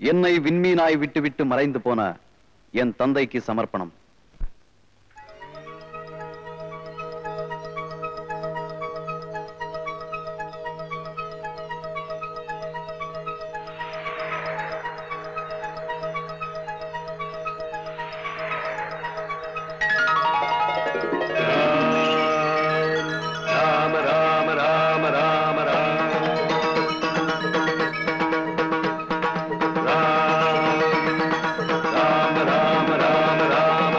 என்னை விண்மீனாய் விட்டுவிட்டு மறைந்து போன என் தந்தைக்கு சமர்ப்பணம் ராம ராம ராம ராம ராம ராம ராம ராம ராம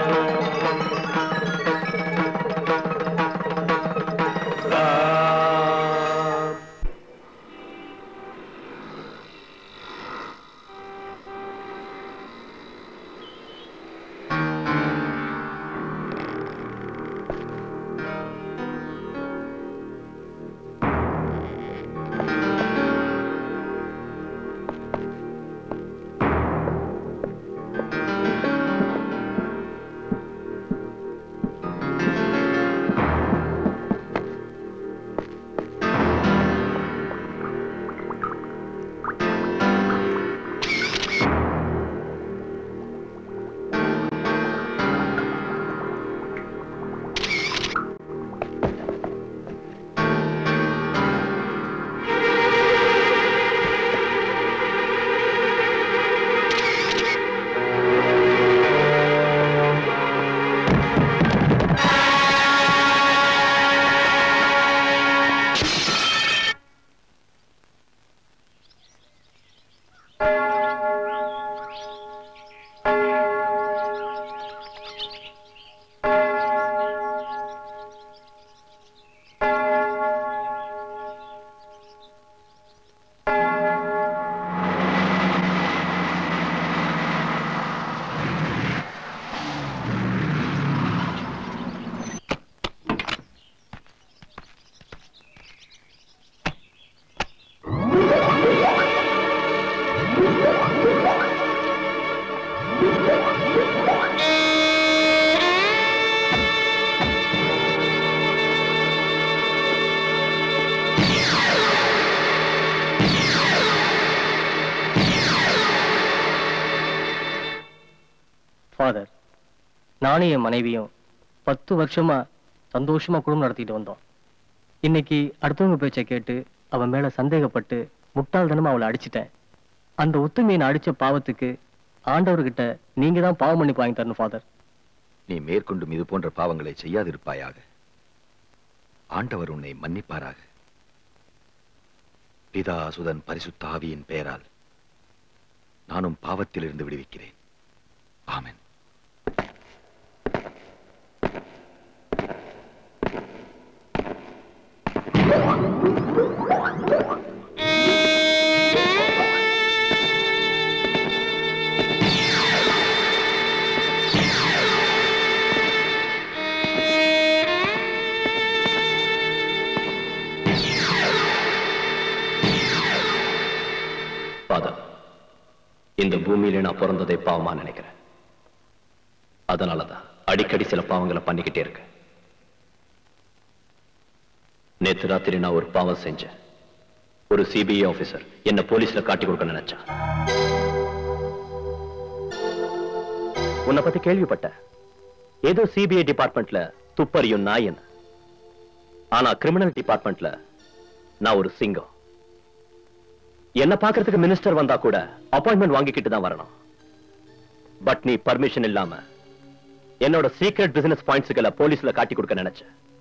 ராம ஃபாதர் நானும் என் மனைவியும் பத்து வருஷமா சந்தோஷமா குடும்பம் நடத்திட்டு வந்தோம் இன்னைக்கு அடுத்தவங்க பேச்சை கேட்டு அவன் மேல சந்தேகப்பட்டு முட்டாள்தனமா அவளை அடிச்சிட்டேன் அந்த ஒத்துமையை நான் அடிச்ச பாவத்துக்கு ஆண்டவர்கிட்ட நீங்க தான் பாவம் மன்னிப்பு வாங்கி தரணும் ஃபாதர் நீ மேற்கொண்டும் இது போன்ற பாவங்களை செய்யாதிருப்பாயாக ஆண்டவர் உன்னை மன்னிப்பாராக பிதா சுதன் பரிசுத்த ஆவியின் பெயரால் நானும் பாவத்திலிருந்து விடுவிக்கிறேன் ஆமென் ஃபாதர் இந்த பூமியில நான் பிறந்ததை பாவமா நினைக்கிறேன் அதனாலதான் அடிக்கடி சில பாவங்களை பண்ணிக்கிட்டே இருக்கேன் நேத்து ராத்திரி நான் ஒரு பாவம் செஞ்சேன் ஒரு சிபிஐ ஆபீசர் என்ன போலீஸ்ல காட்டி கொடுக்க நினைச்சான் உன்னை பத்தி கேள்விப்பட்டேன் ஏதோ சிபிஐ டிபார்ட்மெண்ட்ல துப்பறியும் நாயன் ஆனா கிரிமினல் டிபார்ட்மெண்ட்ல நான் ஒரு சிங்கம் என்ன பார்க்கறதுக்கு மினிஸ்டர் வந்தா கூட அப்பாயின்மெண்ட் வாங்கிக்கிட்டு தான் வரணும் பட் நீ பர்மிஷன் இல்லாம என்னோட சீக்ரெட் பிசினஸ் பாயிண்ட்ஸ்களை போலீஸ்ல காட்டி கொடுக்க நினைச்ச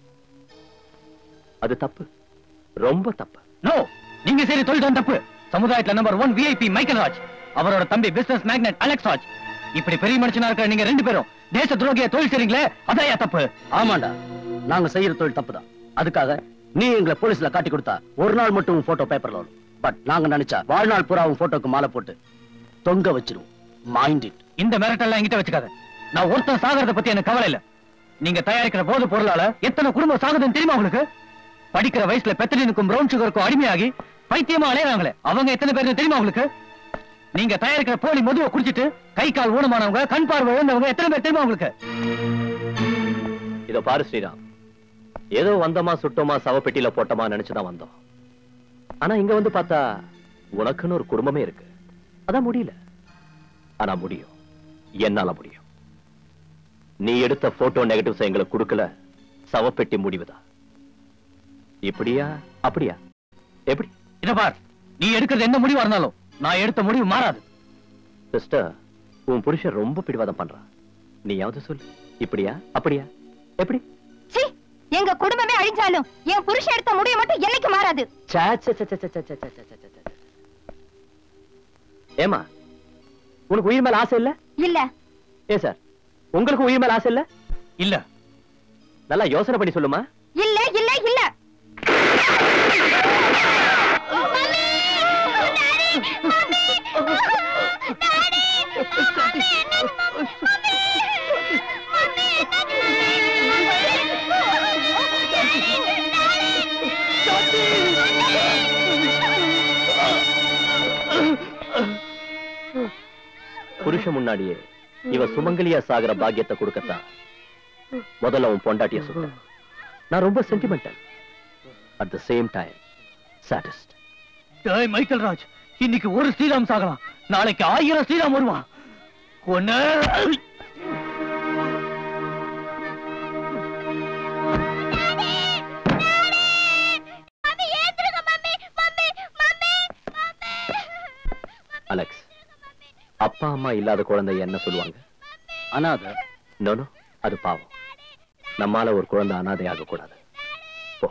அது தப்பு ரொம்ப தப்பு நோ நீங்க சரி தொழில் தான் தப்பு சமுதாயத்துல number one VIP Michael Raj அவரோட தம்பி பிசினஸ் மேக்னெட் அலெக்ஸ் ராஜ் இப்படி பெரிய மனுஷனா இருக்கிற நீங்க ரெண்டு பேரும் தேச துரோகிய தொழில் செய்றீங்களே அதான் ஏன் தப்பு ஆமாண்டா நாங்க செய்யற தொழில் தப்புதான் அதுக்காக நீ எங்களை போலீஸ்ல காட்டி கொடுத்தா ஒரு நாள் மட்டும் போட்டோ பேப்பர்ல வரும் பட் நாங்க நினைச்சா வாழ்நாள் பூரா உன் போட்டோக்கு மாலை போட்டு தொங்க வச்சிருவோம் மைண்ட் இட் இந்த மிரட்டெல்லாம் என்கிட்ட வச்சுக்காத நான் ஒருத்தன் சாகிறத பத்தி எனக்கு கவலை இல்ல நீங்க தயாரிக்கிற போது பொருளால எத்தனை குடும்பம் சாகுதுன்னு தெரியுமா உங்களுக்கு படிக்கிற வயசுல பெத்தலினுக்கும் பிரவுன் சுகருக்கும் அடிமையாகி பைத்தியமா அலையறாங்களே அவங்க எத்தனை பேர் தெரியுமா உங்களுக்கு நீங்க தயாரிக்கிற போலி மதுவை குடிச்சிட்டு கை கால் ஊனமானவங்க கண் பார்வை இழந்தவங்க எத்தனை பேர் தெரியுமா உங்களுக்கு இத பாரு ஸ்ரீராம் ஏதோ வந்தோமா சுட்டோமா சவப்பெட்டியில போட்டோமா நினைச்சுதான் வந்தோம் ஆனா இங்க வந்து பார்த்தா உனக்குன்னு ஒரு குடும்பமே இருக்கு அதான் முடியல ஆனா முடியும் என்னால முடியும் நீ எடுத்த போட்டோ நெகட்டிவ்ஸ் எங்களுக்கு கொடுக்கல சவப்பெட்டி முடிவுதான் இப்படியா அப்படியா எப்படி இத பார் நீ எடுக்கிறது என்ன முடிவா இருந்தாலும் நான் எடுத்த முடிவு மாறாது சிஸ்டர் உன் புருஷன் ரொம்ப பிடிவாதம் பண்றான் நீயாவது சொல்லு இப்படியா அப்படியா எப்படி சீ எங்க குடும்பமே அழிஞ்சாலும் என் புருஷன் எடுத்த முடிவு மட்டும் என்னைக்கு மாறாது சே, சே, சே, சே, சே, சே, சே, சே, சே, சே, சே. ஏமா உனக்கு உயிர் மேல ஆசை இல்ல இல்ல ஏ சார் உங்களுக்கு உயிர் மேல ஆசை இல்ல இல்ல நல்லா யோசனை பண்ணி சொல்லுமா இல்ல இல்ல இல்ல புருஷன் முன்னாடியே இவ சுமங்கலியா சாகுற பாக்கியத்தை கொடுக்கத்தான் முதல்ல உன் பொண்டாட்டிய சொல்ல நான் ரொம்ப sentimental at the same time sadist டேய் மைக்கேல் ராஜ் இன்னைக்கு ஒரு ஸ்ரீராம் சாகலாம் நாளைக்கு ஆயிரம் ஸ்ரீராம் வருவான் கொன்ன அலெக்ஸ் அப்பா அம்மா இல்லாத குழந்தை என்ன சொல்லுவாங்க அனாத நோனோ அது பாவம் நம்மால ஒரு குழந்தை அனாதை ஆகக்கூடாது போ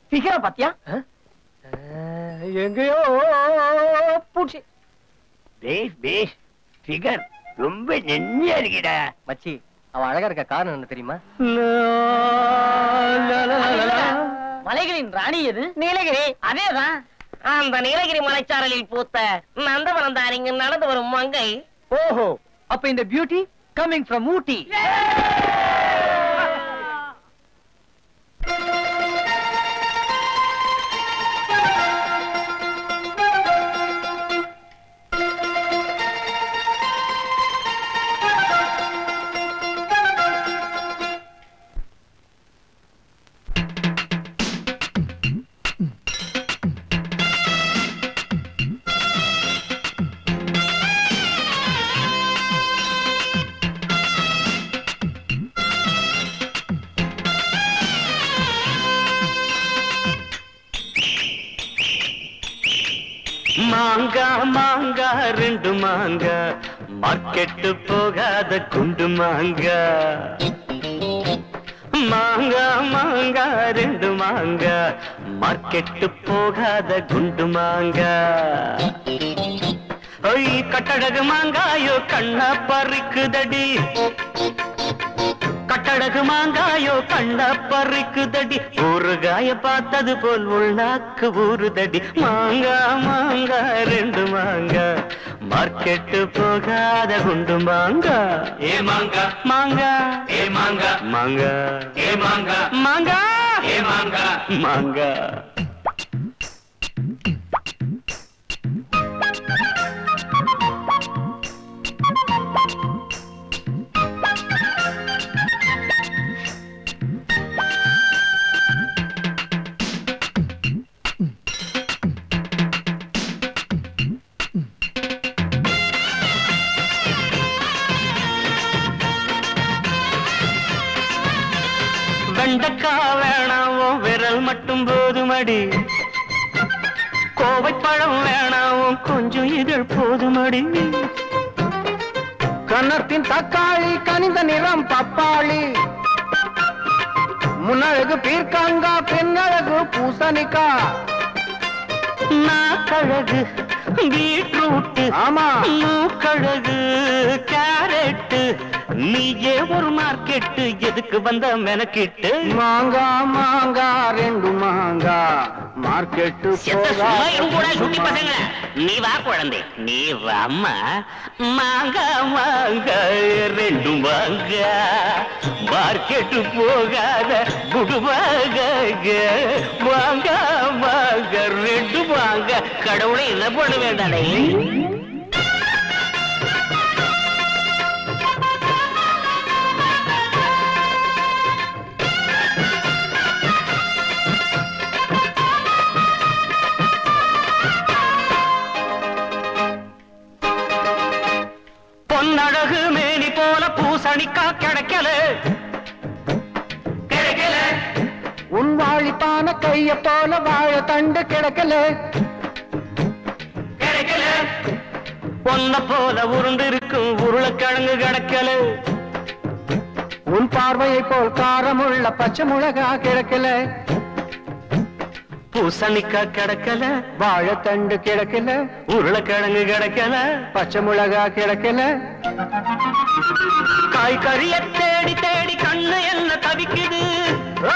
ஃபிகரை பாத்தியா எங்கேயோ பூச்சி பேஷ் பேஷ் ஃபிகர் ரொம்ப நெஞ்சா இருக்குடா மச்சி அவன் அழகா இருக்க காரணம் என்ன தெரியுமா மலைகளின் ராணி எது நீலகிரி அதேதான் அந்த நீலகிரி மலைச்சாரலில் பூத்த நந்தவனம் தான் இங்கு நடந்து வரும் மங்கை ஓஹோ அப்ப இந்த பியூட்டி கமிங் ஃப்ரம் ஊட்டி மாங்கா மாங்கா ரெண்டு மாங்கா மார்க்கெட்டு போகாத குண்டு மாங்கா மாங்கா மாங்கா ரெண்டு மாங்கா மார்க்கெட்டு போகாத குண்டு மாங்கா ஒய் கட்டடகு மாங்காயோ கண்ண பறிக்குதடி கட்டடகு மாங்காயோ கண்ண பறிக்குதடி ஊறுகாய பார்த்தது போல் உள்நாக்கு ஊறுதடி மாங்கா மாங்கா ரெண்டு மாங்கா மார்க்கெட்டு போகாத குண்டு மாங்கா ஏ மாங்கா மாங்கா ஏ மாங்கா மாங்கா ஏ மாங்கா மாங்கா ஏ மாங்கா மாங்கா வெண்டக்கா வேணாவோ விரல் மட்டும் போதுமடி கோவைப்பழம் வேணாவோ கொஞ்சம் இதழ் போதுமடி கன்னத்தின் தக்காளி கனிந்த நிறம் பப்பாளி முன்னழகு பீர்க்கங்கா பின்னழகு பூசணிக்கா நாக்கழகு பீட்ரூட் ஆமா மூக்கழகு கேரட் நீயே ஒரு மார்க்கெட்டு எதுக்கு வந்த மெனக்கிட்டு மாங்கா மாங்கா ரெண்டு மாங்கா மார்க்கெட்டு நீ வா குழந்தை நீ வாம்மா மாங்க மாங்க ரெண்டு மாங்க மார்க்கெட்டு போகாத குடுவாங்க வாங்க வாங்க ரெண்டு வாங்க கடவுளை என்ன பண்ண வேண்டானே பொன்னழகு மேனி போல பூசணிக்கா கிடைக்கல கிடைக்கல உன் வாழிப்பான கைய போல வாழ தண்டு கிடக்கல கிடைக்கல பொன்ன போல உருண்டிருக்கும் உருளைக்கிழங்கு கிடைக்கல உன் பார்வையை போல் காரமுள்ள பச்சை மிளகா கிடக்கல பூசணிக்கா கிடைக்கல வாழைத்தண்டு கிடக்கல உருளைக்கிழங்கு கிடைக்கல பச்சை மிளகா கிடக்கல காய்கறிய தேடி தேடி கண்ணு என்ன தவிக்குது ஆ!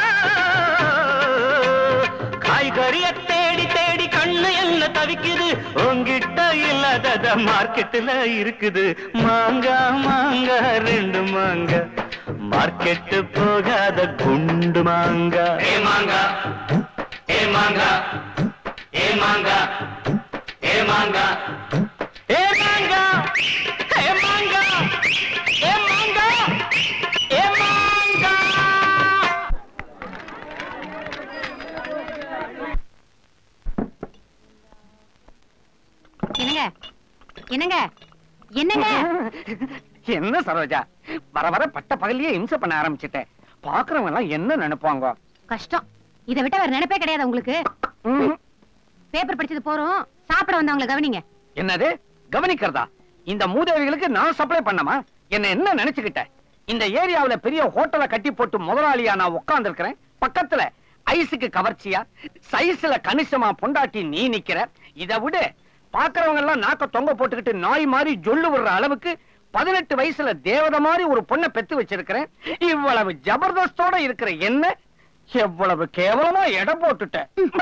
காய்கறிய தேடி தேடி கண்ணு என்ன தவிக்குது உங்கிட்ட இல்லாதத மார்க்கெட்டுல இருக்குது மாங்கா மாங்கா ரெண்டு மாங்கா மார்க்கெட்டு போகாத குண்டு மாங்கா ஏ மாங்கா ஏ மாங்கா ஏ மாங்கா ஏ மாங்கா ஏ மாங்கா ஏ மாங்கா ஏ மாங்கா ஏ மாங்கா என்னங்க என்னங்க என்னங்க என்ன சரோஜா வர வர பட்ட பகலியே இம்சை பண்ண ஆரம்பிச்சிட்டேன் பாக்குறவங்க எல்லாம் என்ன நினைப்பாங்க கஷ்டம் இதை விட்ட வேற நினைப்பே கிடையாது உங்களுக்கு ம், பேப்பர் படிச்சது போறோம் சாப்பிட வந்தவங்களை கவனிங்க என்னது கவனிக்கிறதா இந்த மூதேவிகளுக்கு நான் சப்ளை பண்ணமா என்ன என்ன நினைச்சுக்கிட்ட இந்த ஏரியாவுல பெரிய ஹோட்டலை கட்டி போட்டு முதலாளியா நான் உட்கார்ந்து இருக்கிறேன் பக்கத்துல ஐஸுக்கு கவர்ச்சியா சைஸ்ல கணிசமா பொண்டாட்டி நீ நிக்கிற இத விட பாக்குறவங்க எல்லாம் நாக்க தொங்க போட்டுக்கிட்டு நாய் மாதிரி ஜொல்லு விடுற அளவுக்கு பதினெட்டு வயசுல தேவதை மாதிரி ஒரு பொண்ணை பெத்து வச்சிருக்கிறேன் இவ்வளவு ஜபர்தஸ்தோட இருக்கிற என்ன எவ்வளவு கேவலமா எடை போட்டுட்ட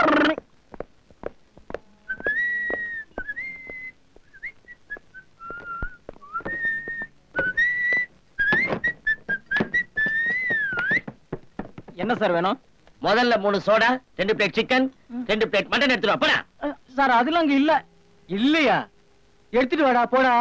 என்ன சார் வேணும் முதல்ல மூணு சோடா ரெண்டு பிளேட் சிக்கன் ரெண்டு பிளேட் மட்டன் எடுத்துட்டு வா, போடா சார் அதெல்லாம் அங்க இல்ல இல்லையா எடுத்துட்டு வாடா போடா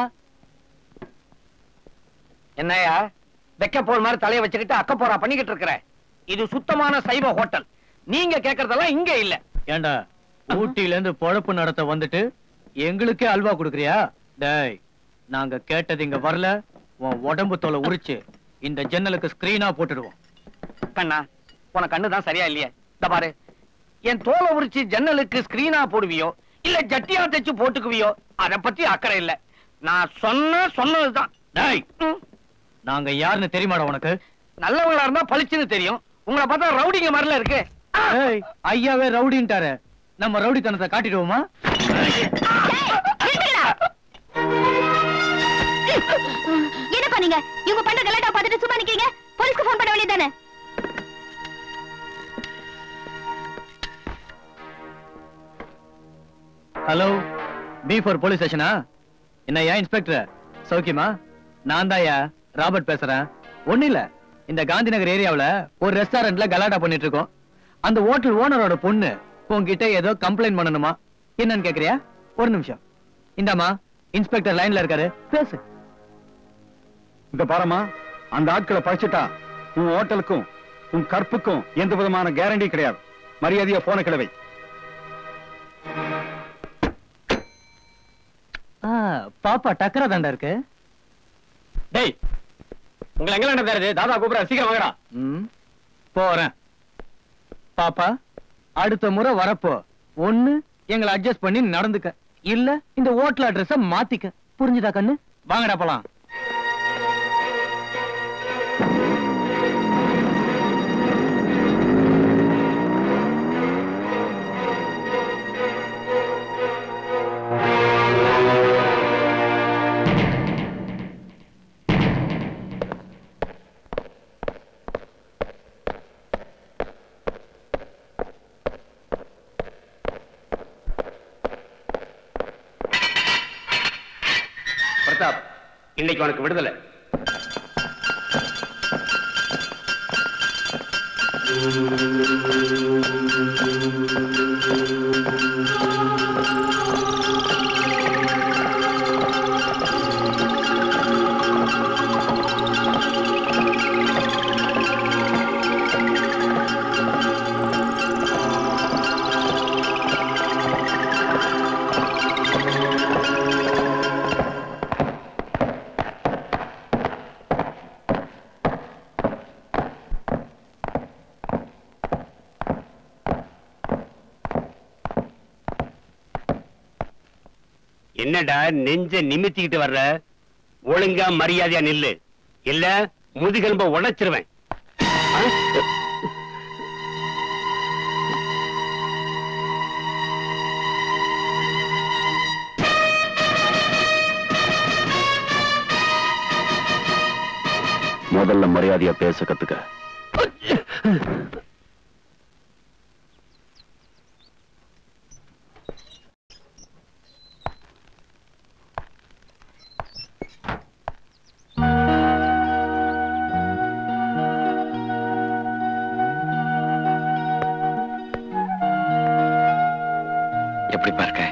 என்னையா வெக்க போல் மாதிரி தலைய வச்சுக்கிட்டு அக்க போரா பண்ணிக்கிட்டு இருக்கிற இது சுத்தமான சைவ ஹோட்டல் நீங்க கேக்குறதெல்லாம் இங்க இல்ல ஏண்டா ஊட்டில இருந்து பொழப்பு நடத்த வந்துட்டு எங்களுக்கே அல்வா குடுக்குறியா டேய் நாங்க கேட்டது இங்க வரல உன் உடம்பு தோலை உரிச்சு இந்த ஜன்னலுக்கு ஸ்கிரீனா போட்டுடுவோம் கண்ணா உன கண்ணு தான் சரியா இல்லையே இந்த பாரு என் தோலை உரிச்சு ஜன்னலுக்கு ஸ்கிரீனா போடுவியோ இல்ல ஜட்டியா தைச்சு போட்டுக்குவியோ அத பத்தி அக்கறை இல்ல நான் சொன்ன சொன்னதுதான் டேய் ம், நாங்க யாருன்னு தெரியுமாடா உனக்கு நல்லவங்களா இருந்தா பளிச்சுன்னு தெரியும் உங்களை பார்த்தா ரவுடிங்க மாதிரில இருக்கு ஆ! ஏய் ஐயாவே ரவுடின்ட்டாரு நம்ம ரவுடித்தனத்தை காட்டிடுவோமா என்ன பண்ணீங்க இவங்க பண்ற கலாட்டா பார்த்துட்டு சும்மா நிக்கிறீங்க போலீஸ்க்கு ஃபோன் பண்ண வேண்டியதானே ஹலோ பி ஃபார் போலீஸ் ஸ்டேஷனா என்னய்யா இன்ஸ்பெக்டர் சௌக்கியமா நான் தான்யா ராபர்ட் பேசுறேன் ஒண்ணு இல்ல இந்த காந்தி நகர் ஏரியாவுல ஒரு ரெஸ்டாரண்ட்ல கலாட்டா பண்ணிட்டு இருக்கோம் அந்த ஹோட்டல் ஓனரோட பொண்ணு உன்கிட்ட ஏதோ கம்ப்ளைண்ட் பண்ணணுமா என்னன்னு கேக்குறியா ஒரு நிமிஷம் இந்தாமா இன்ஸ்பெக்டர் லைன்ல இருக்காரு பேசு இந்த பாரமா அந்த ஆட்களை பழிச்சிட்டா உன் ஹோட்டலுக்கும் உன் கற்புக்கும் எந்த விதமான கேரண்டி கிடையாது மரியாதையா போன கிழவை ஆ, பாப்பா டக்கரா தாண்டா இருக்கு டேய் உங்களை எங்க நடந்தாரு தாதா கூப்பிடுற சீக்கிரம் வாங்கடா ம், போறேன் பாப்பா அடுத்த முறை வரப்போ ஒண்ணு எங்களை அட்ஜஸ்ட் பண்ணி நடந்துக்க இல்ல இந்த ஹோட்டல் அட்ரஸ மாத்திக்க புரிஞ்சுதா கண்ணு வாங்கடா போலாம் பிரதாப் இன்னைக்கு உனக்கு விடுதலை என்னடா நெஞ்ச நிமித்திக்கிட்டு வர்ற ஒழுங்கா மரியாதையா நில்லு இல்ல முதுகெலும்ப உடைச்சிருவேன் ஆ? முதல்ல மரியாதையா பேச கத்துக்க எப்படி பார்க்க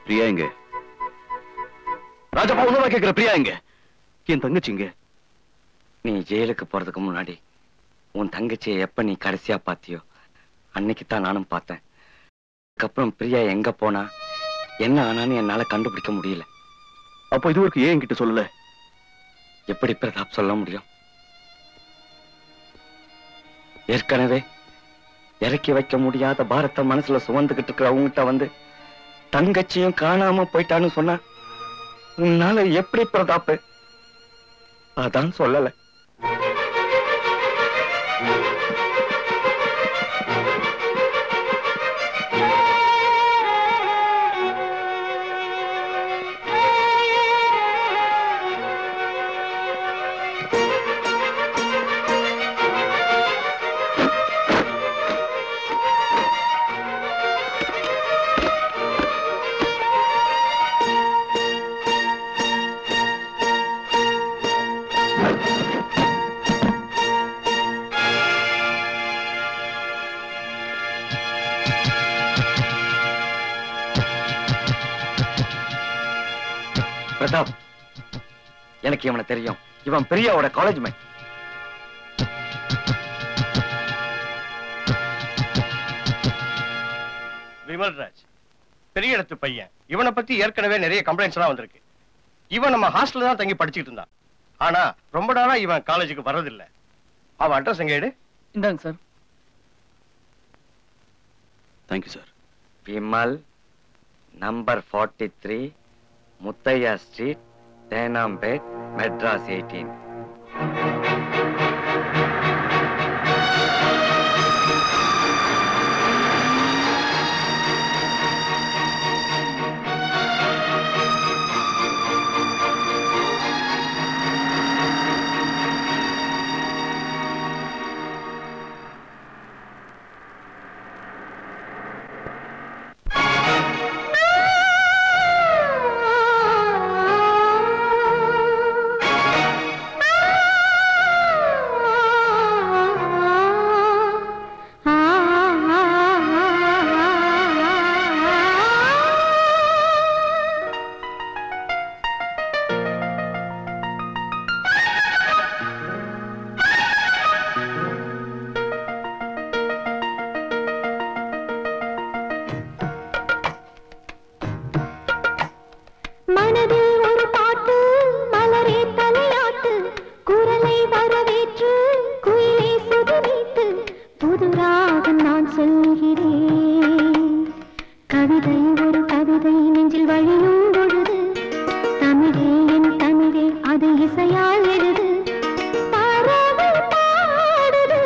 பிரியா எங்க ராஜப்பா உணவா கேக்குற பிரியா எங்க என் தங்கச்சிங்க நீ ஜெயிலுக்கு போறதுக்கு முன்னாடி உன் தங்கச்சியை எப்ப நீ கடைசியா பாத்தியோ அன்னைக்கு தான் நானும் பார்த்தேன் அதுக்கப்புறம் பிரியா எங்க போனா என்ன ஆனான்னு என்னால கண்டுபிடிக்க முடியல அப்போ இது வரைக்கும் ஏன் என்கிட்ட சொல்லல எப்படி பிரதாப் சொல்ல முடியும் ஏற்கனவே இறக்கி வைக்க முடியாத பாரத்தை மனசுல சுமந்துகிட்டு இருக்கிற அவங்ககிட்ட வந்து தங்கச்சியும் காணாம போயிட்டான்னு சொன்னா உன்னால எப்படி பிரதாப் அதான் சொல்லல பிரதாப் எனக்கு இவனை தெரியும் இவன் பிரியாவோட காலேஜ் மேட் விமல்ராஜ் பெரிய இடத்து பையன் இவனை பத்தி ஏற்கனவே நிறைய கம்ப்ளைண்ட்ஸ் எல்லாம் வந்திருக்கு இவன் நம்ம ஹாஸ்டல்ல தான் தங்கி படிச்சுட்டு இருந்தான் ஆனா ரொம்ப நாளா இவன் காலேஜுக்கு வர்றதில்ல அவன் அட்ரஸ் எங்க எடு இந்தாங்க sir thank you sir Vimal number forty three Muthaiya street Teynampet Madras eighteen மனதில் ஒரு பாட்டு மலரே தலையாட்டு குரலை வரவேற்று குயிலே சுதவித்து புது ராகம் நான் சொல்கிறேன் கவிதை ஒரு கவிதை நெஞ்சில் வழியும் பொழுது தமிழே என் தமிழே அது இசையால் எழுது பறவை பாடுது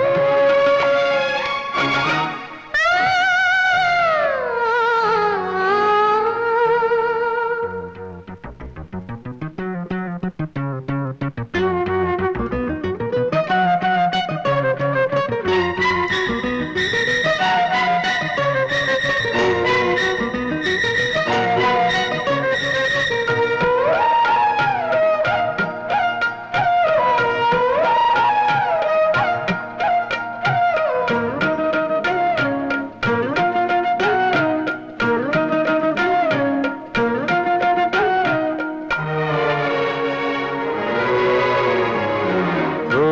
ஓ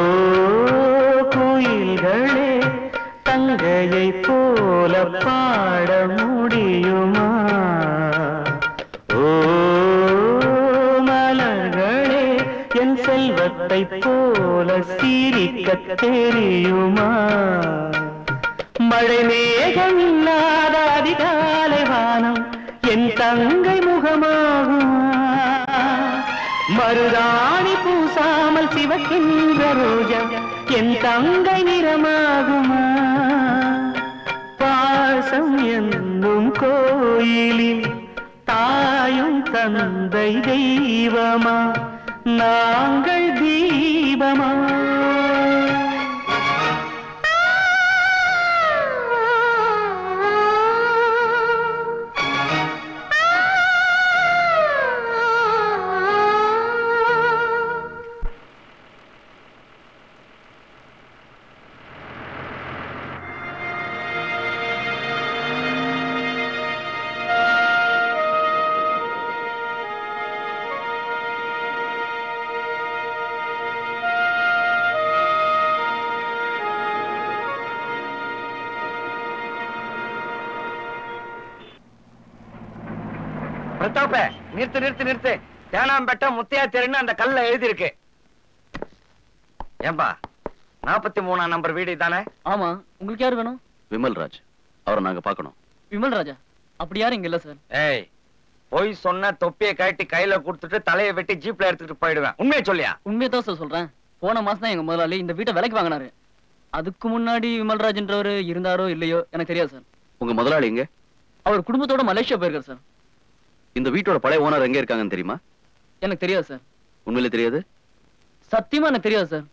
குயில்களே தங்கையை போல பாட முடியுமா ஓ மலர்களே என் செல்வத்தை போல சிரிக்க தெரியுமா மழை மேகம் இல்லாத அதிகாலை வானம் என் தங்கை முகமாகுமா மருதாணி பூசாமல் சிவக்கின்ற ரோஜா என் தங்கை நிறமாகுமா பாசம் என்னும் கோயிலில் தாயும் தந்தை தெய்வமா நாங்கள் தீபமா பிரதாப்ப நிறுத்து நிறுத்து நிறுத்து தேனாம்பேட்டை முத்தையா தெருன்னு அந்த கல்ல எழுதி இருக்கு ஏன்பா நாற்பத்தி மூணாம் நம்பர் வீடு தானே ஆமா உங்களுக்கு யாரு வேணும் விமல்ராஜ் அவரை நாங்க பார்க்கணும் விமல் ராஜா அப்படி யாரும் இங்க இல்ல சார் ஏய் போய் சொன்ன தொப்பியை கழட்டி கையில கொடுத்துட்டு தலையை வெட்டி ஜீப்ல எடுத்துட்டு போயிடுவேன் உண்மையை சொல்லியா உண்மையை தான் சார் சொல்றேன் போன மாசம் தான் எங்க முதலாளி இந்த வீட்டை விலைக்கு வாங்கினாரு அதுக்கு முன்னாடி விமல்ராஜ்ன்றவர் இருந்தாரோ இல்லையோ எனக்கு தெரியாது சார் உங்க முதலாளி எங்க அவர் குடும்பத்தோட மலேசியா போயிருக்காரு சார் இந்த வீட்டோட பழைய ஓனர் எங்க இருக்காங்கன்னு தெரியுமா எனக்கு தெரியாது சார் உண்மையிலே தெரியாது சத்தியமா எனக்கு தெரியாது சார்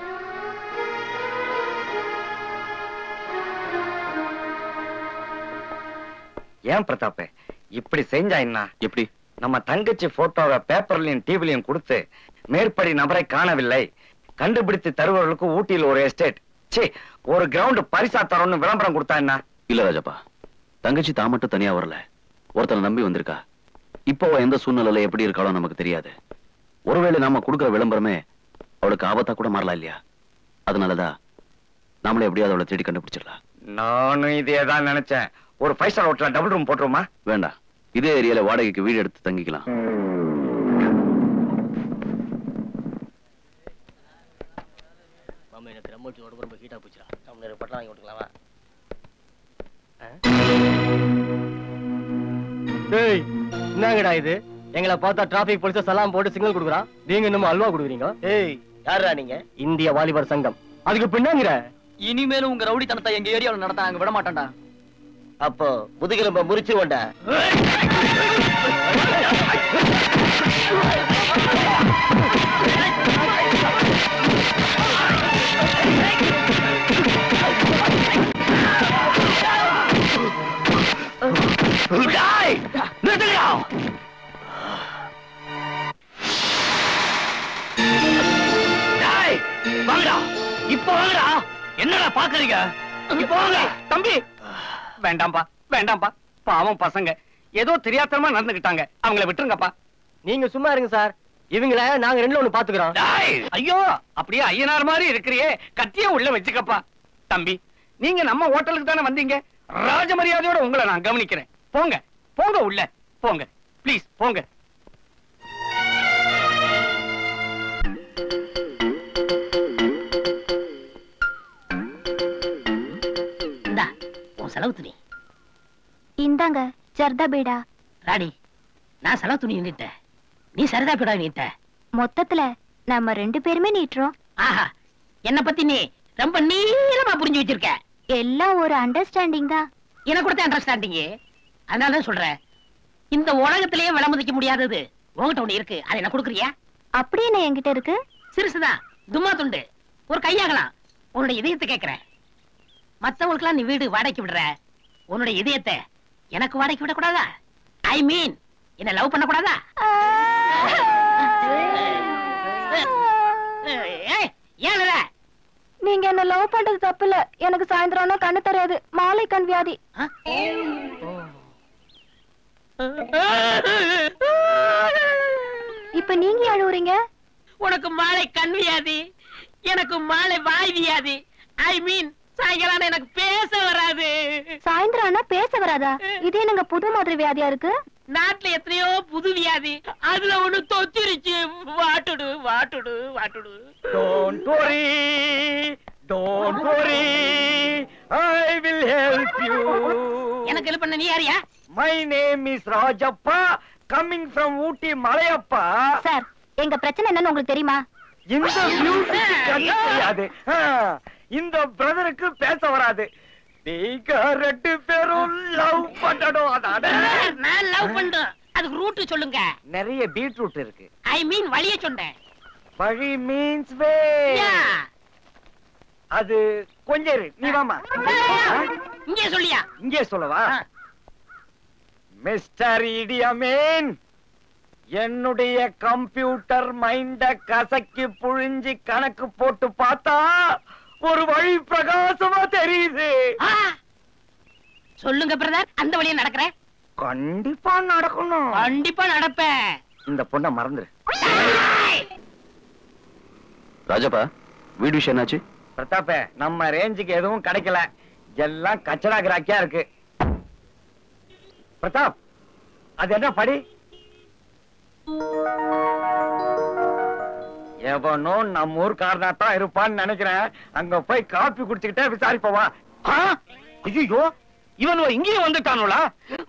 ஏன் பிரதாப்ப இப்படி செஞ்சா என்ன எப்படி நம்ம தங்கச்சி போட்டோவை பேப்பர்லயும் டிவிலையும் கொடுத்து மேற்படி நபரை காணவில்லை கண்டுபிடித்து தருவவர்களுக்கு ஊட்டியில் ஒரு எஸ்டேட் ச்சீ ஒரு கிரவுண்ட் பரிசா தரோம்னு விளம்பரம் கொடுத்தா என்ன இல்ல ராஜப்பா தங்கச்சி தான் மட்டும் தனியா வரல ஒருத்தனை நம்பி வந்திருக்கா இப்போ அவ எந்த சூழ்நிலையில எப்படி இருக்காளோ நமக்கு தெரியாது ஒருவேளை நாம கொடுக்குற விளம்பரமே அவளுக்கு ஆபத்தா கூட மாறலாம் இல்லையா அதனாலதான் நாமளே எப்படியாவது அவளை தேடி கண்டுபிடிச்சிடலாம் நானும் இதே தான் நினைச்சேன் ஒரு ஃபைவ் ஸ்டார் ஹோட்டல்ல டபுள் ரூம் போட்டுருமா வேண்டாம் இதே ஏரியால வாடகைக்கு வீடு எடுத்து தங்கிக்கலாம் மாமா எனக்கு ரெமோட் உடம்பு ரொம்ப ஹீட்டா போச்சுடா நம்ம பட்டம் வாங்கி விட்டுக்கலாமா டேய் என்னங்கடா இது எங்களை பார்த்தா டிராபிக் போலீஸ் சலாம் போட்டு சிக்னல் கொடுக்குறான் நீங்க இன்னும் அல்வா கொடுக்குறீங்க ஏய் யாரா நீங்க இந்திய வாலிபர் சங்கம் அதுக்கு பின்னாங்கிற இனிமேலும் உங்க ரவுடித்தனத்தை எங்க ஏரியாவுல நடத்த நாங்க விட மாட்டோம்டா அப்போ முதுகெலும்ப முறிச்சிருவோண்டா வாங்கடா இப்ப வாங்கடா என்னடா பாக்குறீங்க இப்ப வாங்க தம்பி வேண்டாம்பா வேண்டாம்பா பாவம் பசங்க ஏதோ தெரியாத்தனமா நடந்துக்கிட்டாங்க அவங்கள விட்டுருங்கப்பா நீங்க சும்மா இருங்க சார் இவங்கள நாங்க ரெண்டுல ஒண்ணு பாத்துக்கிறோம் டேய், ஐயோ அப்படியே ஐயனார் மாதிரி இருக்கிறியே கத்தியே உள்ள வச்சுக்கப்பா தம்பி நீங்க நம்ம ஹோட்டலுக்கு தானே வந்தீங்க ராஜ மரியாதையோட உங்களை நான் கவனிக்கிறேன் போங்க போங்க உள்ள போங்க ப்ளீஸ் போங்க இந்தா உன் செலவு துணி இந்தாங்க ஜர்தா பீடா ராணி நான் செலவு துணி நின்னுட்டேன் நீ சரிதா போடா நீட்ட மொத்தத்துல நம்ம ரெண்டு பேருமே நீட்டுறோம் ஆஹா என்ன பத்தி நீ ரொம்ப நீளமா புரிஞ்சு வச்சிருக்க எல்லாம் ஒரு அண்டர்ஸ்டாண்டிங் தான் எனக்கு கொடுத்த அண்டர்ஸ்டாண்டிங் அதனால தான் சொல்றேன் இந்த உலகத்திலேயே விலை மதிக்க முடியாதது உன்கிட்ட ஒண்ணு இருக்கு அதை என்ன கொடுக்குறியா அப்படி என்ன என்கிட்ட இருக்கு சிறுசுதான் தும்மா துண்டு ஒரு கையாகலாம் உன்னுடைய இதயத்தை கேட்கிறேன் மத்தவங்களுக்கெல்லாம் நீ வீடு வாடகைக்கு விடுற உன்னுடைய இதயத்தை எனக்கு வாடகைக்கு விடக்கூடாதா ஐ மீன் என்ன லவ் பண்ணக்கூடாதா ஏய், ஏன் அழற? நீங்க என்ன லவ் பண்றது தப்பு இல்ல எனக்கு சாயந்தரம் கண்ணு தெரியாது மாலை கண் வியாதி ஆ? இப்ப நீங்க அழுவுறீங்க உனக்கு மாலை கண் வியாதி எனக்கு மாலை வாய் வியாதி ஐ மீன் சாயங்காலம் எனக்கு பேச வராது சாயந்தரம் ஆனா பேச வராதா இது என்னங்க புது மாதிரி வியாதியா இருக்கு நாட்டுல எத்தனையோ புது வியாதி அதுல ஒண்ணு தொத்திருச்சு வாட்டுடு வாட்டுடு வாட்டுடு don't worry don't worry I will help you எனக்கு ஹெல்ப் பண்ண நீ யாரியா my name is Rajappa coming from Ooty Malaiyappa sir எங்க பிரச்சனை என்னன்னு உங்களுக்கு தெரியுமா இந்த பியூட்டிக்கு கண்ணு தெரியாது ஆ, இந்த பிரதருக்கு பேச வராது நீங்க ரெண்டு பேரும் லவ் பண்ணணும் அதானே நான் லவ் பண்றேன் அதுக்கு ரூட் சொல்லுங்க நிறைய பீட்ரூட் இருக்கு ஐ மீன் வழிய சொன்னேன் வழி மீன்ஸ் வே Yeah. அது கொஞ்சம் இரு நீ வாமா இங்கே சொல்லியா இங்கே சொல்லவா ஆ. மிஸ்டர் இடியமேன் என்னுடைய கம்ப்யூட்டர் மைண்ட கசக்கி புழிஞ்சி கணக்கு போட்டு பார்த்தா ஒரு வழி பிரகாசமா தெரியுது ஆ. சொல்லுங்க பிரதர் அந்த வழியா நடக்கிறேன் கண்டிப்பா நடக்கணும் கண்டிப்பா நடப்பேன் இந்த பொண்ண மறந்துரு ராஜப்பா வீடு விஷயம் என்னாச்சு பிரதாப்ப நம்ம ரேஞ்சுக்கு எதுவும் கிடைக்கல எல்லாம் கச்சடா கிராக்கியா இருக்கு பிரதாப் அது என்ன படி எவனோ நம்ம ஊர்க்காரனா தான் இருப்பான்னு நினைக்கிறேன் அங்க போய் காப்பி குடிச்சுக்கிட்டே விசாரிப்பவா ஐயோ இவன் இங்கேயும் வந்துட்டானுங்களா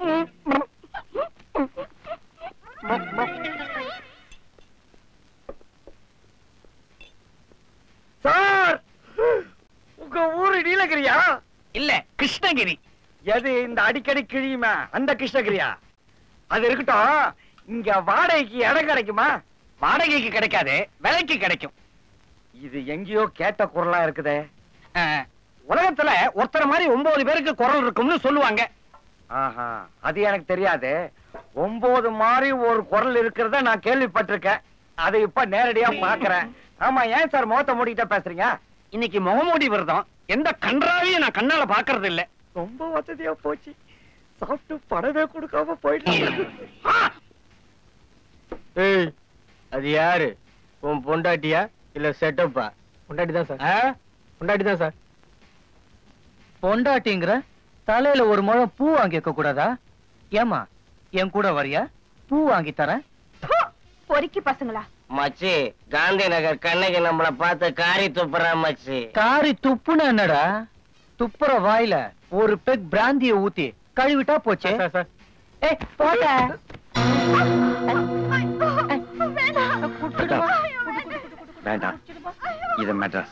சார் உங்க ஊரு நீலகிரியா இல்ல கிருஷ்ணகிரி எது இந்த அடிக்கடி கிழியுமே அந்த கிருஷ்ணகிரியா அது இருக்கட்டும் இங்க வாடகைக்கு இடம் கிடைக்குமா வாடகைக்கு கிடைக்காது விலைக்கு கிடைக்கும் இது எங்கேயோ கேட்ட குரலா இருக்குதே அஹ், உலகத்துல ஒருத்தர் மாதிரி ஒன்பது பேருக்கு குரல் இருக்கும்னு சொல்லுவாங்க ஆஹா அது எனக்கு தெரியாது ஒன்பது மாதிரி ஒரு குரல் இருக்கிறத நான் கேள்விப்பட்டிருக்கேன் அதை இப்ப நேரடியா பாக்குறேன் ஆமா ஏன் சார் முகத்தை மூடிக்கிட்டே பேசுறீங்க இன்னைக்கு முகமூடி விரதம் எந்த கன்றாவையும் நான் கண்ணால பாக்குறது இல்ல ரொம்ப வசதியா போச்சு சாப்பிட்டு படவே கொடுக்காம போயிட்டு ஏய் அது யாரு உன் பொண்டாட்டியா இல்ல செட்டப்பா பொண்டாட்டி தான் சார் பொண்டாட்டி தான் சார் பொண்டாட்டிங்கிற தலையில ஒரு முழம் பூ வாங்கி வைக்க கூடாதா ஏமா என் கூட வரியா பூ வாங்கி தரேன் பொறுக்கி பசங்களா மச்சி காந்தி நகர் கண்ணகி நம்மள பார்த்து காரி துப்புறான் மச்சி காரி துப்புன என்னடா துப்புற வாயில ஒரு பெக் பிராந்திய ஊத்தி கழுவிட்டா போச்சே சார் ஏய் போட வேண்டாம் இது மெட்ராஸ்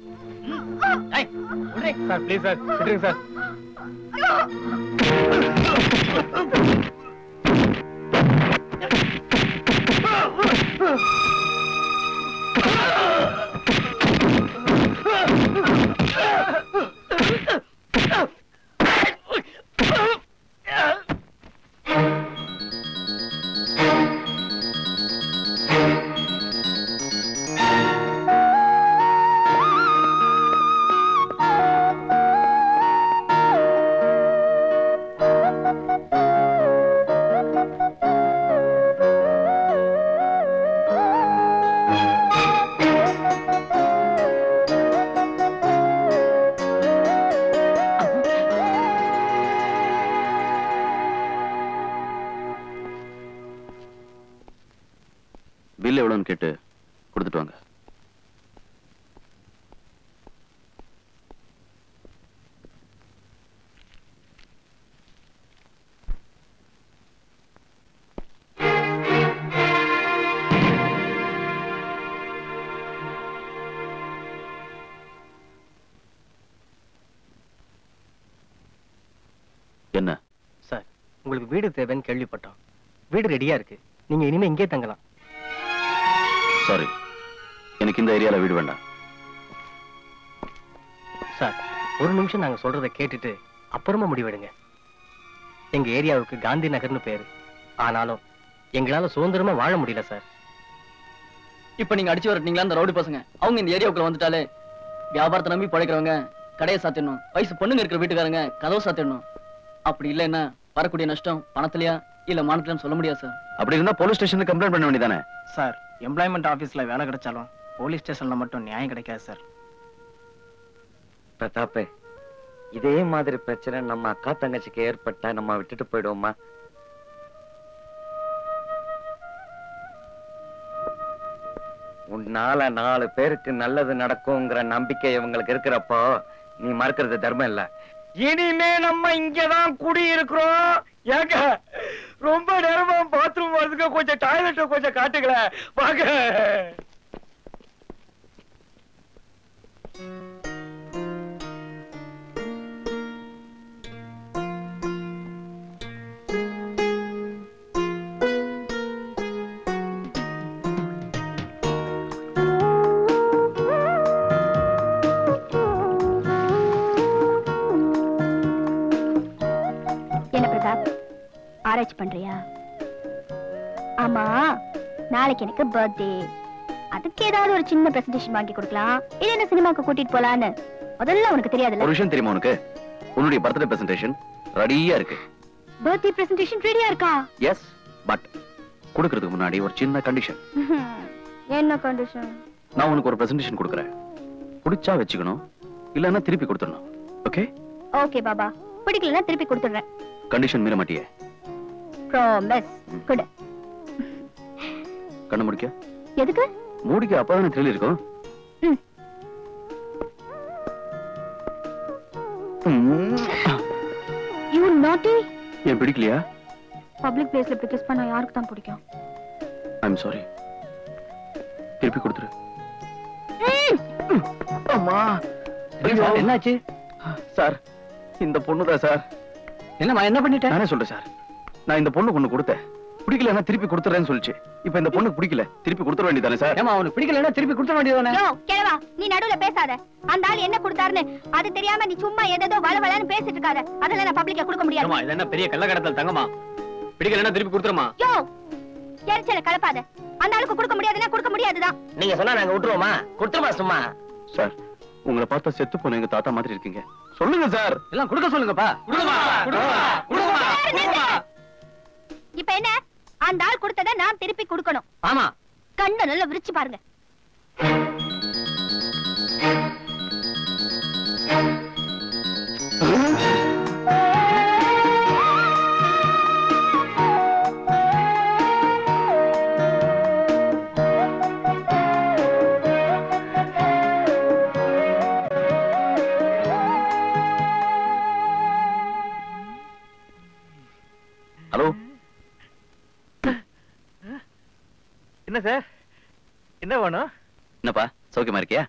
சார் ப்ளீஸ் சார் விட்டுருங்க சார் பில் எவ்வளவுன்னு கேட்டு கொடுத்துட்டு வாங்க என்ன சார் உங்களுக்கு வீடு தேவைன்னு கேள்விப்பட்டோம் வீடு ரெடியா இருக்கு நீங்க இனிமே இங்கே தங்கலாம் சாரி எனக்கு இந்த ஏரியால வீடு வேண்டாம் சார் ஒரு நிமிஷம் நாங்க சொல்றதை கேட்டுட்டு அப்புறமா முடிவெடுங்க எங்க ஏரியாவுக்கு காந்தி நகர்னு பேரு ஆனாலும் எங்களால சுதந்திரமா வாழ முடியல சார் இப்ப நீங்க அடிச்சு வரட்டீங்களா அந்த ரவுடி பசங்க அவங்க இந்த ஏரியாவுக்குள்ள வந்துட்டாலே வியாபாரத்தை நம்பி பழைக்கிறவங்க கடையை சாத்திடணும் வயசு பொண்ணுங்க இருக்கிற வீட்டுக்காரங்க கதவை சாத்திடணும் அப்படி இல்லைன்னா வரக்கூடிய நஷ்டம் பணத்திலயா இல்ல மானத்திலன்னு சொல்ல முடியாது சார் அப்படி இருந்தா போலீஸ் ஸ்டேஷன்ல கம்ப்ளைண்ட் பண்ண வேண்டியதானே சார் எம்ப்ளாய்மெண்ட் ஆபீஸ்ல வேலை கிடைச்சாலும் போலீஸ் ஸ்டேஷன்ல மட்டும் நியாயம் கிடைக்காது சார் பிரதாப்பே இதே மாதிரி பிரச்சனை நம்ம அக்கா தங்கச்சிக்கு ஏற்பட்டா நம்ம விட்டுட்டு போயிடுவோமா உன்னால நாலு பேருக்கு நல்லது நடக்குங்கிற நம்பிக்கை இவங்களுக்கு இருக்கிறப்போ நீ மறுக்கிறது தர்மம் இல்ல இனிமே நம்ம இங்கதான் குடி இருக்கிறோம் ஏங்க ரொம்ப நேரமா பாத்ரூம் வரதுக்கு கொஞ்சம் டாய்லெட் கொஞ்சம் காட்டுங்களேன் வாங்க என்ன பிரதாப் ஆராய்ச்சி பண்றியா ஆமா நாளைக்கு எனக்கு பர்த்டே அதுக்கு ஏதாவது ஒரு சின்ன பிரசன்டேஷன் வாங்கி கொடுக்கலாம் இல்ல என்ன சினிமாக்கு கூட்டிட்டு போலான்னு முதல்ல உனக்கு தெரியாதுல்ல ஒரு விஷயம் தெரியுமா உனக்கு உன்னுடைய பர்த்டே பிரசன்டேஷன் ரெடியா இருக்கு பர்த்டே பிரசன்டேஷன் ரெடியா இருக்கா எஸ் பட் கொடுக்கறதுக்கு முன்னாடி ஒரு சின்ன கண்டிஷன் என்ன கண்டிஷன் நான் உனக்கு ஒரு பிரசன்டேஷன் கொடுக்குறேன் பிடிச்சா வச்சுக்கணும் இல்லைன்னா திருப்பி கொடுத்துடணும் ஓகே ஓகே பாபா பிடிக்கலன்னா திருப்பி கொடுத்துடுறேன் கண்டிஷன் மீற மாட்டியே ப்ராமிஸ் குடு கண்ணு முடிக்க எதுக்கு மூடிக்க அப்பதானே தெரியல இருக்கும் ம். ம். யூ நாட்டி ஏன் பிடிக்கலையா பப்ளிக் பிளேஸ்ல இப்படி கிஸ் பண்ணா யாருக்கு தான் பிடிக்கும் ஐம் சாரி திருப்பி கொடுத்துரு அம்மா என்னாச்சு சார் இந்த பொண்ணுதான் சார் என்னம்மா என்ன பண்ணிட்ட நானே சொல்றேன் சார் நான் இந்த பொண்ணு ஒண்ணு கொடுத்தேன் பிடிக்கலன்னா திருப்பி கொடுத்துறேன்னு சொல்லிச்சு இப்ப இந்த பொண்ணுக்கு பிடிக்கல திருப்பி கொடுத்துட வேண்டியதானே சார் ஏமா அவனுக்கு பிடிக்கலன்னா திருப்பி கொடுத்துட வேண்டியதானே யோ கேளவா நீ நடுவுல பேசாத அந்த ஆள் என்ன கொடுத்தாருன்னு அது தெரியாம நீ சும்மா ஏதேதோ வளவளன்னு பேசிட்டு இருக்காத அதெல்லாம் நான் பப்ளிக்ல கொடுக்க முடியாது இது என்ன பெரிய கள்ளக்கடத்தல் தங்கமா பிடிக்கலன்னா திருப்பி கொடுத்துருமா யோ எரிச்சல கலப்பாத அந்த ஆளுக்கு கொடுக்க முடியாதுன்னா கொடுக்க முடியாதுதான் நீங்க சொன்னா நாங்க விட்டுருவோமா கொடுத்துருமா சும்மா சார் உங்களை பார்த்தா செத்து போன எங்க தாத்தா மாதிரி இருக்கீங்க சொல்லுங்க சார் எல்லாம் கொடுக்க சொல்லுங்கப்பா இப்ப என்ன அந்த ஆள் கொடுத்ததை நான் திருப்பி கொடுக்கணும் ஆமா கண்ணை நல்லா விரிச்சு பாருங்க ஹலோ என்ன சார் என்ன வேணும் என்னப்பா சௌக்கியமா இருக்கியா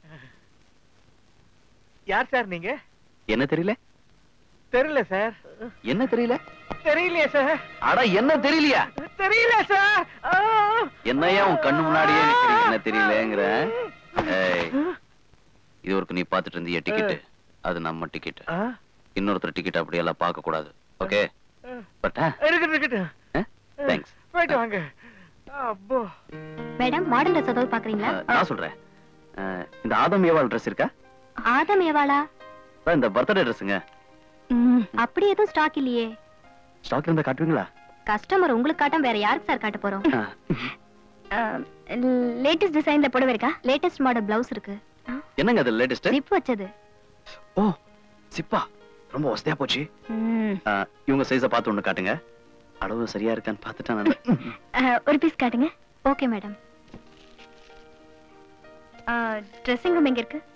யார் சார் நீங்க என்ன தெரியல தெரியல சார் என்ன தெரியல தெரியலையே சார் அட என்ன தெரியலையா தெரியல சார் என்னையா உன் கண்ணு முன்னாடியே நிக்கிறீங்க, என்ன தெரியலங்கிற ஏய், இது ஒரு நீ பாத்துட்டு இருந்திய டிக்கெட் அது நம்ம டிக்கெட் இன்னொருத்தர் டிக்கெட் அப்படி எல்லாம் பார்க்க கூடாது ஓகே பட்டா இருக்கட்டும் இருக்கட்டும் தேங்க்ஸ் போயிட்டு வாங்க அப்போ மேடம் மாடல் ட்ரெஸ் ஏதாவது பாக்குறீங்களா நான் சொல்றேன் அஹ், இந்த ஆதம் ஏவாள் ட்ரெஸ் இருக்கா ஆதம் ஏவாளா அதான் இந்த பர்த்டே ட்ரெஸ்ஸுங்க ம், அப்படி எதுவும் ஸ்டாக் இல்லையே ஸ்டாக் இருந்தா காட்டுவீங்களா கஸ்டமர் உங்களுக்கு காட்டும் வேற யாருக்கு சார் காட்ட போறோம் ஆ. லேட்டஸ்ட் டிசைன்ல புடவை இருக்கா லேட்டஸ்ட் மாடல் பிளவுஸ் இருக்கு என்னங்க அது லேட்டஸ்ட் ஜிப் வச்சது ஓ சிப்பா ரொம்ப வசதியா போச்சு ம், அஹ், இவங்க சைஸ பார்த்து ஒண்ணு காட்டுங்க அளவு சரியா இருக்கான்னு பார்த்துட்டா நான் அஹ், ஒரு பீஸ் காட்டுங்க ஓகே மேடம் ட்ரெஸ்ஸிங் ரூம் எங்க இருக்கு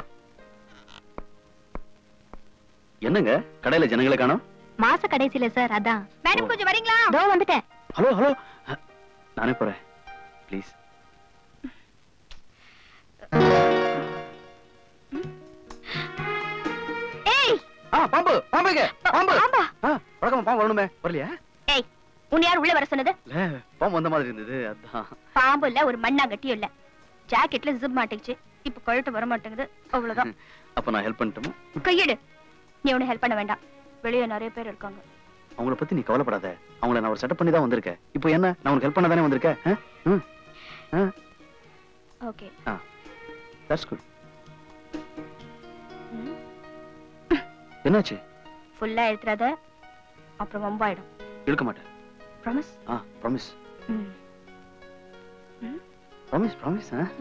என்னங்க கடையில ஜனங்களை காணோம் மாச கடைசியில சார் அதான் மேடம் கொஞ்சம் வரீங்களா தோ வந்துட்டேன் ஹலோ ஹலோ நானே போறேன் ப்ளீஸ் ஏய் ஆ பாம்பு பாம்புங்க பாம்பு பாம்பா ஆ வழக்கமா பாம்பு வரணுமே வரலையா ஏய் உன்னை யார் உள்ள வர சொன்னது இல்ல பாம்பு வந்த மாதிரி இருந்தது அதான் பாம்பு இல்ல ஒரு மண்ணாங்கட்டியும் இல்ல ஜாக்கெட்ல ஜிப் மாட்டிக்கிச்சு இப்ப கழுத்து வர மாட்டேங்குது அவ்வளவுதான் அப்ப நான் ஹெல்ப் பண்ணட்டுமா கையெடு நீ ஒண்ணு ஹெல்ப் பண்ண வேண்டாம் வெளியே நிறைய பேர் இருக்காங்க அவங்கள பத்தி நீ கவலைப்படாத அவங்கள நான் ஒரு செட்டப் பண்ணி தான் வந்திருக்கேன் இப்போ என்ன நான் உனக்கு ஹெல்ப் பண்ண தானே வந்திருக்கேன் ஆ? ம். ஆ ஓகே ஆ தட்ஸ் குட் என்னாச்சு ஃபுல்லா எடுத்துறாத அப்புறம் வம்பாயிடும் இழுக்க மாட்டேன் ப்ராமிஸ் ஆ ப்ராமிஸ் ம் ப்ராமிஸ் ப்ராமிஸ் ஆ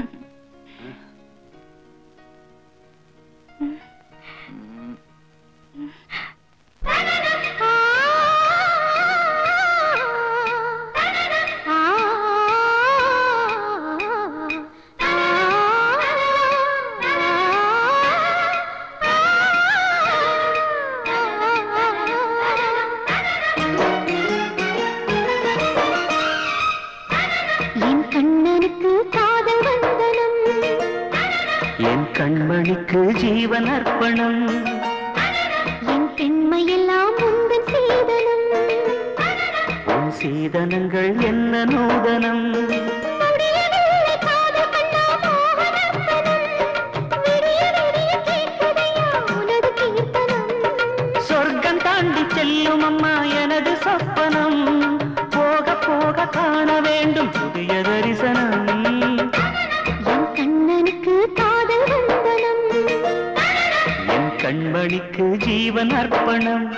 என் கண்ணனுக்கு காதல் வந்தனம் என் கண்மணிக்கு ஜீவன் அர்ப்பணம் என் பெண்மையெல்லாம் உந்தன் சீதனம் உன் சீதனங்கள் என்ன நூதனம் முடியவில்லை காதல் கண்ணா மோகனர்ப்பணம் விடிய விடிய கேட்குதையா உனது கீர்த்தனம் சொர்க்கம் தாண்டி செல்லும் அம்மா எனது சொப்பனம் போக போக காண வேண்டும் புதிய தரிசனம் என் கண்ணனுக்கு காதல் வந்தனம் என் கண்மணிக்கு ஜீவன் அர்ப்பணம்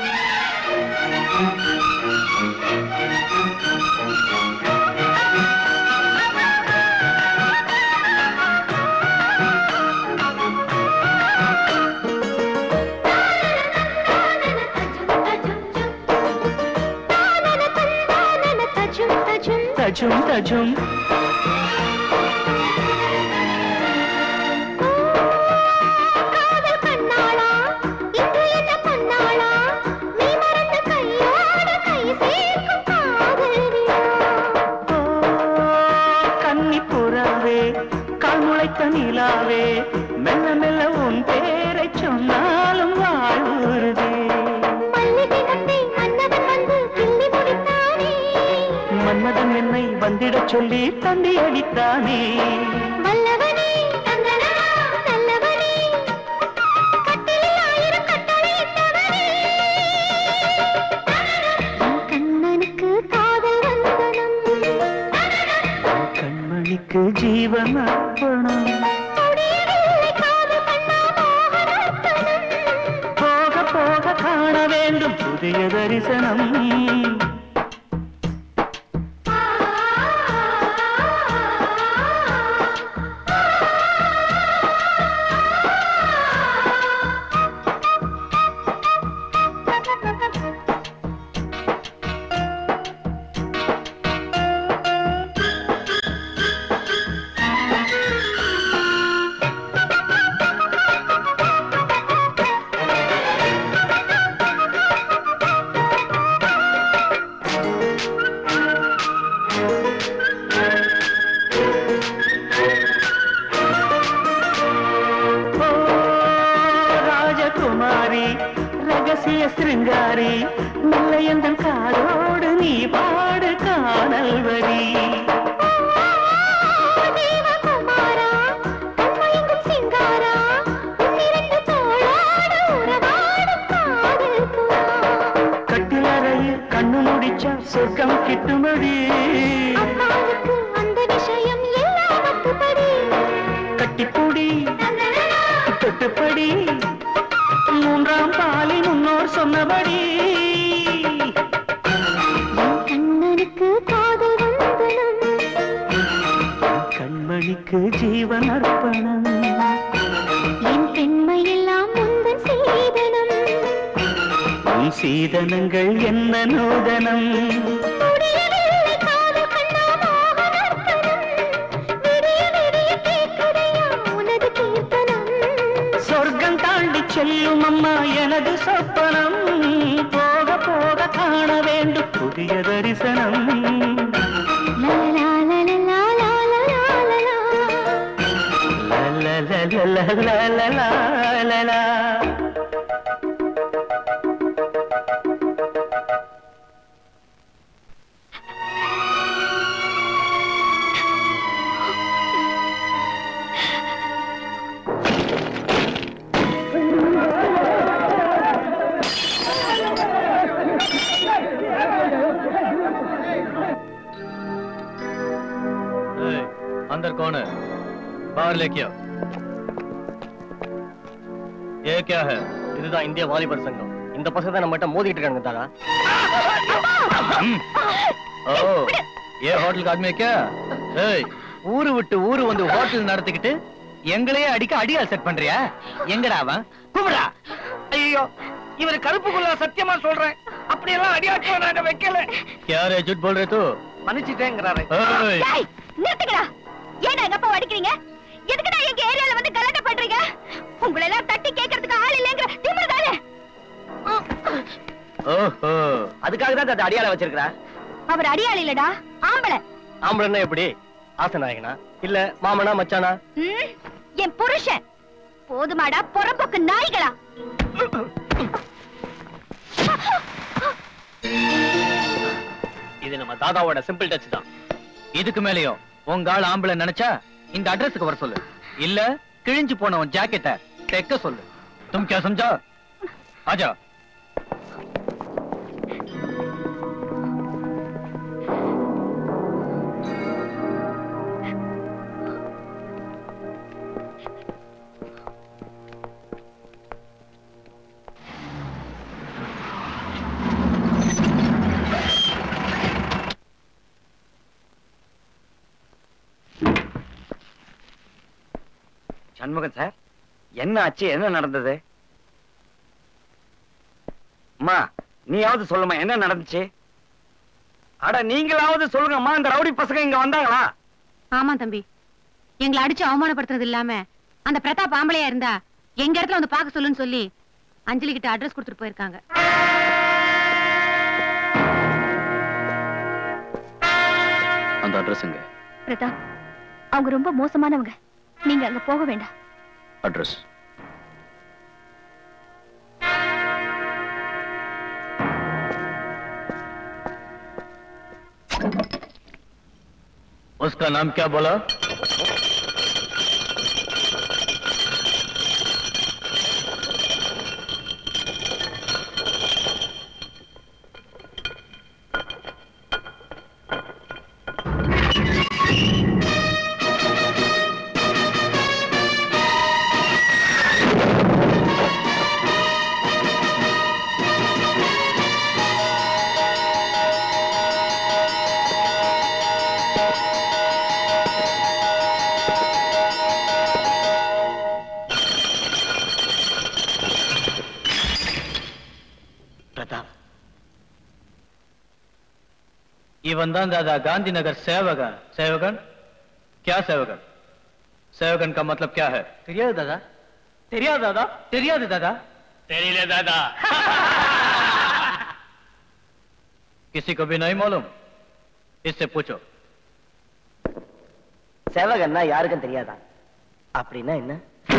தானன தந்தானன தஜும் தஜும் தஜும் தஜும் காதல் கண்ணாளா இன்று என்ன பண்ணாளா நீ மறந்த கையோட கை சேர்க்கும் காதல் விழா கன்னி புறாவே கால் முளைத்த நிலாவே மெல்ல மெல்ல உன் பேரை சொன்னாலும் வாழ்வுறுதே மல்லிகை வந்தே மன்னவன் வந்து கிள்ளி முடித்தானே மன்மதன் என்னை வந்திடச் சொல்லி தந்தி அடித்தானே வல்லவனே தந்தனா நல்லவனே கட்டிலில் ஆயிரம் கட்டளை இட்டவனே என் கண்ணனுக்கு காதல் வந்தனம் கண்மணிக்கு ஜீவன் அர்ப்பணம் முடியவில்லை காதல் கண்ணா மோகனத்தனம் போக போக காண வேண்டும் புதிய தரிசனம் ஓ ராஜகுமாரி ரகசிய சிருங்காரி நல்லையந்தன் காதோடு நீ பாடு காணல் வரி தேவகுமாரா கண்மயங்கும் சிங்காரா உன்னிரண்டு தோளாடு உறவாடும் காதல் புறா கட்டிலறையில் கண்ணு முடிச்சா சொர்க்கம் கிட்டுமடி அம்மாவுக்கு அந்த விஷயம் எல்லாம் அத்துப்படி கட்டிப்பூடி தொட்டுப்படி மூன்றாம் பாலி முன்னோர் சொன்னபடி என் கண்ணனுக்கு காதல் வந்தனம் கண்மணிக்கு ஜீவன் அர்ப்பணம் என் பெண்மையெல்லாம் முந்தன் சீதனம் உன் சீதனங்கள் என்ன நூதனம் முடியவில்லை காதல் கண்ணா மோகனத்தனம் விடிய விடிய கேட்குதையா உனது கீர்த்தனம் சொர்க்கம் தாண்டி செல்லும் அம்மா எனது சொப்பனம் போக போக காண வேண்டும் புதிய தரிசனம் லலலா லலலா லலலா லலலா லலலலலலலலலலா. अंदर कौन है बाहर लेके आओ ये क्या है இதுதான் இந்திய வாலிபர் சங்கம் இந்த பசங்க தான் நம்மகிட்ட மோதிட்டு இருக்காங்க தாரா ओ ये होटल का आदमी है क्या ஏய் ஊரு விட்டு ஊரு வந்து ஹோட்டல் நடத்திக்கிட்டு எங்களையே அடிக்க அடியால் செட் பண்றியா எங்கடா அவன் குமரா ஐயோ இவர் கருப்புக்குள்ள சத்தியமா சொல்றேன் அப்படியெல்லாம் அடியாட்டம் நாங்க வைக்கல क्या रे झूठ बोल रहे तू மன்னிச்சுட்டேங்கிறாரு ஏய் டேய், நிறுத்துங்கடா ஏன்டா எங்க அப்பா அடிக்கிறீங்க எதுக்குடா எங்க ஏரியால வந்து கலாட்டா பண்றீங்க உங்களை எல்லாம் தட்டி கேட்கறதுக்கு ஆள் இல்லைங்கிற திமிரு தானே ஓஹோ அதுக்காக தான் அந்த அடியால வச்சிருக்கிறா அவர் அடியாள் இல்லடா ஆம்பளை ஆம்பளைன்னா எப்படி ஆசநாயகனா இல்ல மாமனா மச்சானா ம், என் புருஷன் போதுமாடா புறம்போக்கு நாய்களா இது நம்ம தாதாவோட சிம்பிள் டச் தான் இதுக்கு மேலயும் உங்க ஆள் ஆம்பளை நினைச்சா இந்த அட்ரஸுக்கு வர சொல்லு இல்ல கிழிஞ்சு போன உன் ஜாக்கெட்ட தைக்க சொல்லு தும் கே சம்ஜா ஆஜா சண்முகம் சார் என்ன ஆச்சு என்ன நடந்தது அம்மா நீயாவது சொல்லுமா என்ன நடந்துச்சு அட நீங்களாவது சொல்லுங்கம்மா இந்த ரவுடி பசங்க இங்க வந்தாங்களா ஆமா தம்பி எங்களை அடிச்சு அவமானப்படுத்துறது இல்லாம அந்த பிரதாப் ஆம்பளையா இருந்தா எங்க இடத்துல வந்து பார்க்க சொல்லுன்னு சொல்லி அஞ்சலி கிட்ட அட்ரஸ் கொடுத்துட்டு போயிருக்காங்க அந்த அட்ரஸ் எங்க பிரதாப் அவங்க ரொம்ப மோசமானவங்க நீங்க அங்க போக வேண்டாம் அட்ரஸ் उसका नाम क्या बोला பிரதாப் இவன் தான் दादा गांधीनगर सेवकन सेवकन क्या सेवकन सेवकन का मतलब क्या है தெரியாது दादा தெரியாது दादा தெரியாது दादा தெரியல தாதா किसी को भी नहीं मालूम इससे पूछो சேவகன்னா யாருக்கும் தெரியாதா அப்படின்னா என்ன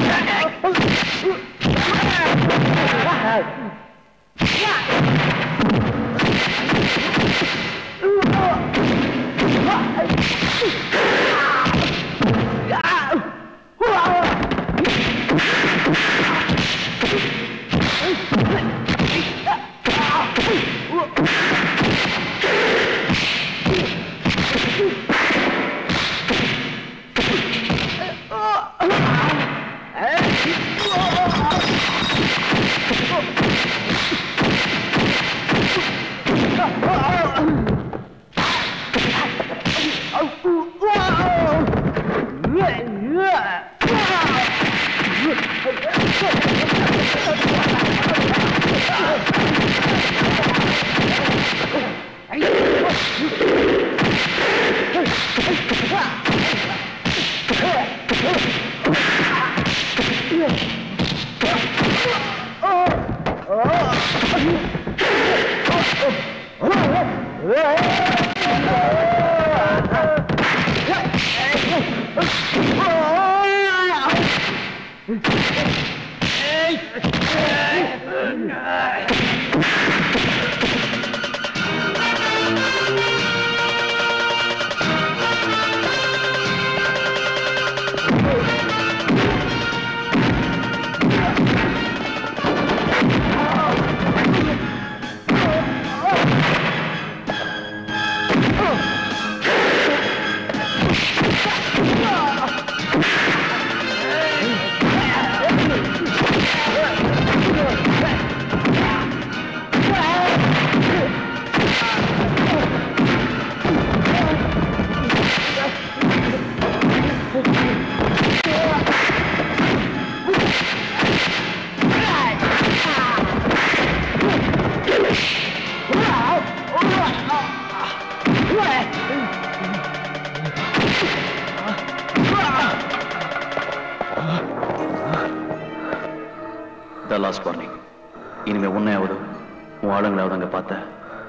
த லாஸ்ட் வார்னிங் இனிமே உன்னையாவது உன் ஆளுங்களாவது அங்க பார்த்த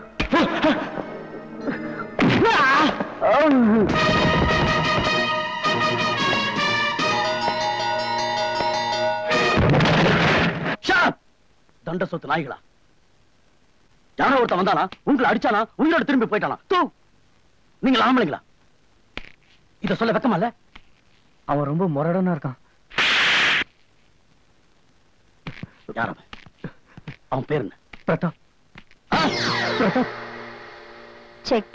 தண்ட சொத்து நாய்களா யாரோ ஒருத்தன் வந்தானா உங்களை அடிச்சானா உயிரோட திரும்பி போயிட்டானா தூ நீங்க ஆம்பளைங்களா இத சொல்ல வெக்கமா இல்ல அவன் ரொம்ப முரடனா இருக்கான் யார் அவன் அவன் பேர் என்ன பிரதாப் ஆ, பிரதாப் செக்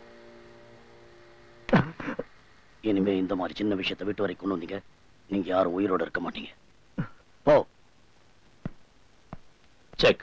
இனிமே இந்த மாதிரி சின்ன விஷயத்தை விட்டு வரை கொண்டு வந்தீங்க நீங்க யாரும் உயிரோட இருக்க மாட்டீங்க போ செக்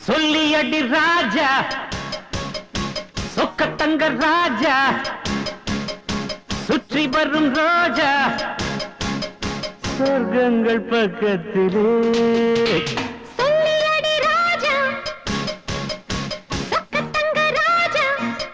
சொல்லி அடி ராஜா சொக்கத்தங்க ராஜா சுற்றி வரும் ரோஜா சொர்க்கங்கள் பக்கத்திலே சொல்லியடி ராஜா சொக்கத்தங்க ராஜா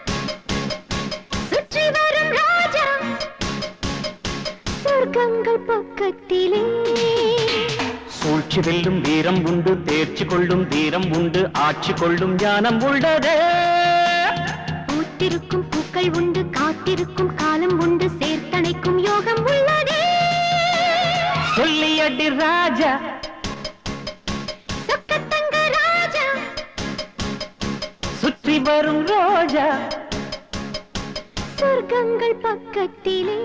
சுற்றி வரும் ராஜா சொர்க்கங்கள் பக்கத்திலே சூழ்ச்சி வெல்லும் வீரம் உண்டு தேர்ச்சி கொள்ளும் தீரம் உண்டு ஆட்சி கொள்ளும் ஞானம் உள்ளதே பூத்திருக்கும் பூக்கள் உண்டு காத்திருக்கும் காலம் உண்டு சேர்த்தணைக்கும் யோகம் உள்ளதே சொல்லி அடி ராஜா சொக்கத்தங்க ராஜா சுற்றி வரும் ரோஜா சொர்க்கங்கள் பக்கத்திலே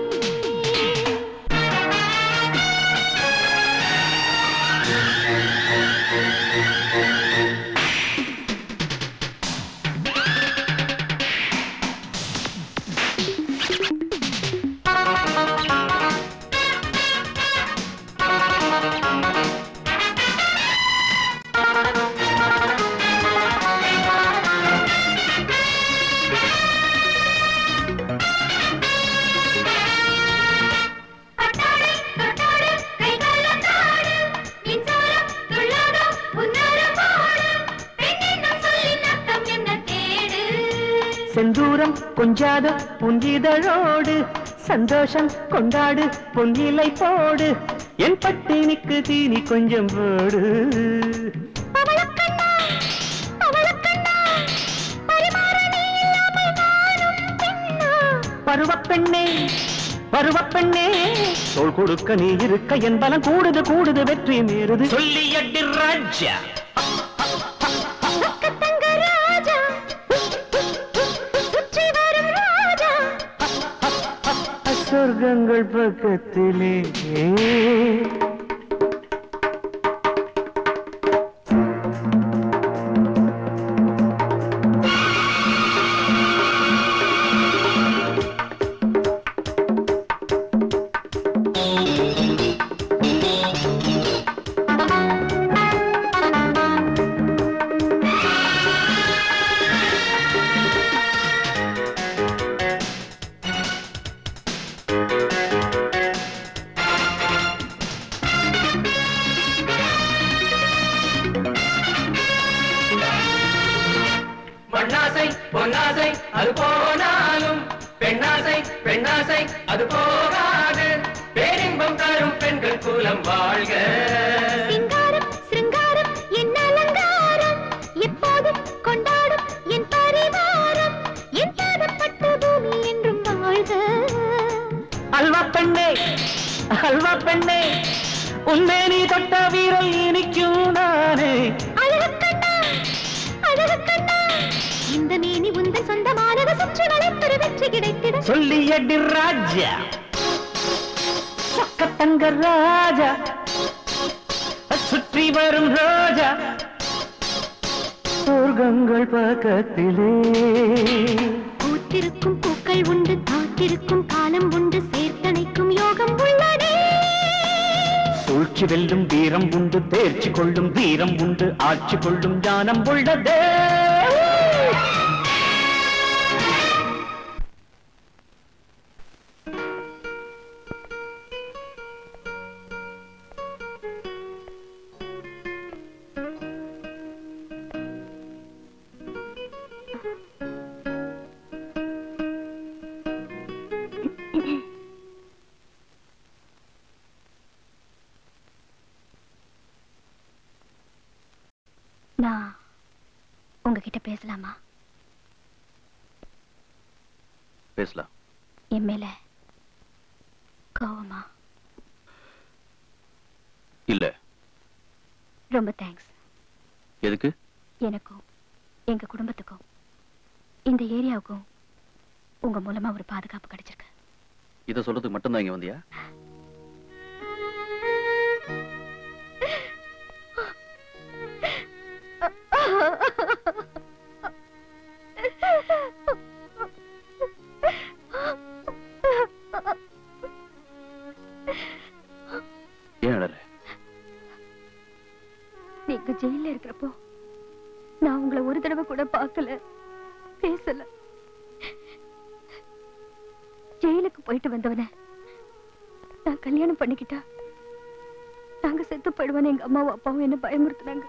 செந்தூரம் கொஞ்சாத புஞ்சிதழோடு சந்தோஷம் கொண்டாடு பொன்னிலை போடு என் பட்டினிக்கு தீனி கொஞ்சம் போடு பருவப்பெண்ணே பருவப்பெண்ணே தோள் கொடுக்க நீ இருக்க என் பலம் கூடுது கூடுது வெற்றி மீறுது சொல்லி அடி ராஜா சொக்கத்தங்க ராஜா சுற்றி வரும் ராஜா சொர்க்கங்கள் பக்கத்திலே மண்ணாசை பொன்னாசை அது போனாலும் பெண்ணாசை பெண்ணாசை அது போகாது பேரின்பம் தரும் பெண்கள் குலம் வாழ்க சிங்காரம் சிருங்காரம் என் அலங்காரம் எப்போதும் கொண்டாடும் என் பரிவாரம் என் பாதப்பட்ட பூமி என்றும் வாழ்க அல்வா பெண்ணே அல்வா பெண்ணே உன்னை நீ தொட்ட வீரல் இனிக்கும் நானே அழகு கண்ணா அழகு கண்ணா இந்த மேனி உந்தன் சொந்தமானது சுற்றி வளைப்பொரு வெற்றி கிடைத்திட சொல்லி அடி ராஜா சொக்கத்தங்க ராஜா சுற்றி வரும் ரோஜா சொர்க்கங்கள் பக்கத்திலே பூத்திருக்கும் பூக்கள் உண்டு காத்திருக்கும் காலம் உண்டு சேர்த்தணைக்கும் யோகம் உள்ளதே சூழ்ச்சி வெல்லும் வீரம் உண்டு தேர்ச்சி கொள்ளும் தீரம் உண்டு ஆட்சி கொள்ளும் ஞானம் உள்ளதே நான் உங்ககிட்ட பேசலாமா பேசலாம் என் மேல கோவமா இல்ல ரொம்ப தேங்க்ஸ் எதுக்கு எனக்கும் எங்க குடும்பத்துக்கும் இந்த ஏரியாவுக்கும் உங்க மூலமா ஒரு பாதுகாப்பு கிடைச்சிருக்கு இத சொல்றதுக்கு மட்டும்தான் இங்க வந்தியா ஏன் அழற நீங்க ஜெயில இருக்கிறப்போ நான் உங்களை ஒரு தடவை கூட பார்க்கல பேசல ஜெயிலுக்கு போயிட்டு வந்தவன நான் கல்யாணம் பண்ணிக்கிட்டா நாங்க செத்து போயிடுவோன்னு எங்க அம்மாவும் அப்பாவும் என்ன பயமுறுத்துனாங்க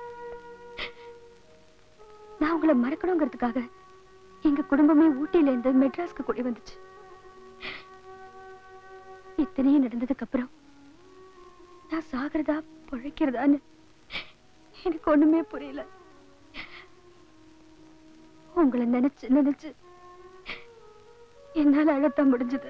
நான் உங்களை மறக்கணுங்கிறதுக்காக எங்க குடும்பமே ஊட்டியில இருந்து மெட்ராஸ்க்கு கூடி வந்துச்சு இத்தனையும் நடந்ததுக்கு அப்புறம் நான் சாகிறதா பொழைக்கிறதான்னு எனக்கு ஒண்ணுமே புரியல உங்களை நினைச்சு நினைச்சு என்னால அழத்தான் முடிஞ்சது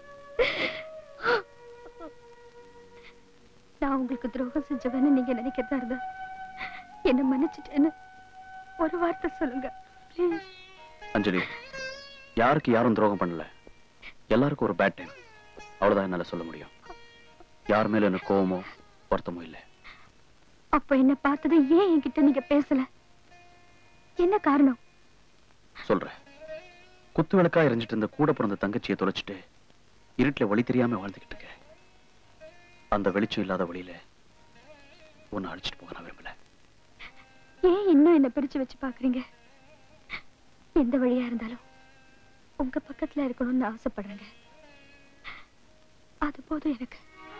நான் உங்களுக்கு துரோகம் செஞ்சவன்னு நீங்க நினைக்கிறதா இருந்தா என்ன மன்னிச்சிட்டேன்னு ஒரு வார்த்தை சொல்லுங்க ப்ளீஸ் அஞ்சலி யாருக்கு யாரும் துரோகம் பண்ணல எல்லாருக்கும் ஒரு பேட் டைம் அவ்வளவுதான் என்னால சொல்ல முடியும் யார் மேல எனக்கு கோவமோ வருத்தமோ இல்லை அப்ப என்ன பார்த்தது ஏன் என்கிட்ட நீங்க பேசல என்ன காரணம் சொல்றேன் குத்து விளக்கா எரிஞ்சிட்டு இருந்த கூட பிறந்த தங்கச்சியை தொலைச்சிட்டு இருட்டுல வழி தெரியாம வாழ்ந்துகிட்டு இருக்க அந்த வெளிச்சம் இல்லாத வழியில உன்னை அழிச்சிட்டு போக நான் விரும்பல ஏன் இன்னும் என்ன பிரிச்சு வச்சு பாக்குறீங்க எந்த வழியா இருந்தாலும் உங்க பக்கத்துல இருக்கணும்னு ஆசைப்படுறேங்க அது போதும் எனக்கு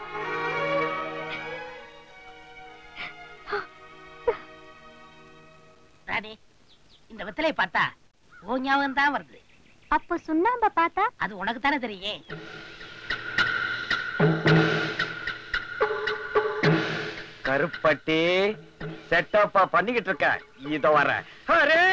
ராணி இந்த வெத்தலையை பார்த்தா ஓ ஞாபகம் தான் வருது அப்ப சுண்ணாம்ப பார்த்தா அது உனக்கு தானே தெரியும் கருப்பட்டி செட்டப்பா பண்ணிக்கிட்டு இருக்க இதோ வர அரே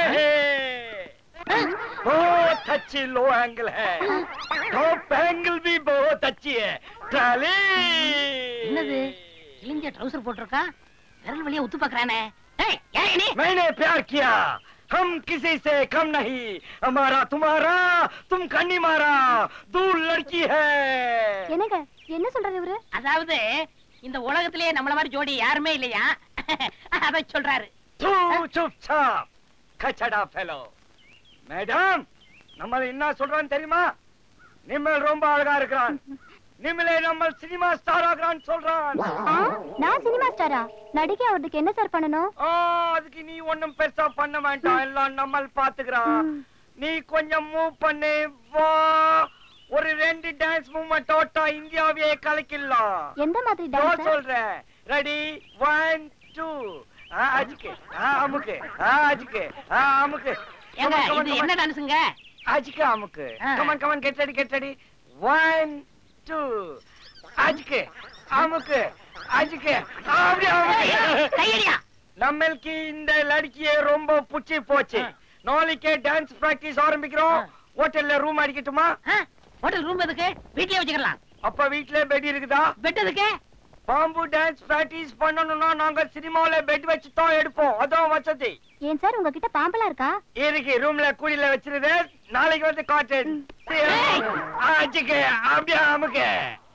बहुत अच्छी लो एंगल है टॉप एंगल भी बहुत अच्छी है ट्राली என்னது கிழிஞ்ச ட்ரவுசர் போட்டிருக்கா விரல் வழியா உத்து பாக்குறானே ஏய் ஏன் நீ मैंने प्यार किया हम किसी से कम नहीं हमारा तुम्हारा तुम कन्नी मारा दूर लड़की है என்னங்க என்ன சொல்றாரு இவரு அதாவது இந்த உலகத்திலேயே நம்மள மாதிரி ஜோடி யாருமே இல்லையா அத சொல்றாரு தூ चुपचाप கச்சடா ஃபெலோ மேடம் நம்ம என்ன சொல்றான்னு தெரியுமா நிம்மல் ரொம்ப அழகா இருக்கிறான் நிம்மலே நம்ம சினிமா ஸ்டார் ஆகிறான்னு சொல்றான் ஆ, நான் சினிமா ஸ்டாரா நடிகை அவருக்கு என்ன சார் பண்ணணும் ஆ, அதுக்கு நீ ஒண்ணும் பெருசா பண்ண வேண்டாம் எல்லாம் நம்மள் பாத்துக்கிறான் நீ கொஞ்சம் மூவ் பண்ணு வா ஒரு ரெண்டு டான்ஸ் மூவ்மெண்ட் ஓட்டா இந்தியாவே கலக்கிடலாம் எந்த மாதிரி இதோ டான்ஸ் சொல்றேன் ரெடி ஒன் டூ அஜுக்கு அமுக்கு அஜுக்கு அமுக்கு ஏங்க இது என்ன டான்ஸுங்க அஜுக்கு அமுக்கு ஆ. Come on come on get ready get ready one two அஜுக்கு அமுக்கு அஜுக்கு அப்படி அமுக்கு கையடியா நம்மளுக்கு இந்த லடுக்கியே ரொம்ப புச்சி போச்சு நாளைக்கே டான்ஸ் பிராக்டிஸ் ஆரம்பிக்கிறோம் ஹோட்டல்ல ரூம் அடிக்கட்டுமா ஹோட்டல் ரூம் எதுக்கு வீட்லயே வச்சுக்கலாம் அப்ப வீட்ல பெட் இருக்குதா பெட் எதுக்கு பாம்பு டான்ஸ் பிராக்டிஸ் பண்ணணும்னா நாங்க சினிமால பெட் வச்சு தான் எடுப்போம் அதான் வசதி ஏன் சார் உங்ககிட்ட பாம்பெல்லாம் இருக்கா இருக்கு ரூம்ல கூடியில வச்சிருது நாளைக்கு வந்து காட்டு ஆச்சுக்கு அப்படியே அமுக்கு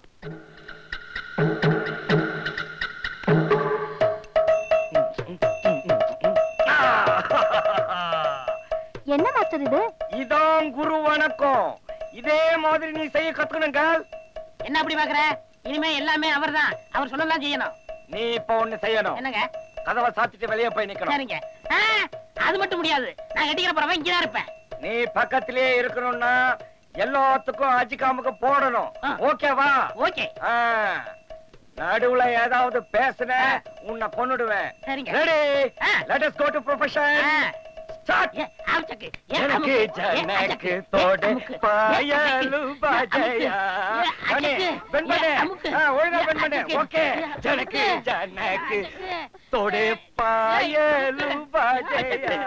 என்ன மாஸ்டர் இது இதான் குரு வணக்கம் இதே மாதிரி நீ செய்ய கத்துக்கணுங்க என்ன அப்படி பாக்குற இனிமே எல்லாமே அவர்தான் அவர் சொல்லலாம் செய்யணும் நீ இப்ப ஒண்ணு செய்யணும் என்னங்க கதவை சாத்திட்டு வெளியே போய் நிக்கணும் சரிங்க ஆ, அது மட்டும் முடியாது நான் கட்டிக்கிற போறவன் இங்கதான் இருப்பேன் நீ பக்கத்திலேயே இருக்கணும்னா எல்லாத்துக்கும் அஜிகாமுக்கு போடணும் ஓகேவா ஓகே நடுவுல ஏதாவது பேசுன உன்னை கொன்னுடுவேன் சரிங்க. Ready let us go to profession start ஆச்சக்கு எனக்கு ஜனக்கு தோடு பாயலு பாஜயா அண்ணே பெண் பண்ணு ஆ, ஒழுங்கா பெண் பண்ணு ஓகே ஜனக்கு ஜனக்கு தோடு பாயலு பாஜயா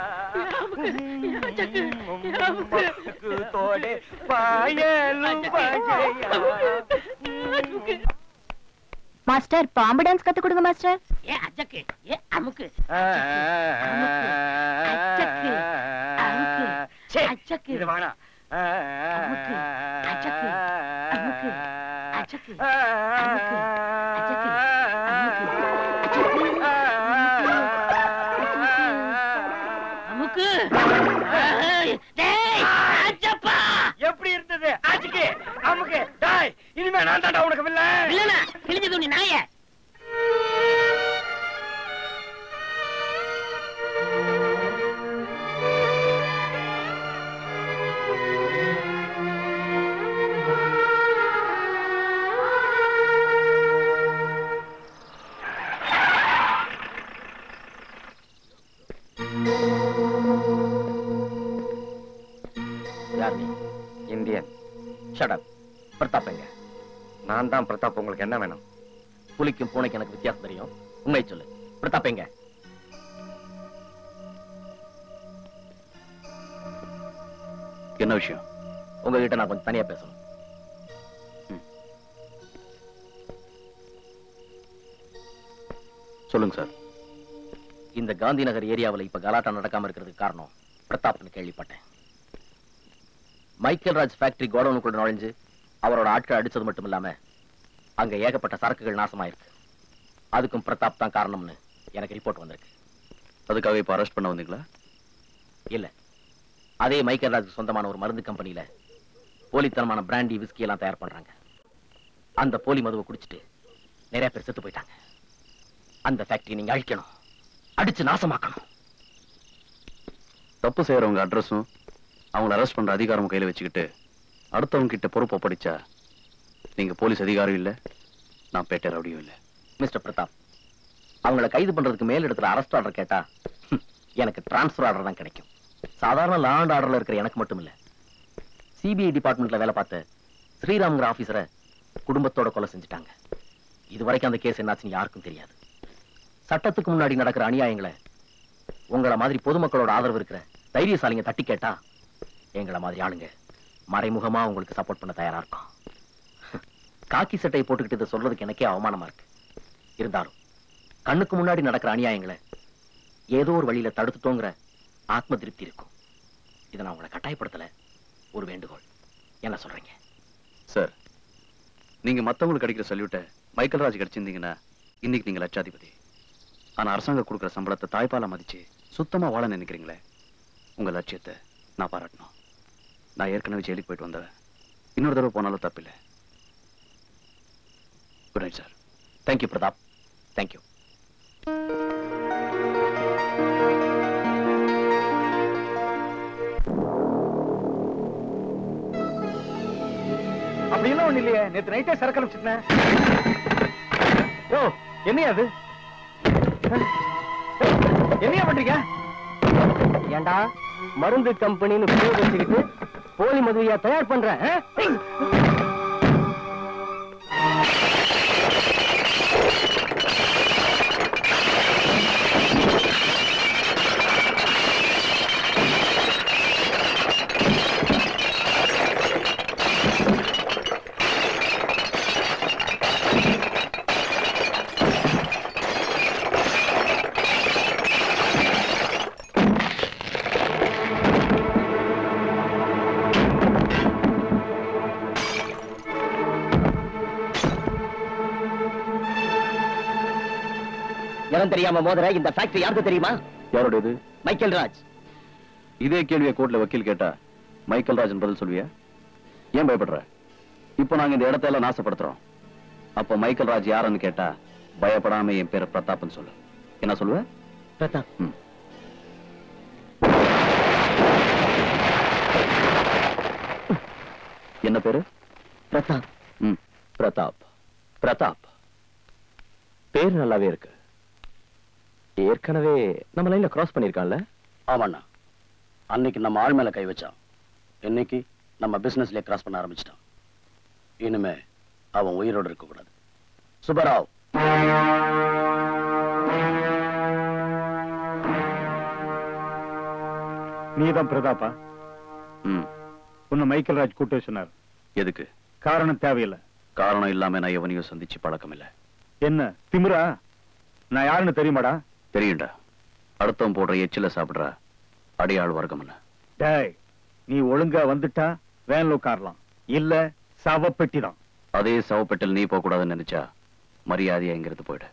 தோடு பாயலு பாஜயா மாஸ்டர் பாம்பு டான்ஸ் கத்து கொடுங்க மாஸ்டர் ஏ அச்சக்கு ஏ அமுக்கு அச்சக்கு இது வேணாம் அமுக்கு அச்சக்கு அமுக்கு அச்சக்கு அமுக்கு ஏய், டேய், அச்சப்பா எப்படி இருந்தது ஆச்சுக்கு அமுக்கு டாய் இனிமே நான் தாண்டா உனக்கு வில்ல இல்லனா கிழிஞ்ச துணி நாய யார் நீ இந்தியன் ஷடப் பிரதாப் எங்க நான் தான் பிரதாப் உங்களுக்கு என்ன வேணும் புலிக்கும் பூனைக்கும் எனக்கு வித்தியாசம் தெரியும் உண்மை சொல்லு பிரதாப் எங்க என்ன விஷயம் உங்ககிட்ட நான் கொஞ்சம் தனியா பேசணும் சொல்லுங்க சார் இந்த காந்தி நகர் ஏரியாவுல இப்ப கலாட்டா நடக்காம இருக்கிறதுக்கு காரணம் பிரதாப்னு கேள்விப்பட்டேன் மைக்கேல் ராஜ் ஃபேக்டரி கோடவுனுக்குள்ள நுழைஞ்சு அவரோட ஆட்கள் அடிச்சது மட்டும் இல்லாம அங்க ஏகப்பட்ட சரக்குகள் நாசமாயிருக்கு அதுக்கும் பிரதாப் தான் காரணம்னு எனக்கு ரிப்போர்ட் வந்திருக்கு அதுக்காக இப்ப அரெஸ்ட் பண்ண வந்தீங்களா இல்ல அதே மைக்கேல் ராஜ் சொந்தமான ஒரு மருந்து கம்பெனில போலித்தனமான பிராண்டி விஸ்கி எல்லாம் தயார் பண்றாங்க அந்த போலி மதுவை குடிச்சிட்டு நிறைய பேர் செத்து போயிட்டாங்க அந்த ஃபேக்டரி நீங்க அழிக்கணும் அடிச்சு நாசமாக்கணும் தப்பு செய்யறவங்க அட்ரஸும் அவங்கள அரெஸ்ட் பண்ற அதிகாரம் கையில வச்சுக்கிட்டு அடுத்தவங்க கிட்ட பொறுப்பை படிச்சா நீங்க போலீஸ் அதிகாரம் இல்ல நான் பேட்டை ரவுடியும் இல்ல மிஸ்டர் பிரதாப் அவங்கள கைது பண்றதுக்கு மேல் இடத்துல அரெஸ்ட் ஆர்டர் கேட்டா ஹம், எனக்கு டிரான்ஸ்ஃபர் ஆர்டர் தான் கிடைக்கும் சாதாரண லாண்ட் ஆர்டர்ல இருக்கிற எனக்கு மட்டும் இல்ல சிபிஐ டிபார்ட்மெண்ட்ல வேலை பார்த்த ஸ்ரீராம்ங்கிற ஆபீசரை குடும்பத்தோட கொலை செஞ்சுட்டாங்க இது வரைக்கும் அந்த கேஸ் என்னாச்சுன்னு யாருக்கும் தெரியாது சட்டத்துக்கு முன்னாடி நடக்கிற அநியாயங்களை உங்கள மாதிரி பொதுமக்களோட ஆதரவு இருக்கிற தைரியசாலிங்க தட்டி கேட்டா எங்கள மாதிரி ஆளுங்க மறைமுகமா உங்களுக்கு சப்போர்ட் பண்ண தயாரா இருக்கும் காக்கி சட்டையை போட்டுக்கிட்டு இதை சொல்றதுக்கு எனக்கே அவமானமா இருக்கு இருந்தாலும் கண்ணுக்கு முன்னாடி நடக்கிற அநியாயங்களை ஏதோ ஒரு வழியில தடுத்துட்டோங்கிற ஆத்ம திருப்தி இருக்கும் இதை நான் உங்களை கட்டாயப்படுத்தல ஒரு வேண்டுகோள் என்ன சொல்றீங்க சார் நீங்க மத்தவங்களுக்கு கிடைக்கிற சல்யூட்டை மைக்கேல் ராஜ் கிடைச்சிருந்தீங்கன்னா இன்னைக்கு நீங்க லட்சாதிபதி ஆனா அரசாங்கம் கொடுக்குற சம்பளத்தை தாய்ப்பால மதிச்சு சுத்தமா வாழ நினைக்கிறீங்களே உங்க லட்சியத்தை நான் பாராட்டணும் நான் ஏற்கனவே ஜெயிலுக்கு போயிட்டு வந்தவன் இன்னொரு தடவை போனாலும் தப்பில்லை good night sir thank you Pratap thank you அப்படியெல்லாம் ஒண்ணு இல்லையே நேத்து நைட்டே சரக்கு அனுப்பிச்சிட்டேன் ஓ என்னையா அது என்னையா பண்றீங்க ஏண்டா மருந்து கம்பெனின்னு பேர் வச்சுக்கிட்டு போலி மதுவையா தயார் பண்றேன் ஆ? இடம் தெரியாம மோதுற இந்த ஃபேக்டரி யாருக்கு தெரியுமா யாரோட இது மைக்கேல் ராஜ் இதே கேள்வியை கோர்ட்ல வக்கீல் கேட்டா மைக்கேல் ராஜன் பதில் சொல்வியா ஏன் பயப்படுற இப்போ நாங்க இந்த இடத்த எல்லாம் நாசப்படுத்துறோம் அப்போ மைக்கேல் ராஜ் யாருன்னு கேட்டா பயப்படாம என் பேரை பிரதாப்னு சொல்லு என்ன சொல்லுவ பிரதாப் ம். என்ன பேரு பிரதாப் ம் பிரதாப் பிரதாப் பேர் நல்லாவே இருக்கு ஏற்கனவே நம்ம லைன்ல கிராஸ் பண்ணிருக்கான்ல ஆமாண்ணா அன்னைக்கு நம்ம ஆள் மேல கை வச்சான் இன்னைக்கு நம்ம பிசினஸ்லயே கிராஸ் பண்ண ஆரம்பிச்சிட்டான் இனிமே அவன் உயிரோடு இருக்க கூடாது சுப்பராவ் நீதான் பிரதாப்பா ம் உன்னை மைக்கேல் ராஜ் கூட்டு சொன்னார் எதுக்கு காரணம் தேவையில்லை காரணம் இல்லாம நான் எவனையும் சந்திச்சு பழக்கம் இல்ல என்ன திமிரா நான் யாருன்னு தெரியுமாடா தெரியும்டா அடுத்தவன் போடுற எச்சில சாப்பிடுற அடியாள் வர்க்கம் என்ன டேய் நீ ஒழுங்கா வந்துட்டா வேன்ல உட்காரலாம் இல்ல சவப்பெட்டி தான் அதே சவப்பெட்டில் நீ போக கூடாதுன்னு நினைச்சா மரியாதையா இங்கிருந்து போயிடு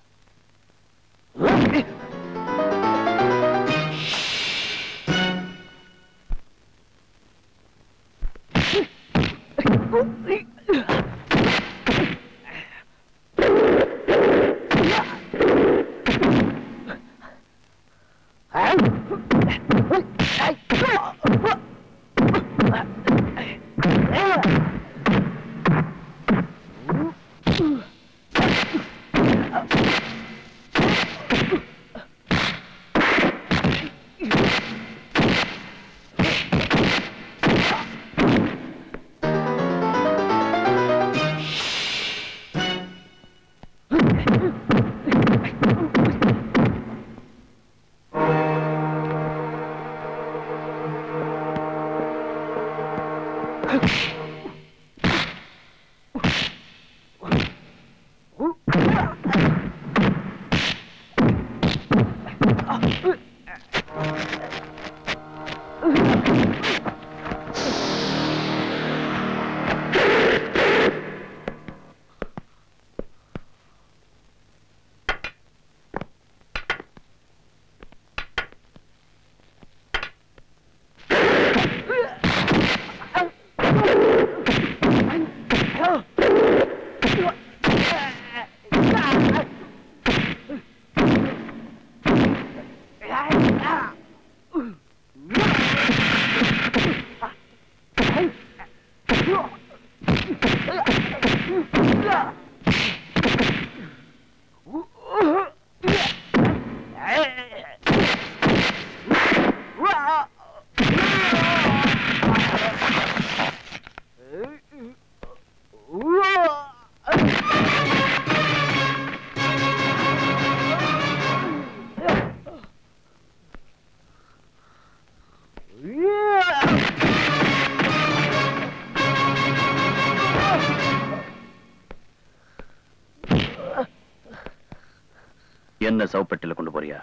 Ah! என்ன சவப்பெட்டில கொண்டு போறியா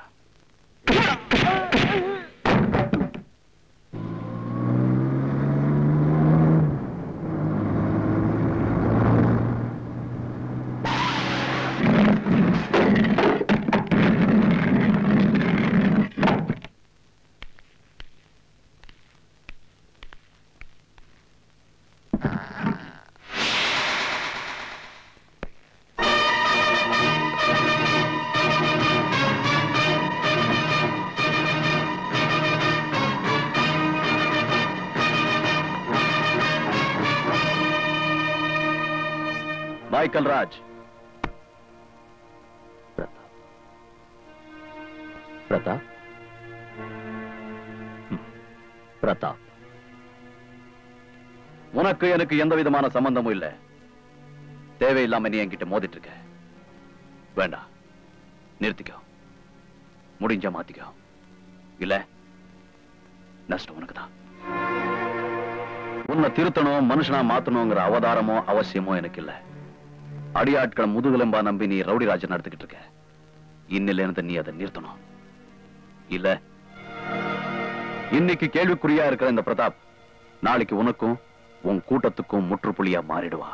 பாய் கல்ராஜ் பிரதாப் ம். பிரதாப் உனக்கு எனக்கு எந்த விதமான சம்பந்தமும் இல்ல தேவையில்லாம நீ என்கிட்ட மோதிட்டு இருக்க வேண்டாம் நிறுத்திக்கோ முடிஞ்சா மாத்திக்கோ இல்ல நஷ்டம் உனக்கு தான் உன்னை திருத்தணும் மனுஷனா மாத்தணுங்கிற அவதாரமோ அவசியமோ எனக்கு இல்ல அடியாட்களை முதுகெலும்பா நம்பி நீ ரவுடி ராஜன் நடத்திக்கிட்டு இருக்க இன்னில இருந்து நீ அதை நிறுத்தணும் இல்ல இன்னைக்கு கேள்விக்குறியா இருக்கிற இந்த பிரதாப் நாளைக்கு உனக்கும் உன் கூட்டத்துக்கும் முற்றுப்புள்ளியா மாறிடுவா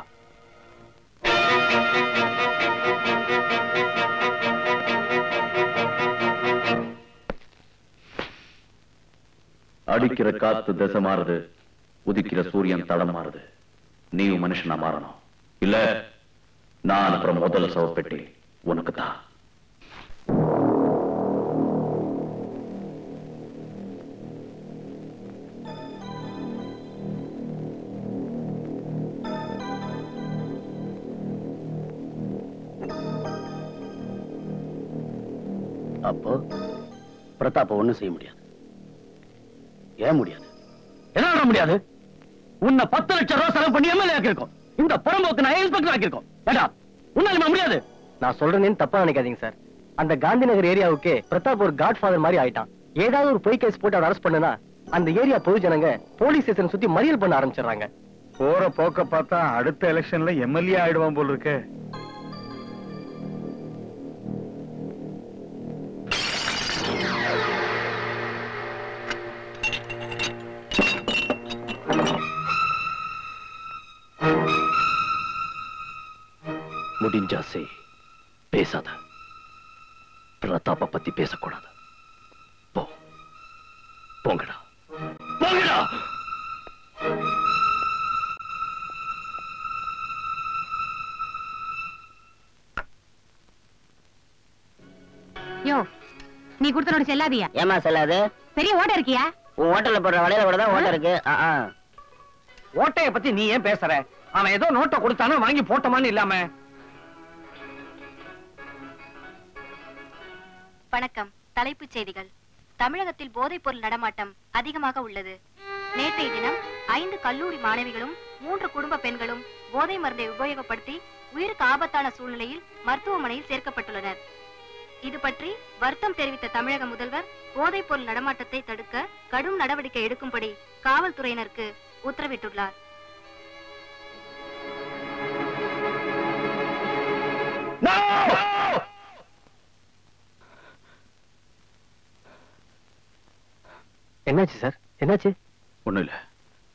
அடிக்கிற காத்து திசை மாறுது உதிக்கிற சூரியன் தடம் மாறுது நீயும் மனுஷனா மாறணும் இல்ல நான் அனுப்புற முதல் சவப்பெட்டி உனக்கு தான் அப்போ பிரதாப்ப ஒண்ணும் செய்ய முடியாது ஏன் முடியாது என்ன முடியாது உன்னை பத்து லட்சம் ரூபாய் செலவு பண்ணி எம்எல்ஏ ஆக்கியிருக்கோம் இந்த புறம்போக்கு நான் இன்ஸ்பெக்டர் ஆக்கியிருக்கோம் ஏடா உன்னாலுமா முடியாது நான் சொல்றேன்னு தப்பா நினைக்காதீங்க சார் அந்த காந்தி நகர் ஏரியாவுக்கே பிரதாப் ஒரு காட் ஃபாதர் மாதிரி ஆயிட்டான் ஏதாவது ஒரு பொய் கேஸ் போட்டு அவர் அரெஸ்ட் பண்ணுனா அந்த ஏரியா பொது ஜனங்க போலீஸ் ஸ்டேஷன் சுத்தி மறியல் பண்ண ஆரம்பிச்சிடுறாங்க போற போக்க பார்த்தா அடுத்த எலெக்ஷன்ல எம்எல்ஏ ஆயிடுவான் போல இருக்கு முடிஞ்சா செய் பேசாத பிரதாப்ப பத்தி பேசக்கூடாது போ போங்கடா போங்கடா யோ நீ கொடுத்த நோட்டு செல்லாதியா ஏமா செல்லாது பெரிய ஓட்ட இருக்கியா உன் ஹோட்டல்ல போடுற வலையில கூட தான் ஓட்ட இருக்கு ஆ, ஆ. ஓட்டைய பத்தி நீ ஏன் பேசுற அவன் ஏதோ நோட்டை கொடுத்தானோ வாங்கி போட்டோமான்னு இல்லாம வணக்கம் தலைப்புச் செய்திகள் தமிழகத்தில் போதைப்பொருள் நடமாட்டம் அதிகமாக உள்ளது நேற்றைய தினம் ஐந்து கல்லூரி மாணவிகளும் மூன்று குடும்ப பெண்களும் போதை மருந்தை உபயோகப்படுத்தி உயிருக்கு ஆபத்தான சூழ்நிலையில் மருத்துவமனையில் சேர்க்கப்பட்டுள்ளனர் இது பற்றி வருத்தம் தெரிவித்த தமிழக முதல்வர் போதைப்பொருள் நடமாட்டத்தை தடுக்க கடும் நடவடிக்கை எடுக்கும்படி காவல்துறையினருக்கு உத்தரவிட்டுள்ளார் என்னாச்சு சார் என்னாச்சு ஒண்ணும் இல்ல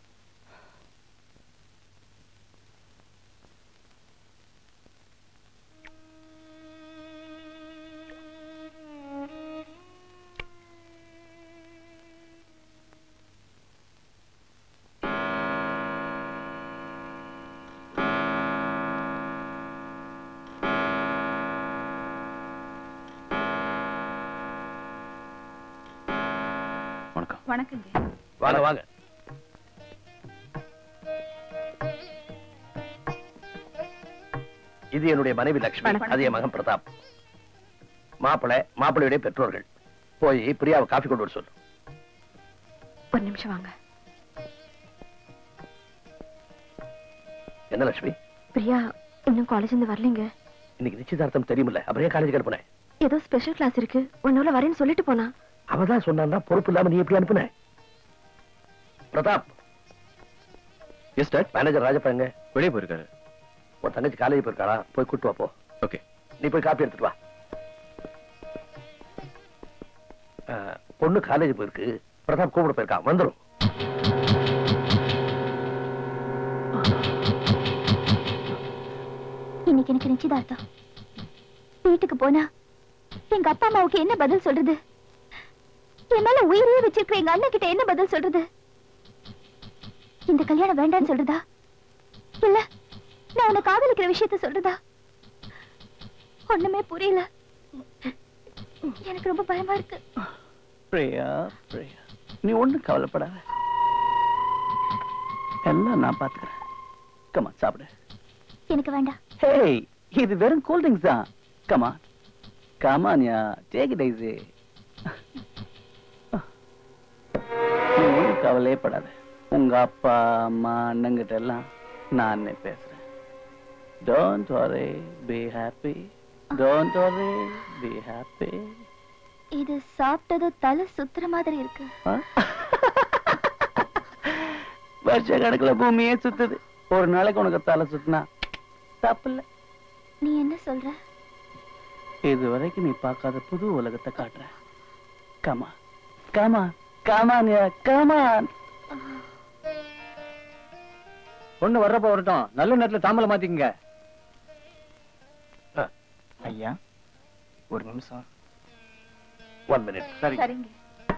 வணக்கம் வணக்கங்க வாங்க வாங்க இது என்னுடைய மனைவி லட்சுமி வணக்கம். அது என் மகன் பிரதாப் மாப்பிள்ளை மாப்பிள்ளையுடைய பெற்றோர்கள் போய் பிரியாவை காஃபி கொண்டு வர சொல்லு ஒரு நிமிஷம் வாங்க என்ன லட்சுமி பிரியா இன்னும் காலேஜ் இருந்து வரலீங்க இன்னைக்கு நிச்சயதார்த்தம் தெரியுமில்ல அப்படியே காலேஜுக்கு அனுப்புனேன் ஏதோ ஸ்பெஷல் கிளாஸ் இருக்கு உன்னால வரேன்னு சொல்லிட்டு போனா அவதான் சொன்னா பொறுப்பு இல்லாம நீ எப்படி அனுப்புன Pratap yes that manager Rajappa எங்க வெளியே போயிருக்காரு உன் தங்கச்சி காலேஜ் போயிருக்காளா போய் கூட்டு வா போ ஓகே நீ போய் காப்பி எடுத்துட்டு வா ஆ, பொண்ணு காலேஜ் போயிருக்கு பிரதாப் கூப்பிட போயிருக்கான் வந்துரும் இன்னைக்கு எனக்கு நிச்சயதார்த்தம் வீட்டுக்கு போனா எங்க அப்பா அம்மாவுக்கு என்ன பதில் சொல்றது என் மேல உயிரையே வச்சிருக்கிற எங்க அண்ணன் கிட்ட என்ன பதில் சொல்றது இந்த கல்யாணம் வேண்டாம்னு சொல்றதா இல்ல நான் உன்னை காதலிக்கிற விஷயத்த சொல்றதா ஒண்ணுமே புரியல எனக்கு ரொம்ப பயமா இருக்கு பிரியா பிரியா நீ ஒண்ணும் கவலைப்படாத எல்லாம் நான் பாத்துக்கிறேன் கமா சாப்பிடு எனக்கு வேண்டாம் ஹேய் இது வெறும் கூல் ட்ரிங்க்ஸ் தான் கமா கமான்யா டேக் இட் ஈஸி நீ ஒண்ணும் கவலையே படாத உங்க அப்பா அம்மா அண்ணங்கிட்ட எல்லாம் நானே பேசுறேன் don't worry be happy don't worry be happy இது சாப்பிட்டது தலை சுத்துற மாதிரி இருக்கு வருஷ கணக்குல பூமியே சுத்துது ஒரு நாளைக்கு உனக்கு தலை சுத்தினா தப்பில்ல நீ என்ன சொல்ற இது வரைக்கும் நீ பார்க்காத புது உலகத்தை காட்டுறேன் கமா கமா கமான் கமான் பொண்ணு வர்றப்ப வரட்டும் நல்ல நேரத்துல தாம்பலம் மாத்திக்கங்க ஐயா ஒரு நிமிஷம் ஒன் மினிட் சரி சரிங்க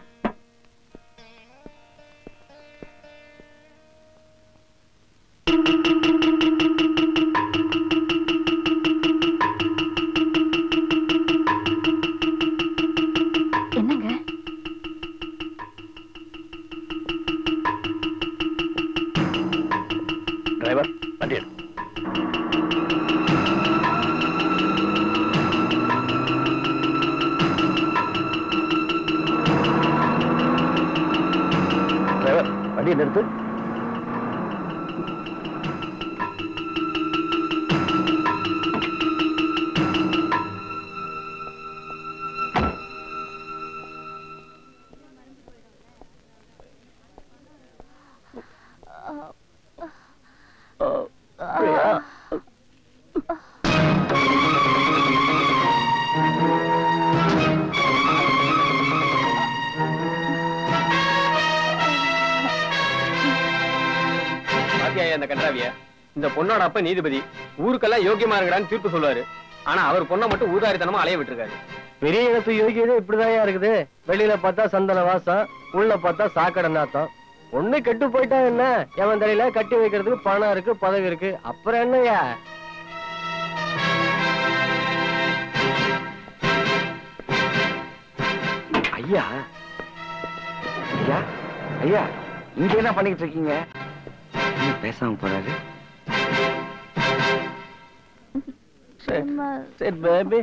என்னங்க டிரைவர் வண்டி எடு டிரைவர் வண்டியை நிறுத்து பிரியா பாத்தியா அந்த கன்றாவிய இந்த பொண்ணோட அப்ப நீதிபதி ஊருக்கெல்லாம் யோக்கியமா இருக்கடான்னு தீர்ப்பு சொல்லுவாரு ஆனா அவர் பொண்ணை மட்டும் ஊதாரித்தனமா அலைய விட்டுருக்காரு பெரிய இடத்து யோகியதே இப்படிதான் இருக்குது வெளியில பார்த்தா சந்தன வாசம் உள்ள பார்த்தா சாக்கடை நாத்தம் ஒண்ணு கெட்டு போயிட்டா என்ன எவன் தலையில கட்டி வைக்கிறதுக்கு பணம் இருக்கு பதவி இருக்கு அப்புறம் என்னய்யா ஐயா ஐயா ஐயா இங்க என்ன பண்ணிட்டு இருக்கீங்க இன்னும் பேசாம போறாரு சரி பேபி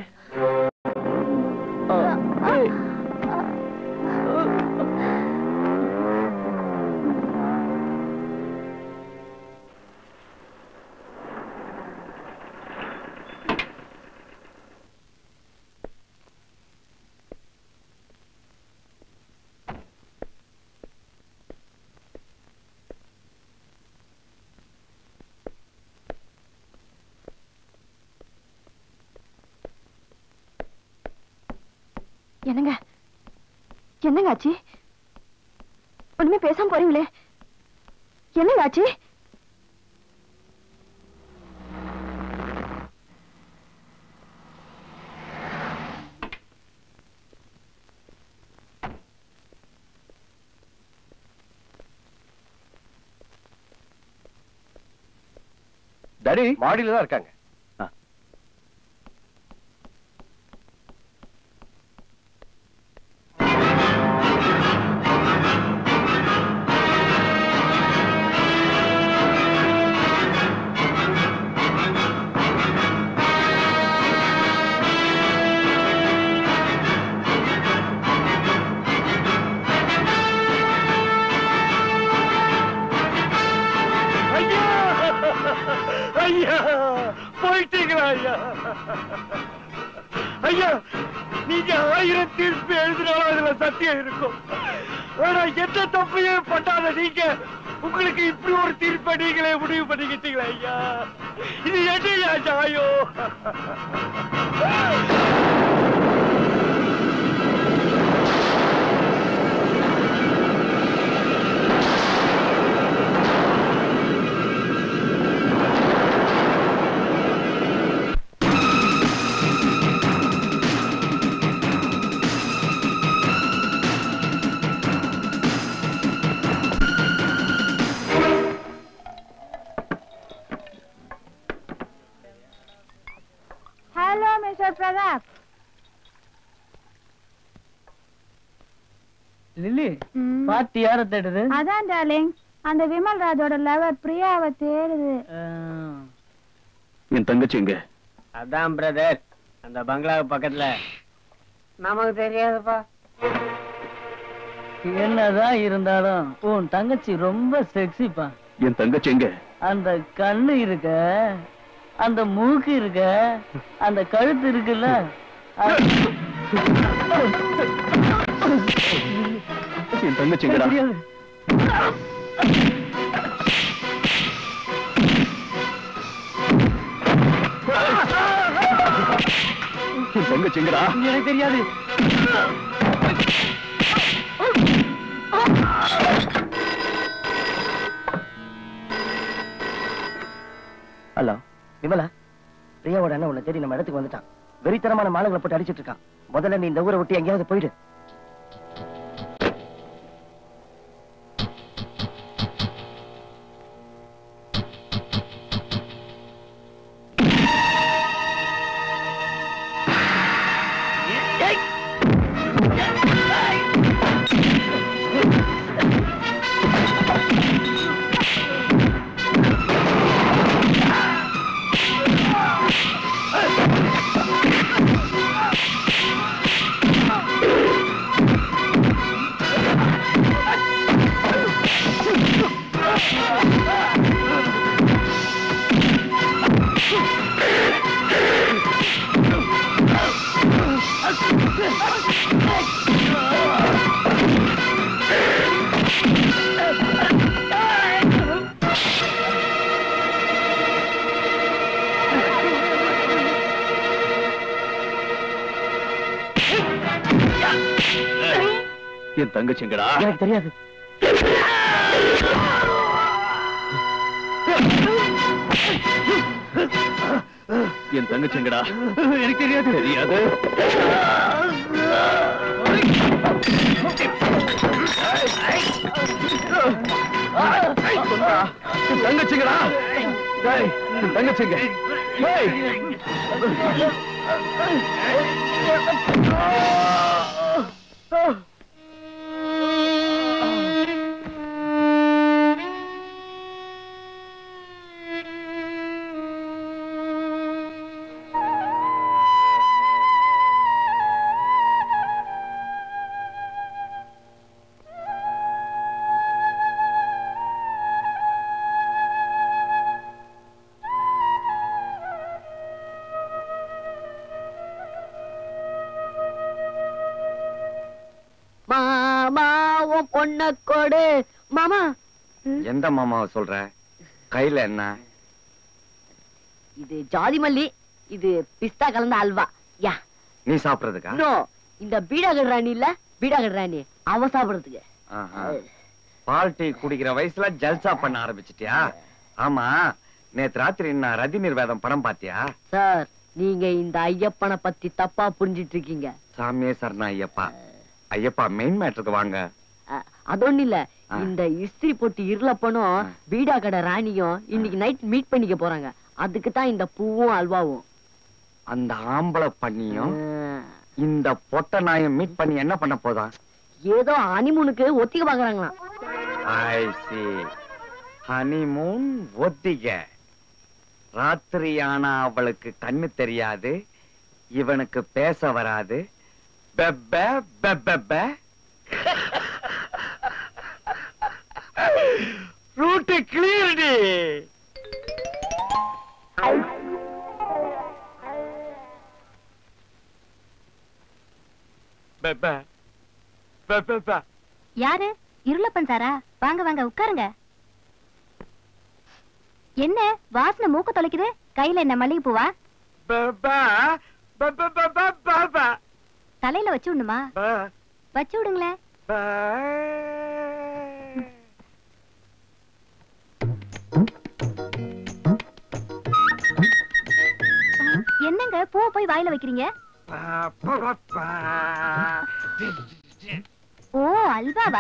என்னங்க என்னங்க ஆச்சு ஒண்ணுமே பேசாம போறீங்களே என்ன ஆச்சு டாடி மாடியில தான் இருக்காங்க ஐயா ஐயா போயிட்டீங்களா ஐயா ஐயா நீங்க ஆயிரம் தீர்ப்பு எழுதினாலும் அதுல சத்தியம் இருக்கும் ஆனா எந்த தப்பையும் பண்ணாத நீங்க உங்களுக்கு இப்படி ஒரு தீர்ப்பை நீங்களே முடிவு பண்ணிக்கிட்டீங்களா ஐயா இது என்னையா நியாயம் ஹலோ மிஸ்டர் பிரதாப் லில்லி பாட்டி யார தேடுது அதான் டார்லிங் அந்த விமல் ராஜோட லவர் பிரியாவை தேடுது என் தங்கச்சி எங்க அதான் பிரதர் அந்த பங்களாவு பக்கத்துல நமக்கு தெரியாதுப்பா என்னதான் இருந்தாலும் உன் தங்கச்சி ரொம்ப செக்ஸிப்பா என் தங்கச்சி எங்க அந்த கண்ணு இருக்க அந்த மூக்கு இருக்க அந்த கழுத்து இருக்குல்ல அது- என் தங்கச்சி எங்கடா தெரியாது என் தங்கச்சி எங்கடா எனக்கு தெரியாது ஹலோ விமலா பிரியாவோட அண்ணன் உன்னை தேடி நம்ம இடத்துக்கு வந்துட்டான் வெறித்தனமான மாலைகளை போட்டு அடிச்சிட்டு இருக்கான் முதல்ல நீ இந்த ஊரை விட்டு எங்கேயாவது போயிடு என் தங்கச்சி எங்கடா எனக்கு தெரியாது என் தங்கச்சி எங்கடா எனக்கு தெரியாது தெரியாது என் தங்கச்சிங்கடா டேய், என் தங்கச்சிங்க டேய். மாமா உன் பொண்ண கொடு மாமா எந்த மாமாவை சொல்ற கையில என்ன இது ஜாதி மல்லி இது பிஸ்தா கலந்த அல்வா யா நீ சாப்பிடுறதுக்கா நோ இந்த பீடாகர் ராணி இல்ல பீடாகர் ராணி அவ சாப்பிடுறதுக்கு ஆஹா. பால் டீ குடிக்கிற வயசுல ஜல்சா பண்ண ஆரம்பிச்சிட்டியா ஆமா நேத்து ராத்திரி நான் ரதி நிர்வேதம் படம் பாத்தியா சார் நீங்க இந்த ஐயப்பனை பத்தி தப்பா புரிஞ்சிட்டு இருக்கீங்க சாமியே சரணா ஐயப்பா ஐயப்பா மெயின் மேட்டருக்கு வாங்க அ- அது ஒண்ணு இல்ல இந்த இஸ்திரி போட்டு இருளப்பனும் பீடா கடை ராணியும் இன்னைக்கு நைட் மீட் பண்ணிக்க போறாங்க அதுக்கு தான் இந்த பூவும் அல்வாவும் அந்த ஆம்பளை பண்ணியும் இந்த பொட்ட நாயம் மீட் பண்ணி என்ன பண்ண போதா ஏதோ அனிமுனுக்கு ஒத்திக பாக்குறாங்களாம் ஐ சி ஹனிமூன் ஒத்திக ராத்திரி ஆனா அவளுக்கு கண்ணு தெரியாது இவனுக்கு பேச வராது பெப்ப பெப்ப ரூட்டு கிளியர்டி பெப்ப பெப்ப யாரு இருளப்பன் சாரா வாங்க வாங்க உட்காருங்க என்ன வாசனை மூக்க தொலைக்குது கையில என்ன மல்லிகை பூவா தலையில வச்சு விடணுமா வச்சு விடுங்களேன் என்னங்க பூவை போய் வாயில வைக்கிறீங்க ஓ அல்வாவா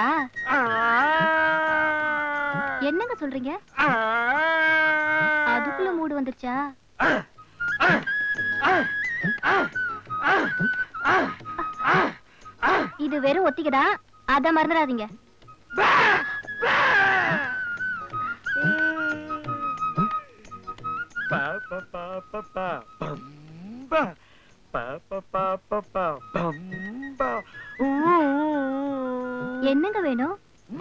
என்னங்க சொல்றீங்க அதுக்குள்ள மூடு வந்துருச்சா இது வெறும் ஒத்திக்கதா அத மறந்துடாதீங்க என்னங்க வேணும்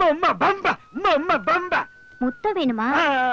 முத்த வேணுமா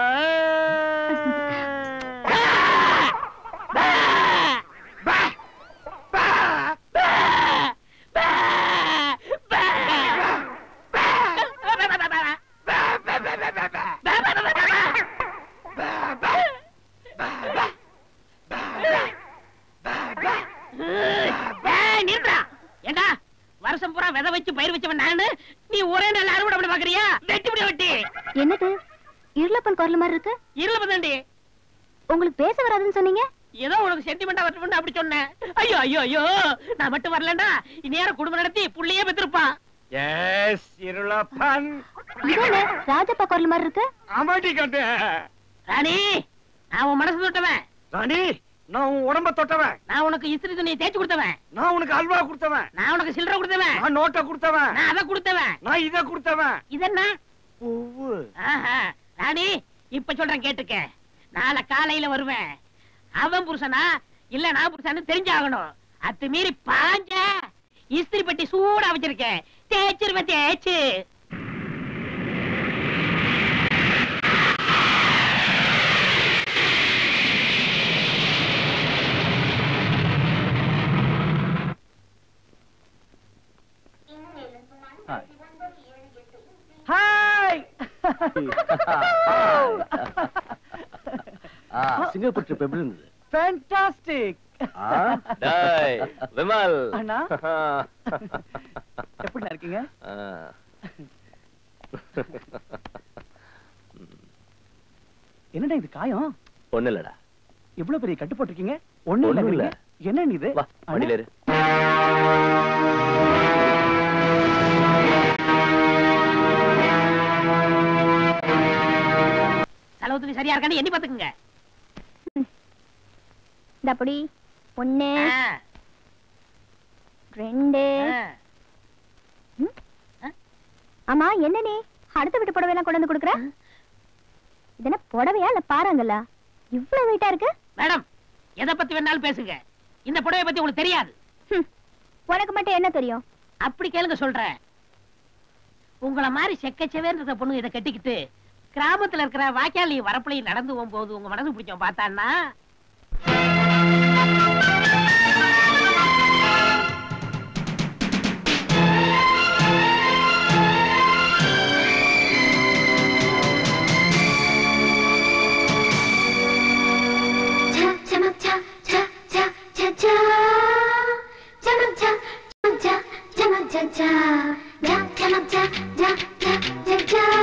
ஏய், நிறுத்துடா. ஏண்டா வருஷம் பூரா விதை வச்சு பயிர் வச்சவன் நானு நீ ஒரே நாள் அறுவடை பண்ண பாக்குறியா வெட்டி விட வெட்டி என்னது இருளப்பன் குரல் மாதிரி இருக்கு இருள பதாண்டி உங்களுக்கு பேச வராதுன்னு சொன்னீங்க ஏதோ உனக்கு சென்டிமெண்டா வரட்டும்னு அப்படி சொன்னேன் ஐயோ ஐயோ ஐயோ நான் மட்டும் வரலடா இந்நேரம் குடும்பம் நடத்தி புள்ளையே பெற்றிருப்பான் எஸ் இருளப்பன் இதானே ராஜப்பா குரல் மாதிரி இருக்கு அமாட்டி கட்டு ராணி நான் உன் மனசு தொட்டவன் ராணி நான் உன் உடம்ப தொட்டவன் நான் உனக்கு இஸ்திரி துணியை தேய்ச்சு கொடுத்தவன் நான் உனக்கு அல்வா கொடுத்தவன் நான் உனக்கு சில்லறை கொடுத்தவன் நான் நோட்டை கொடுத்தவன் நான் அதை கொடுத்தவன் நான் இத கொடுத்தவன் இதென்ன பூவு ஆஹா. ராணி இப்ப சொல்றேன் கேட்டுக்க நாளை காலையில வருவேன் அவன் புருஷனா இல்ல நான் புருஷன்னு தெரிஞ்சாகணும் அத்து மீறி பாஞ்ச இஸ்திரி பெட்டி சூடா வச்சிருக்கேன் தேய்ச்சிருவேன் தேய்ச்சு ஹாய் சிங்கப்பூர் ட்ரிப் எப்படி இருந்தது ஃபேண்டாஸ்டிக் டேய், விமல் அண்ணா எப்படி இருக்கீங்க ஆ. என்னடா இது காயம் ஒண்ணு இல்லடா இவ்வளவு பெரிய கட்டு போட்டிருக்கீங்க ஒண்ணு ஒண்ணும் இல்ல இல்ல. என்ன இது வா வண்டியில இரு செலவு துணி சரியா இருக்கான்னு எண்ணி பாத்துக்குங்க இந்த அப்படி ஒண்ணு ஆ, ரெண்டு ஆ. ம்? ஆமா என்ன நீ அடுத்த வீட்டு புடவை எல்லாம் கொண்டு வந்து கொடுக்குற இது என்ன புடவையா இல்ல பாறாங்கல்ல இவ்வளவு வெயிட்டா இருக்கு மேடம் எதை பத்தி வேணாலும் பேசுங்க இந்த புடவை பத்தி உங்களுக்கு தெரியாது ஹம். உனக்கு மட்டும் என்ன தெரியும் அப்படி கேளுங்க சொல்றேன் உங்கள மாதிரி செக்கச்சவேன்னு இருக்க பொண்ணு இதை கட்டிக்கிட்டு கிராமத்துல இருக்கிற வாய்க்காலி வரப்புலையும் நடந்து போகும்போது உங்க மனசு பிடிச்சவன் பார்த்தான்னா cha cha cha cha cha cha cha cha cha cha cha cha cha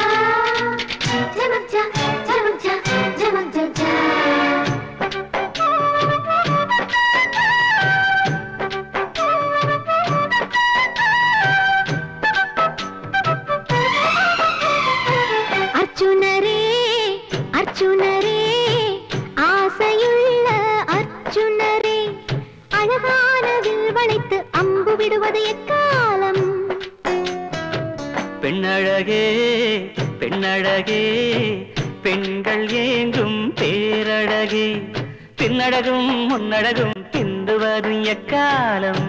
பெண்ணழகே பெண்கள் ஏங்கும் பேரழகே பின்னழகும் முன்னழகும் பிந்துவதும் எக்காலம்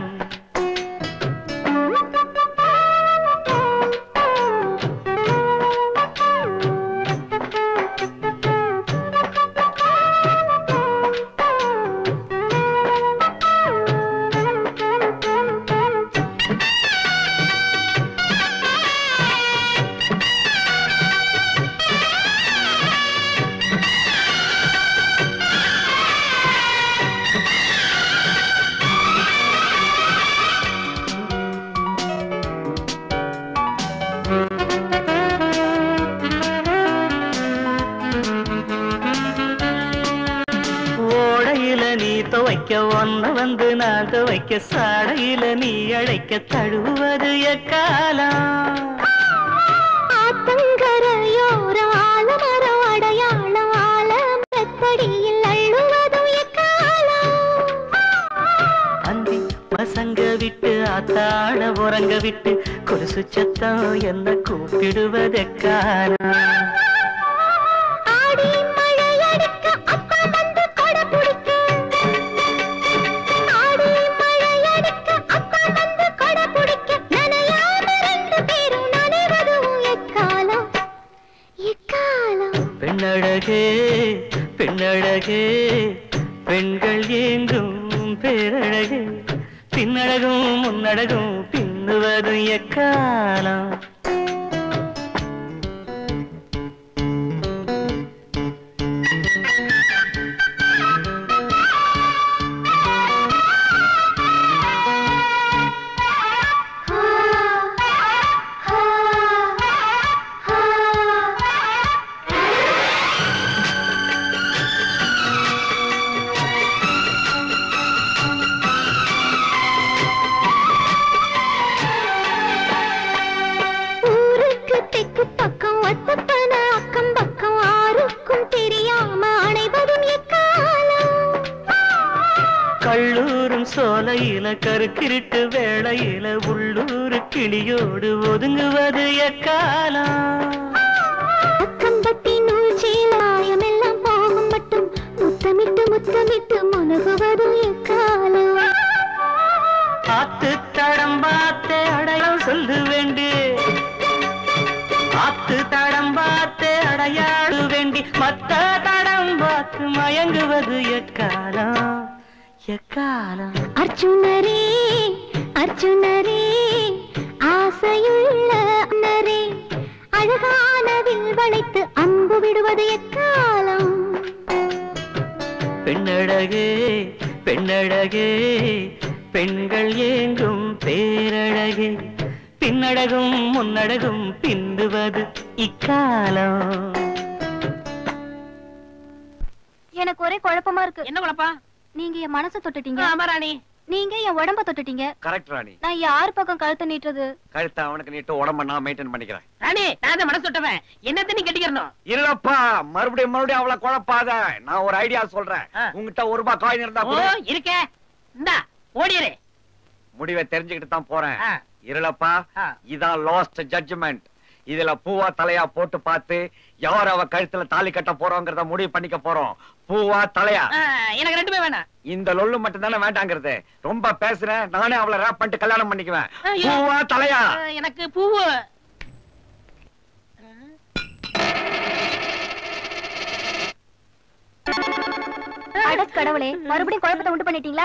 ஓடையில நீ துவைக்க ஒன்ன வந்து நான் துவைக்க சாடையில நீ அழைக்க தழுவது எக்காலம் ஆத்தங்கரையோர ஆலமரம் அடையாளம் ஆலமரத்தடியில் அள்ளுவதும் எக்காலம் அந்தி பசங்க விட்டு ஆத்தாட உறங்க விட்டு கொலுசு சத்தம் என்ன கூப்பிடுவதெக்காலம் ஆடி மழையடிக்க அப்பா வந்து கொடை பிடிக்க ஆடி மழையடிக்க அப்பா வந்து கொடை பிடிக்க நனையாம ரெண்டு பேரும் நனைவதும் எக்காலம் எக்காலம் பெண்ணழகே பெண்ணழகே பெண்கள் ஏங்கும் பேரழகே பின்னழகும் முன்னழகும் பின்னுவதும் எக்காலம் ஊருக்கு தெக்கு பக்கம் ஒத்தப்பன அக்கம் பக்கம் ஆருக்கும் தெரியாம அணைவதும் எக்காலம் கள்ளூரும் சோலையில கருக்கிருட்டு வேளையில உள்ளூர் கிளியோடு ஒதுங்குவது எக்காலம் கம்பத்தி நூல் சீலாயம் எல்லாம் போகும் மட்டும் முத்தமிட்டு முத்தமிட்டு முனகுவதும் எக்காலம் ஆத்து தடம் பார்த்தே அடையாளம் சொல்லு வேண்டு ஆத்து தடம் பார்த்தே அடையாளு வேண்டி மத்த தடம் பார்த்து மயங்குவது எக்காலம் எக்காலம் அர்ஜுனரே அர்ஜுனரே ஆசையுள்ள அண்ணரே அழகான வில் வளைத்து அம்பு விடுவது எக்காலம் பெண்ணழகே பெண்ணழகே பெண்கள் ஏங்கும் பேரழகே பின்னழகும் முன்னழகும் பிந்துவது இக்காலம் எனக்கு ஒரே குழப்பமா இருக்கு என்ன குழப்பம் நீங்க என் மனசை தொட்டுட்டீங்க ஆமா ராணி நீங்க என் உடம்ப தொட்டுட்டீங்க கரெக்ட் ராணி நான் யார் பக்கம் கழுத்தை நீட்டுறது கழுத்தை அவனுக்கு நீட்டு உடம்ப நான் மெயின்டைன் பண்ணிக்கிறேன் ராணி நான் தான் மனசு விட்டவன் என்னத்த நீ கட்டிக்கிறணும் இல்லப்பா மறுபடியும் மறுபடியும் அவளை குழப்பாத நான் ஒரு ஐடியா சொல்றேன் உங்ககிட்ட ஒரு ரூபாய் காயின் இருந்தா ஓ கொடு. இருக்கே இந்தா ஓடிரு முடிவை தெரிஞ்சுக்கிட்டு தான் போறேன் இருளப்பா இதான் லாஸ்ட் ஜட்ஜ்மெண்ட் இதுல பூவா தலையா போட்டு பார்த்து யார் அவ கழுத்துல தாலி கட்ட போறோங்கிறத முடிவு பண்ணிக்க போறோம் பூவா தலையா ஆ, எனக்கு ரெண்டுமே வேணாம் இந்த லொல்லு மட்டும் தானே வேண்டாங்கிறது ரொம்ப பேசுறேன் நானே அவளை ரேப் பண்ணிட்டு கல்யாணம் பண்ணிக்குவேன் ஐயோ. பூவா தலையா ஆ, எனக்கு பூவு அட கடவுளே மறுபடியும் குழப்பத்தை உண்டு பண்ணிட்டீங்களா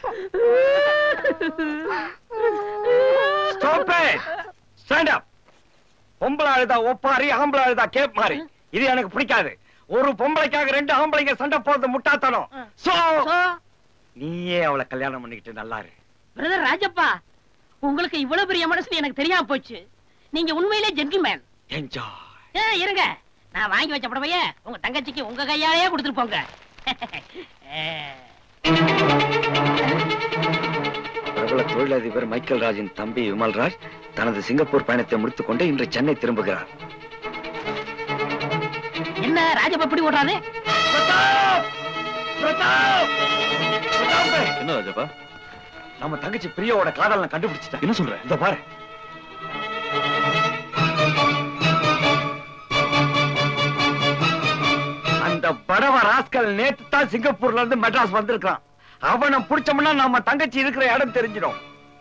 ஸ்டாப் இட் ஸ்டாண்ட் அப் பொம்பளை அழுதா ஒப்பாரி ஆம்பளை அழுதா கேப் மாதிரி இது எனக்கு பிடிக்காது ஒரு பொம்பளைக்காக ரெண்டு ஆம்பளைங்க சண்டை போறது முட்டாத்தனம் சோ நீயே அவளை கல்யாணம் பண்ணிக்கிட்டு நல்லா இரு பிரதர் ராஜப்பா உங்களுக்கு இவ்வளவு பெரிய மனசு எனக்கு தெரியாம போச்சு நீங்க உண்மையிலே ஜென்டில்மேன் என்ஜாய் இருங்க நான் வாங்கி வச்ச புடவைய உங்க தங்கச்சிக்கு உங்க கையாலேயே கொடுத்துட்டு போங்க பிரபல தொழிலதிபர் மைக்கேல் ராஜின் தம்பி விமல்ராஜ் தனது சிங்கப்பூர் பயணத்தை முடித்துக் கொண்டு இன்று சென்னை திரும்புகிறார் என்ன ராஜப்பா இப்படி ஓடுறாரு என்ன ராஜப்பா நம்ம தங்கச்சி பிரியாவோட காதல் நான் கண்டுபிடிச்சிட்டேன் என்ன சொல்ற இந்த பாரு அந்த படவ ராஸ்கல் நேத்து தான் சிங்கப்பூர்ல இருந்து மெட்ராஸ் வந்திருக்கான் அவனை புடிச்சோம்னா நம்ம தங்கச்சி இருக்கிற இடம் தெரிஞ்சிடும்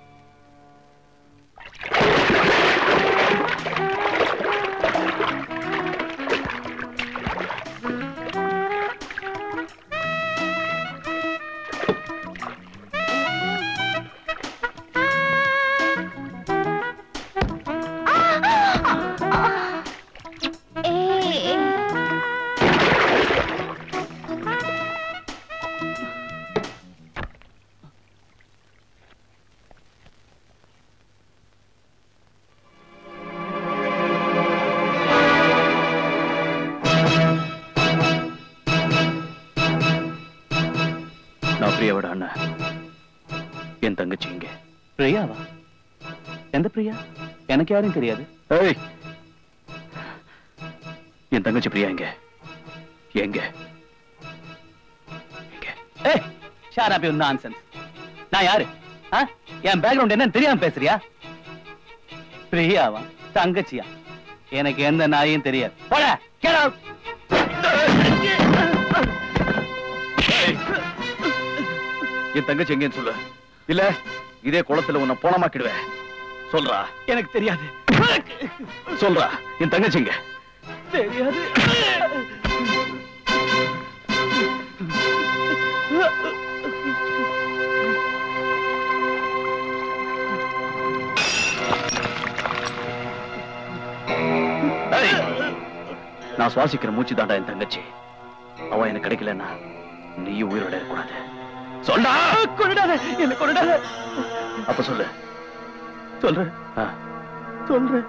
நான் பிரியாவோட அண்ணன் என் தங்கச்சி இங்க பிரியாவா எந்த பிரியா எனக்கு யாரும் தெரியாது ஏய் என் தங்கச்சி பிரியா எங்க எங்க ஏய் ஷார் அப் யூ நான்சென்ஸ் நான் யாரு ஆ? என் பேக்ரவுண்ட் என்னன்னு தெரியாம பேசுறியா பிரியாவா தங்கச்சியா எனக்கு எந்த நாயும் தெரியாது போட get out. என் தங்கச்சி எங்கன்னு சொல்லு இல்ல இதே குளத்துல உன்னை போனமாக்கிடுவேன் சொல்றா எனக்கு தெரியாது சொல்றா என் தங்கச்சி எங்க தெரியாது ஏய், நான் சுவாசிக்கிற மூச்சு தாண்டா என் தங்கச்சி அவ எனக்கு கிடைக்கலன்னா நீயும் உயிரோட இருக்கக்கூடாது சொல்டா கொண்டுடாத என்ன கொண்டுடாத அப்ப சொல்லு சொல்றேன் ஆ, சொல்றேன்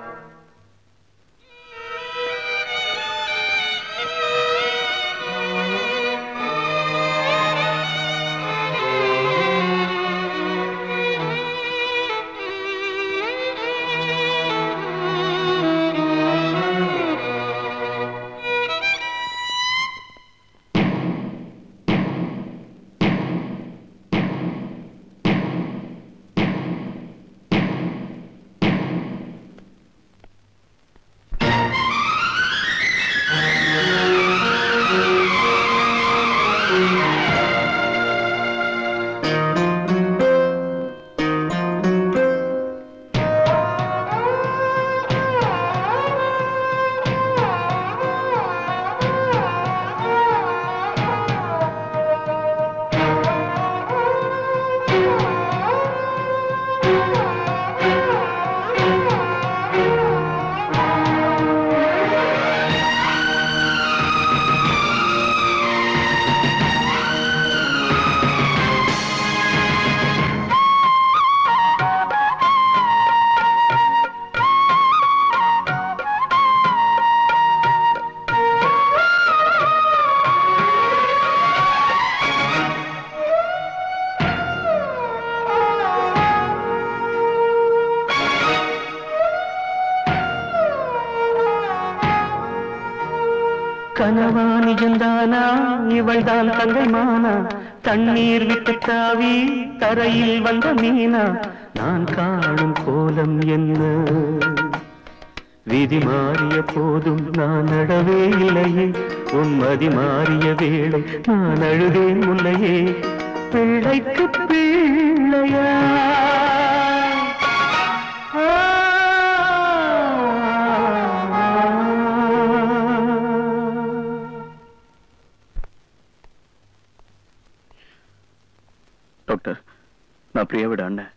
கனவா நிஜந்தானா இவள் தான் தங்கை மானா தண்ணீர் விட்டு தாவி கரையில் வந்த மீனா நான் காணும் கோலம் என்ன விதி மாறிய போதும் நான் அடவே இல்லையே உன்மதி மாறிய வேளை நான் அழுதேன் முல்லையே பிள்ளைக்கு பிள்ளையா டாக்டர் நான் பிரியாவோட அண்ணன்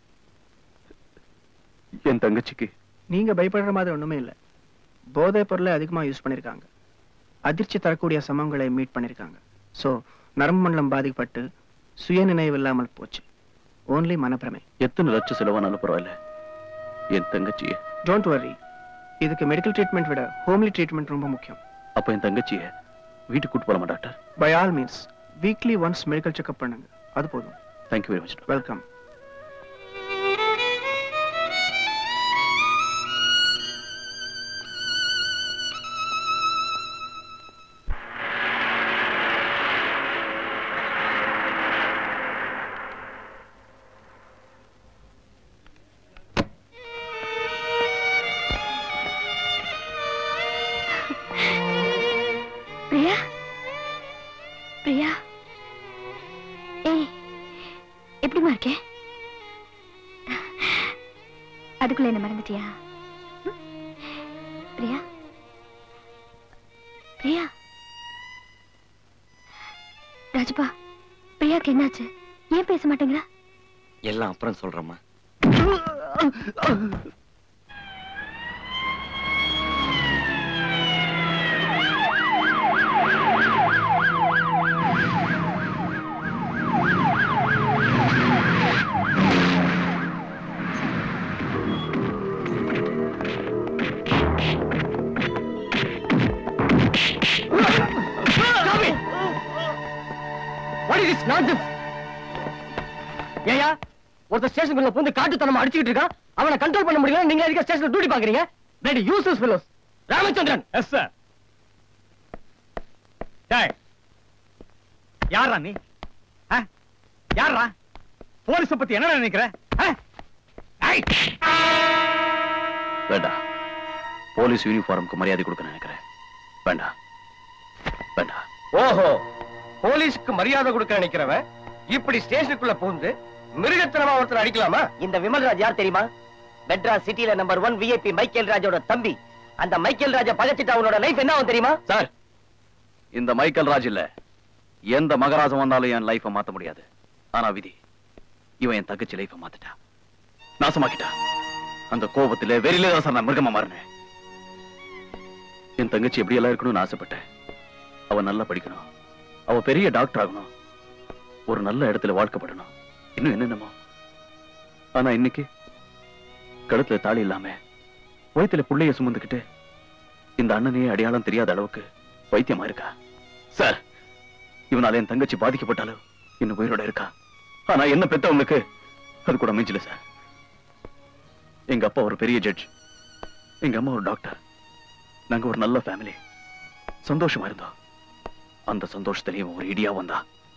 என் தங்கச்சிக்கு நீங்க பயப்படுற மாதிரி ஒண்ணுமே இல்ல போதைப் பொருளை அதிகமா யூஸ் பண்ணிருக்காங்க அதிர்ச்சி தரக்கூடிய சமங்களை மீட் பண்ணிருக்காங்க சோ நரம்பு மண்டலம் பாதிக்கப்பட்டு சுயநினைவு இல்லாமல் போச்சு ஓன்லி மனப்பிரமை எத்தனை லட்சம் செலவானாலும் பரவாயில்ல என் தங்கச்சிய டோன்ட் வரி இதுக்கு மெடிக்கல் ட்ரீட்மெண்ட் விட ஹோம்லி ட்ரீட்மெண்ட் ரொம்ப முக்கியம் அப்ப என் தங்கச்சிய வீட்டுக்கு கூட்டு போலாமா doctor by all means weekly once medical checkup பண்ணுங்க அது போதும் thank you very much welcome Priya அதுக்குள்ள என்ன மறந்துட்டியா ம்? பிரியா பிரியா ராஜப்பா பிரியாக்கு என்னாச்சு ஏன் பேச மாட்டேங்கிறா எல்லாம் அப்புறம் சொல்றேம்மா What is this nonsense? ஏயா ஒருத்தர் ஸ்டேஷனுக்குள்ள பூந்து காட்டுத்தனமா அடிச்சுக்கிட்டு இருக்கான் அவனை கண்ட்ரோல் பண்ண முடியல நீங்க எதுக்கு ஸ்டேஷன்ல டியூட்டி பாக்குறீங்க ரெடி யூசஸ் ஃபெலோஸ் ராமச்சந்திரன் எஸ் சார் டேய் யாரா நீ ஆ? யாரா போலீஸ பத்தி என்ன நினைக்கிற ஆ? ஏய்! வேண்டாம் போலீஸ் யூனிஃபார்முக்கு மரியாதை கொடுக்க நினைக்கிறேன் வேண்டாம் வேண்டாம் ஓஹோ போலீஸ்க்கு மரியாதை கொடுக்க நினைக்கிறவன் இப்படி ஸ்டேஷனுக்குள்ள பூந்து மிருகத்தனமா ஒருத்தர் அடிக்கலாமா இந்த விமல்ராஜ் யார் தெரியுமா மெட்ராஸ் சிட்டில நம்பர் ஒன் விஐபி மைக்கேல் ராஜோட தம்பி அந்த மைக்கேல் ராஜா பகச்சிட்டு அவனோட லைஃப் என்ன ஆகும் தெரியுமா சார் இந்த மைக்கேல் ராஜ் இல்ல எந்த மகராஜம் வந்தாலும் என் லைஃப மாத்த முடியாது ஆனா விதி இவன் என் தங்கச்சி லைஃப மாத்திட்டா நாசமாக்கிட்டா அந்த கோபத்துல வெறியில தான் சார் நான் மிருகமா மாறினேன் என் தங்கச்சி எப்படி எல்லாம் இருக்கணும்னு ஆசைப்பட்டேன் அவ நல்லா படிக்கணும் அவ பெரிய டாக்டர் ஆகணும் ஒரு நல்ல இடத்துல வாழ்க்கப்படணும் இன்னும் என்னென்னமோ ஆனா இன்னைக்கு கழுத்துல தாலி இல்லாம வயித்துல புள்ளைய சுமந்துக்கிட்டு இந்த அண்ணனையே அடையாளம் தெரியாத அளவுக்கு வைத்தியமா இருக்கா சார் இவனால என் தங்கச்சி பாதிக்கப்பட்டாலும் இன்னும் உயிரோட இருக்கா ஆனா என்ன பெத்தவங்களுக்கு அது கூட மிஞ்சல சார் எங்க அப்பா ஒரு பெரிய ஜட்ஜ் எங்க அம்மா ஒரு டாக்டர் நாங்க ஒரு நல்ல ஃபேமிலி சந்தோஷமா இருந்தோம் அந்த சந்தோஷத்திலையும் ஒரு இடியா வந்தா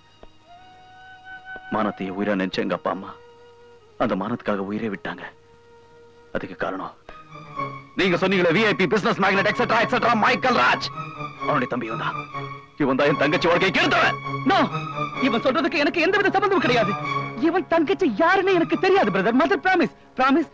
மானத்தைய உயிரா நினைச்ச எங்க அப்பா அம்மா அந்த மானத்துக்காக உயிரே விட்டாங்க அதுக்கு காரணம் நீங்க சொன்னீங்களே VIP business magnate etcetera etcetera Michael Raj அவனுடைய தம்பி வந்தா இவன் தான் என் தங்கச்சி வாழ்க்கையை கெடுத்தவன் நோ இவன் சொல்றதுக்கு எனக்கு எந்தவித சம்பந்தமும் கிடையாது இவன் தங்கச்சி யாருன்னு எனக்கு தெரியாது பிரதர் மதர் பிராமிஸ் பிராமிஸ்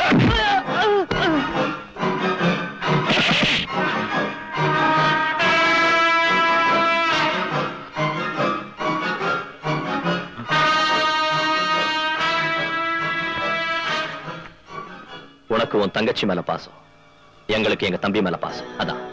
உனக்கு உன் தங்கச்சி மேல பாசம் எங்களுக்கு எங்க தம்பி மேல பாசம் அதான்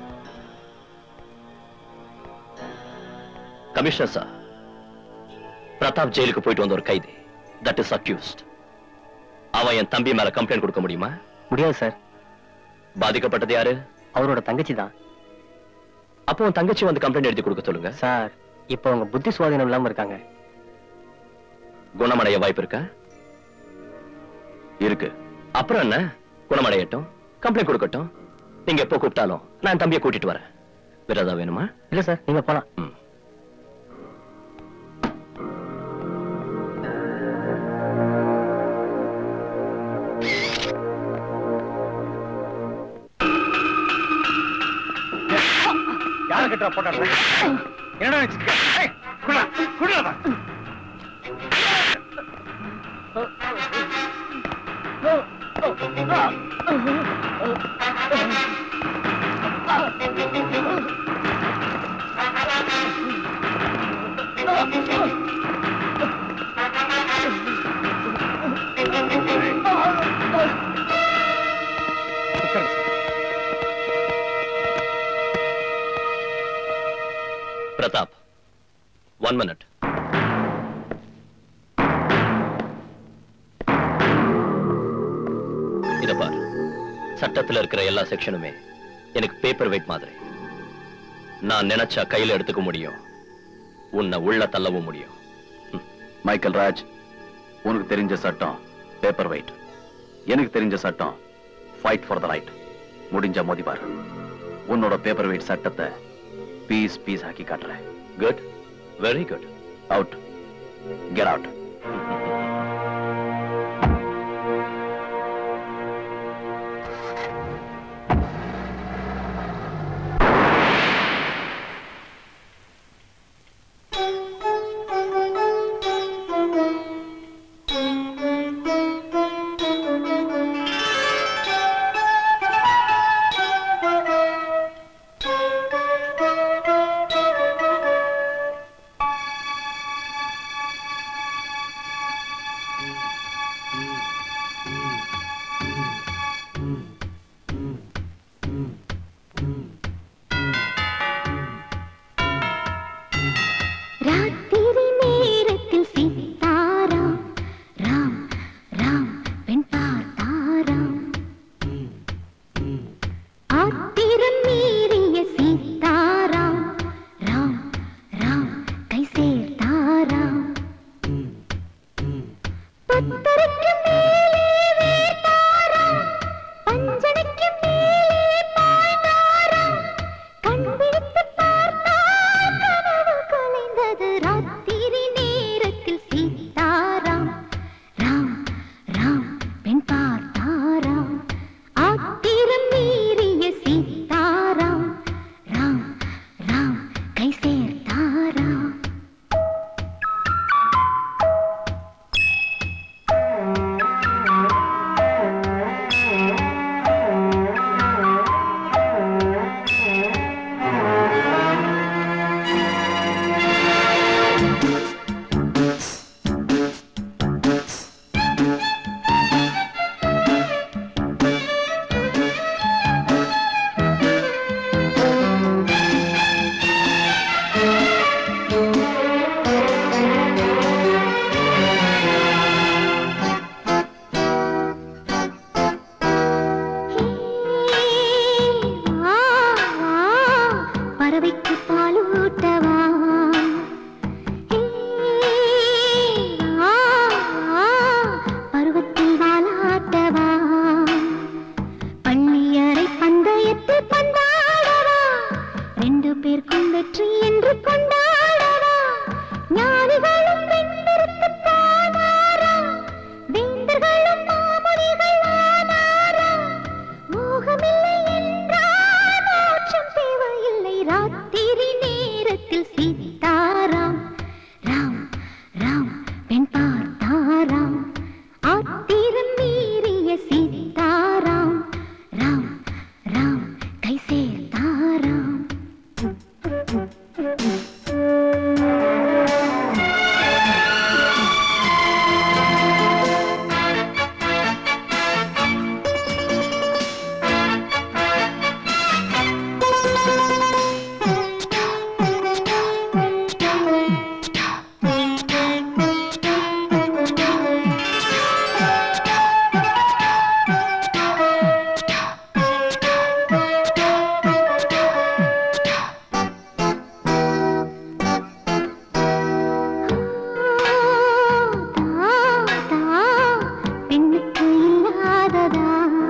கமிஷனர் சார் பிரதாப் ஜெயிலுக்கு போயிட்டு வந்த ஒரு கைதி தட் இஸ் அக்யூஸ்ட் அவன் என் தம்பி மேல கம்ப்ளைண்ட் கொடுக்க முடியுமா முடியாது சார் பாதிக்கப்பட்டது யாரு அவரோட தங்கச்சி தான் அப்போ உன் தங்கச்சி வந்து கம்ப்ளைண்ட் எழுதி கொடுக்க சொல்லுங்க சார் இப்போ அவங்க புத்தி சுவாதீனம் இல்லாம இருக்காங்க குணமடைய வாய்ப்பு இருக்கா இருக்கு அப்புறம் என்ன குணமடையட்டும் கம்ப்ளைண்ட் கொடுக்கட்டும் நீங்க எப்போ கூப்பிட்டாலும் நான் தம்பியை கூட்டிட்டு வரேன் வேற ஏதாவது வேணுமா இல்ல சார் நீங்க போலாம் யார கிட்ட போட்டாரு என்ன நினைச்சிருக்க ஏய், குடுடா, குடுடா. பிரதாப் ஒன் மினிட் இத பார் சட்டத்துல இருக்கிற எல்லா செக்ஷனுமே எனக்கு பேப்பர் வெயிட் மாதிரி நான் நினைச்சா கையில எடுத்துக்க முடியும் உன்னை உள்ள தள்ளவும் முடியும் மைக்கேல் ராஜ் உனக்கு தெரிஞ்ச சட்டம் பேப்பர் வெயிட் எனக்கு தெரிஞ்ச சட்டம் ஃபைட் ஃபார் த ரைட் முடிஞ்ச மோதி பாரு உன்னோட பேப்பர் வெயிட் சட்டத்தை பீஸ் பீஸ் ஆக்கி காட்டுறேன் good very good out get out பறவைக்கு பாலூட்டவா ஏ, ஆ, ஆ, பருவத்தில் வாலாட்டவா பள்ளியறை பந்தயத்தில் பந்தாடவா ரெண்டு பேருக்கும் வெற்றி என்று கொண்டாடவா ஞானிகளும் வெண்ணிறுத்து பாடாரா வேந்தர்களும் மாமுனிகள் ஆனாரா மோகமில்லை என்றால் மோட்சம் தேவையில்லை ராத்திரி நேரத்தில் சீதாராம் ராம் ராம் பெண் பார்த்தாராம் ஆத்திரம் மீறிய சீதாராம் ராம் ராம் கை சேர்த்தாராம் பெண்ணுக்கு இல்லாததா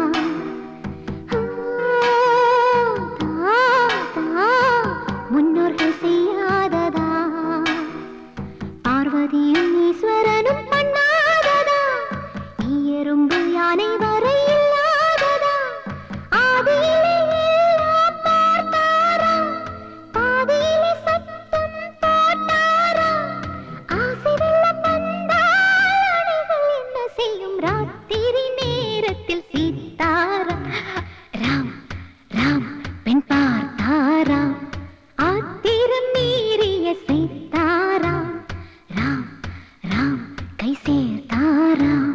முன்னோர்கள் செய்யாததா பார்வதியும் ஈஸ்வரனும் பண்ணாததா ஈயரும்பு யானை வரை இல்லாததா ஆதியிலே எல்லாம் பார்த்தாரா பாதியிலே சத்தம் போட்டாரா ஆசை வெள்ளம் வந்தால் அணைகள் என்ன செய்யும் ராத்திரி நேரத்தில் சீதாரா ராம் ராம் பெண் பார்த்தாராம் ஆத்திரம் மீறிய சீதாராம் ராம் ராம் கை சேர்த்தாராம்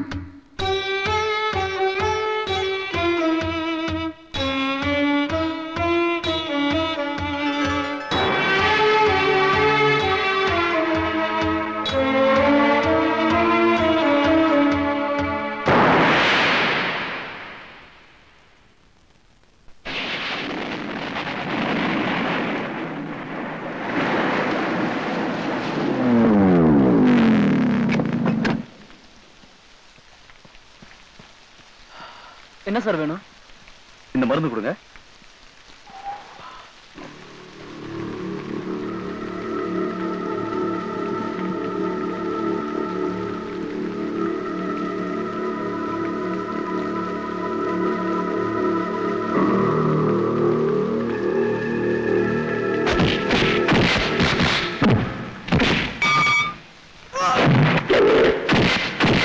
என்ன சார் வேணும் இந்த மருந்து கொடுங்க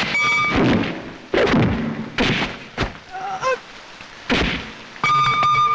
ஆ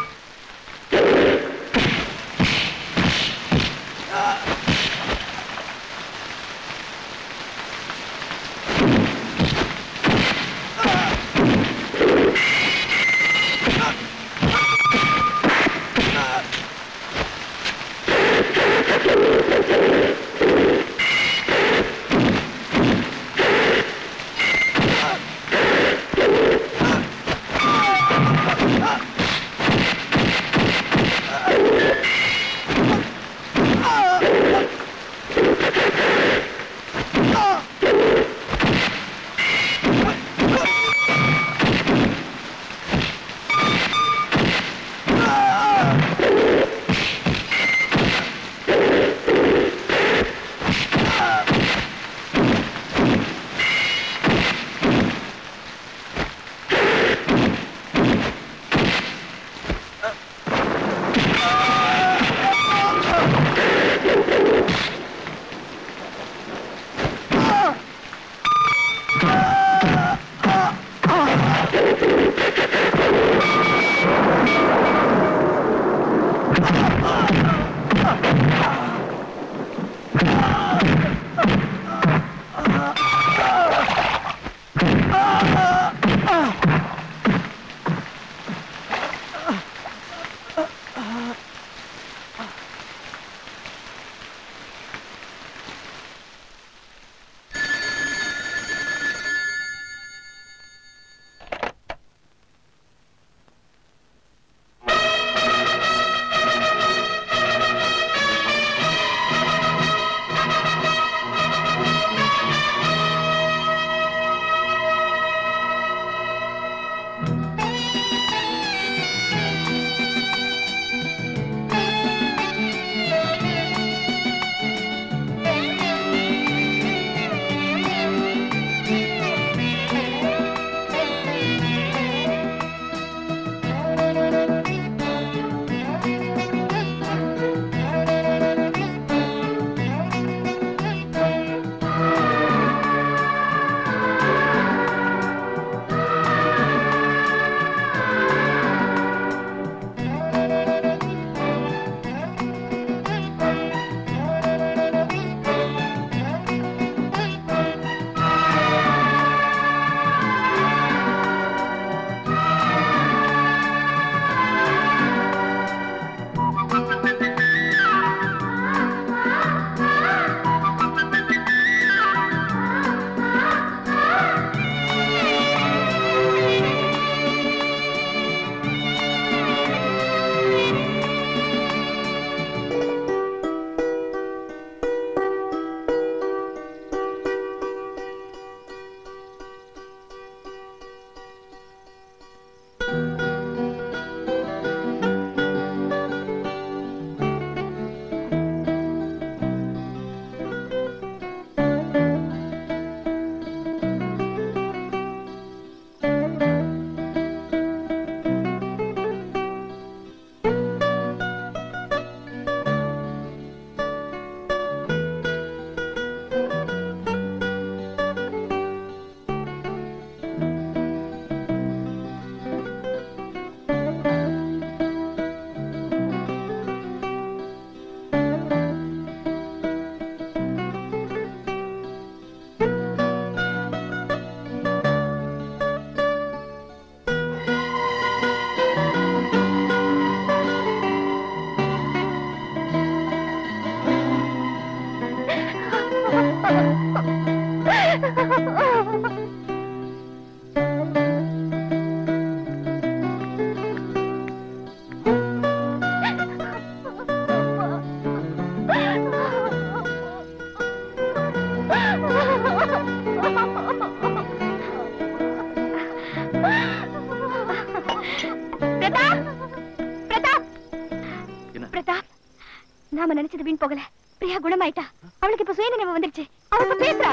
பிரதாப் நாம நினைச்சது வீண் போகல பிரியா குணமாயிட்டா அவளுக்கு இப்ப சுயநினைவு வந்துருச்சு அவ இப்ப பேசுறா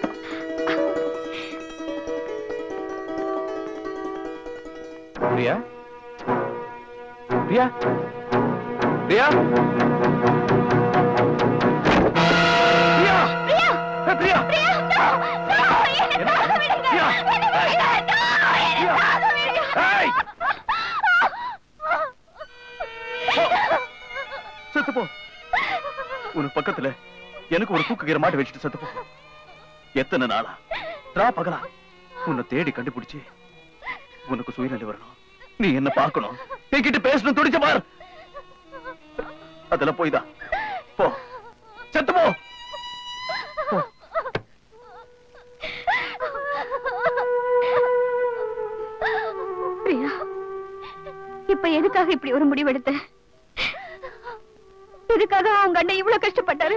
பிரியா பிரியா பிரியா பிரியா பிரியா செத்து போ உனக்கு பக்கத்துல எனக்கு ஒரு தூக்குகிற மாட்டு வச்சுட்டு செத்து போ எத்தனை நாளா ரா பகலா உன்னை தேடி கண்டுபிடிச்சு உனக்கு சுயநிலை வரணும் நீ என்ன பார்க்கணும் என்கிட்ட பேசணும் துடிச்ச பார் அதுல போய்தான் போ செத்து போ பிரியா இப்ப எதுக்காக இப்படி ஒரு முடிவெடுத்த எதுக்காக அவங்க அண்ணன் இவ்வளவு கஷ்டப்பட்டாரு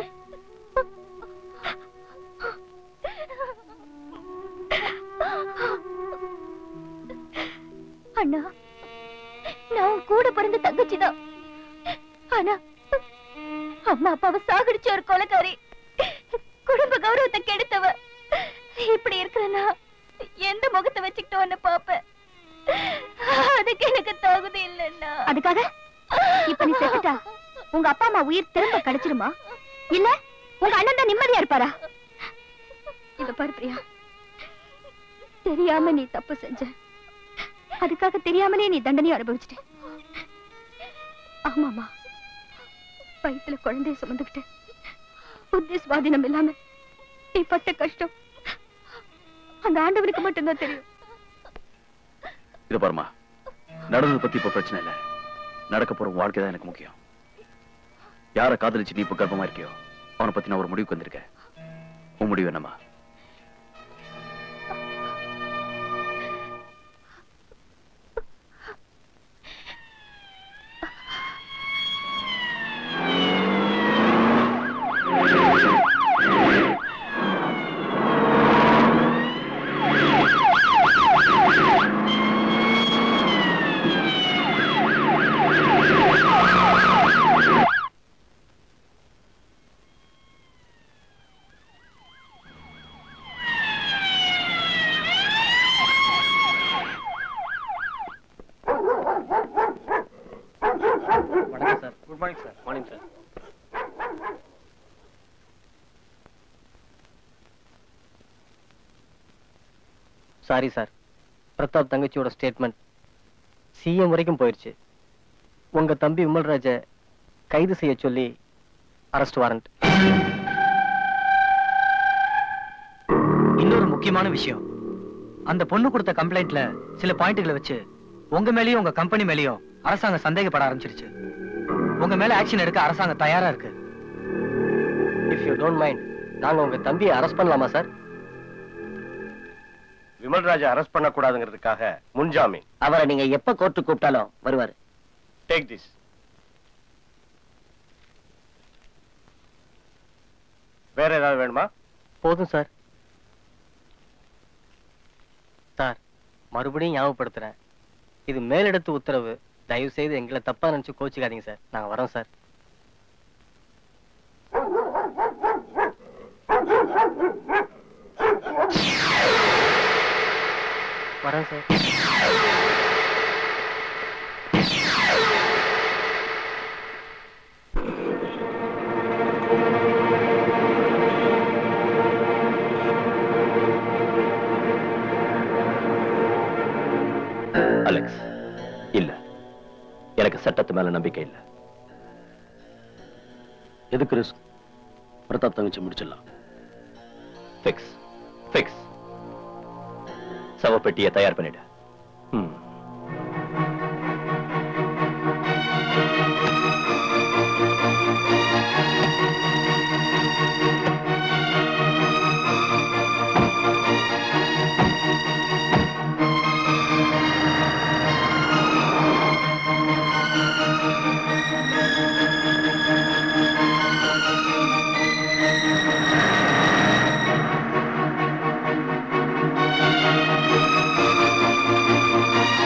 அண்ணா நான் உன் கூட பிறந்த தங்கச்சிதான் ஆனா அம்மா அப்பாவை சாகடிச்ச ஒரு கொலைக்காரி குடும்ப கௌரவத்தை கெடுத்தவ இப்படி இருக்கிறனா எந்த முகத்தை வச்சுக்கிட்டு உன்னை பாப்பேன் அதுக்கு எனக்கு தகுதி இல்லைன்னா அதுக்காக இப்ப நீ செத்துட்டா உங்க அப்பா அம்மா உயிர் திரும்ப கிடைச்சிருமா இல்ல உங்க அண்ணன் தான் நிம்மதியா இருப்பாரா இத பாரு பிரியா தெரியாம நீ தப்பு செஞ்ச அதுக்காக தெரியாமலே நீ தண்டனை அனுபவிச்சிட்ட ஆமாமா வயித்துல குழந்தைய சுமந்துக்கிட்டு புத்தி சுவாதீனம் இல்லாம நீ பட்ட கஷ்டம் அந்த ஆண்டவனுக்கு மட்டும்தான் தெரியும் இது பாருமா நடந்தது பத்தி இப்ப பிரச்சனை இல்ல நடக்க போற உன் வாழ்க்கை தான் எனக்கு முக்கியம் யார காதலிச்சு நீ இப்ப கர்ப்பமா இருக்கியோ அவனை பத்தி நான் ஒரு முடிவுக்கு வந்திருக்கேன் உன் முடிவு என்னம்மா வணக்கம் sir good morning sir morning sir sorry sir Pratap தங்கச்சியோட ஸ்டேட்மெண்ட் சிஎம் வரைக்கும் போயிருச்சு உங்க தம்பி விமல்ராஜ கைது செய்ய சொல்லி அரெஸ்ட் வாரண்ட் இன்னொரு முக்கியமான விஷயம் அந்த பொண்ணு கொடுத்த கம்ப்ளைண்ட்ல சில பாயிண்ட்களை வச்சு உங்க மேலயும் உங்க கம்பெனி மேலயும் அரசாங்கம் சந்தேகப்பட ஆரம்பிச்சிருச்சு உங்க மேல ஆக்ஷன் எடுக்க அரசாங்கம் தயாரா இருக்கு இஃப் யூ டோன்ட் மைண்ட் நாங்க உங்க தம்பியை அரெஸ்ட் பண்ணலாமா சார் விமல்ராஜை அரெஸ்ட் பண்ணக்கூடாதுங்கிறதுக்காக முன்ஜாமீன் அவரை நீங்க எப்ப கோர்ட்டு கூப்பிட்டாலும் வருவாரு டேக் திஸ் வேற ஏதாவது வேணுமா போதும் சார் சார் மறுபடியும் ஞாபகப்படுத்துறேன் இது மேலிடத்து உத்தரவு தயவு செய்து எங்களை தப்பா நினைச்சு கோச்சிக்காதீங்க சார் நாங்க வரோம் சார் வரேன் சார் அலெக்ஸ் இல்ல எனக்கு சட்டத்து மேல நம்பிக்கை இல்ல எதுக்கு ரிஸ்க் பிரதாப் தங்கச்சி முடிச்சிடலாம் ஃபிக்ஸ் ஃபிக்ஸ் சவப்பெட்டியை தயார் பண்ணிடு ம். Thank you.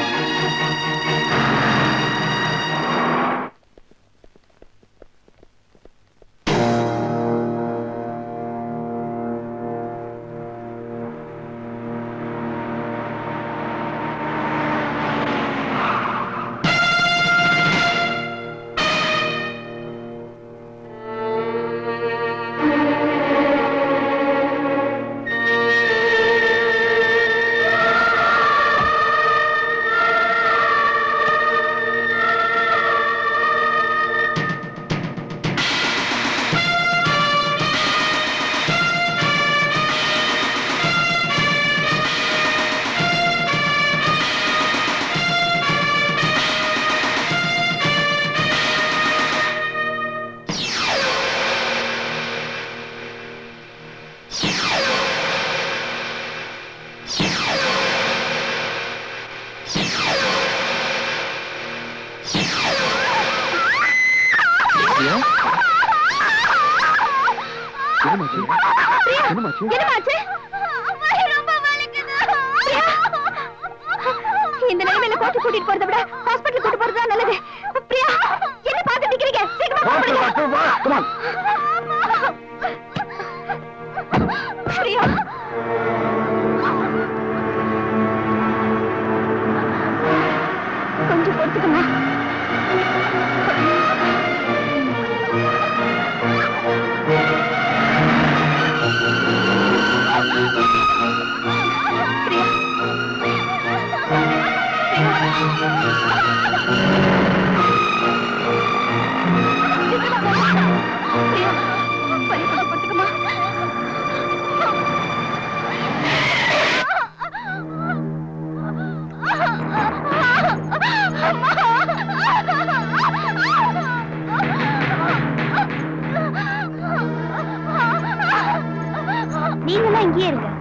என்னமாச்சு ரொம்ப வலிக்குது இந்த நிலைமையில கோர்ட்டு கூட்டிட்டு போறதை விட ஹாஸ்பிடல் கூட்டிட்டு போறது தான் நல்லது பிரியா என்ன பார்த்து நிக்கிறீங்க சீக்கிரமா கூப்பிடுங்க. பிரியா கொஞ்சம் பொறுத்துக்கமா நீங்களாம் இங்கேயே இருங்க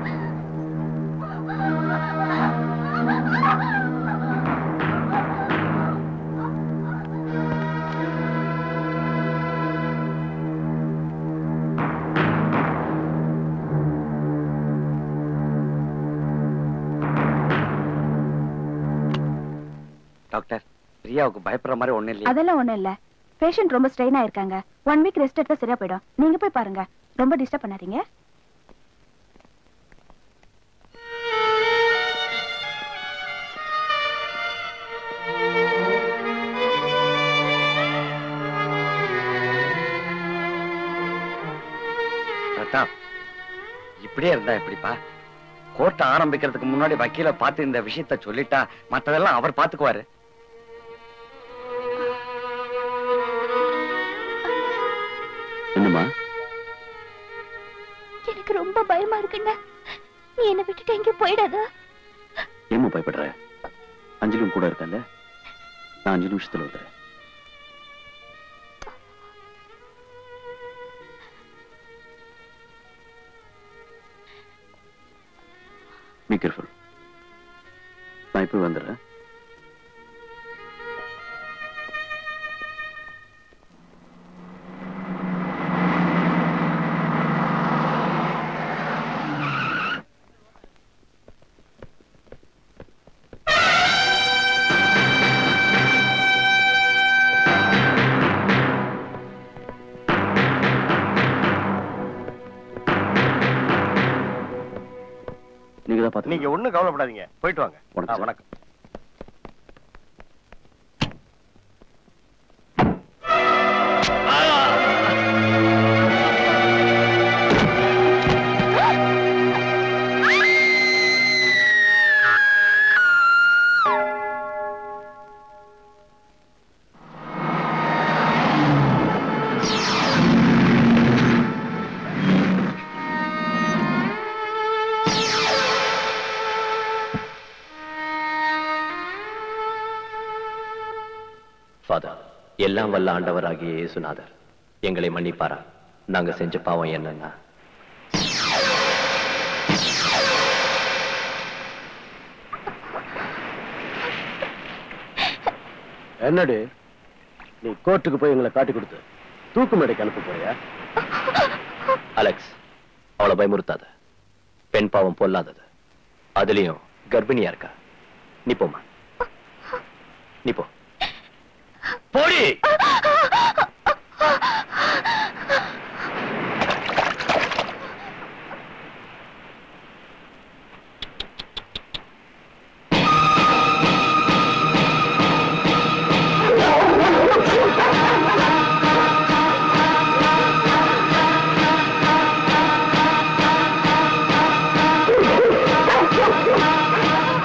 டாக்டர் பிரியாவுக்கு பயப்படுற மாதிரி ஒண்ணும் இல்லையா அதெல்லாம் ஒண்ணும் இல்ல பேஷண்ட் ரொம்ப ஸ்ட்ரெயின் ஆயிருக்காங்க ஒன் வீக் ரெஸ்ட் எடுத்தா சரியா போயிடும் நீங்க போய் பாருங்க ரொம்ப டிஸ்டர்ப் பண்ணாதீங்க பிரதாப் இப்படியே இருந்தா எப்படிப்பா கோர்ட் ஆரம்பிக்கிறதுக்கு முன்னாடி வக்கீல பார்த்து இந்த விஷயத்த சொல்லிட்டா மத்ததெல்லாம் அவர் பாத்துக்குவாரு என்னம்மா எனக்கு ரொம்ப பயமா இருக்குங்க நீ என்ன விட்டுட்டு எங்க போயிடாத ஏம்மா பயப்படுற அஞ்சலியும் கூட இருக்கல்ல நான் அஞ்சு நிமிஷத்துல வந்துடுறேன் பி கேர்ஃபுல் நான் இப்போ வந்துடுறேன் நீங்க தான் பார்த்து நீங்க ஒண்ணும் கவலைப்படாதீங்க போயிட்டு வாங்க வணக்கம் ஆ, வணக்கம் ஃபாதர் எல்லாம் வல்ல ஆண்டவராகிய இயேசுநாதர் எங்களை மன்னிப்பாரா நாங்க செஞ்ச பாவம் என்னன்னா என்னடி நீ கோர்ட்டுக்கு போய் எங்களை காட்டி கொடுத்து தூக்கு மேடைக்கு அனுப்ப போறியா அலெக்ஸ் அவளை பயமுறுத்தாத பெண் பாவம் பொல்லாதது அதுலயும் கர்ப்பிணியா இருக்கா நீ போம்மா நீ போ போடி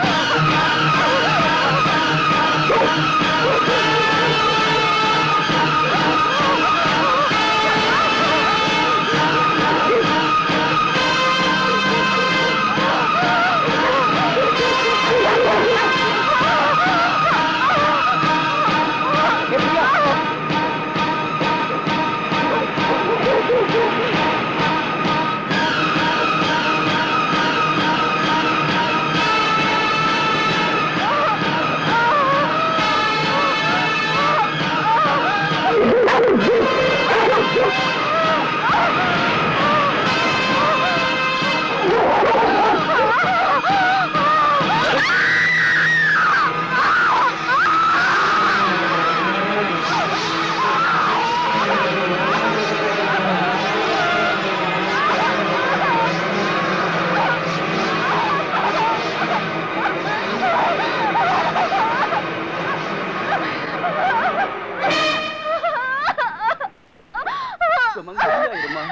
ஆ சுமங்கலியாயிருமா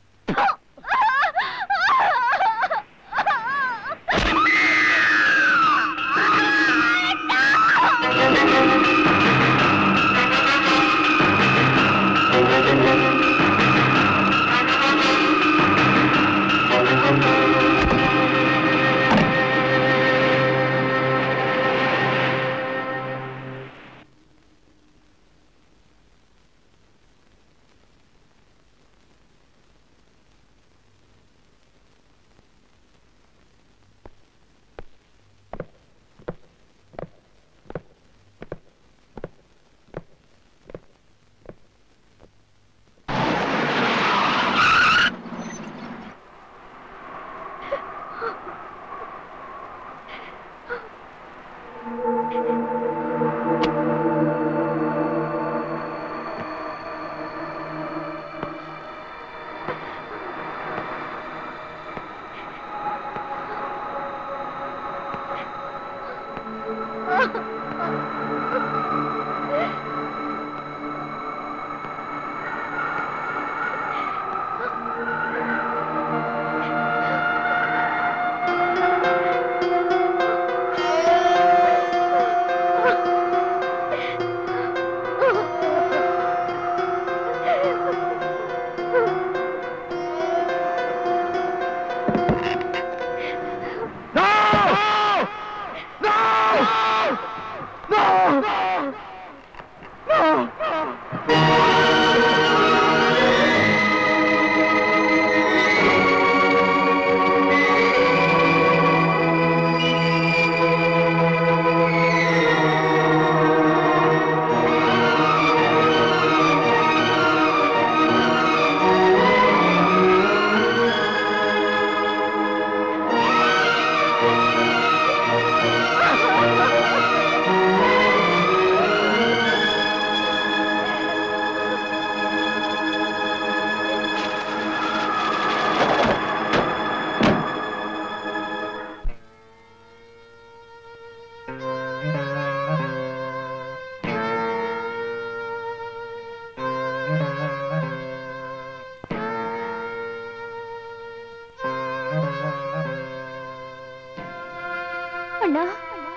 அண்ணா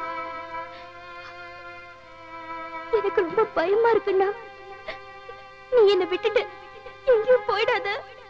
எனக்கு ரொம்ப பயமா இருக்குண்ணா நீ என்னை விட்டுட்டு எங்கேயும் போயிடாத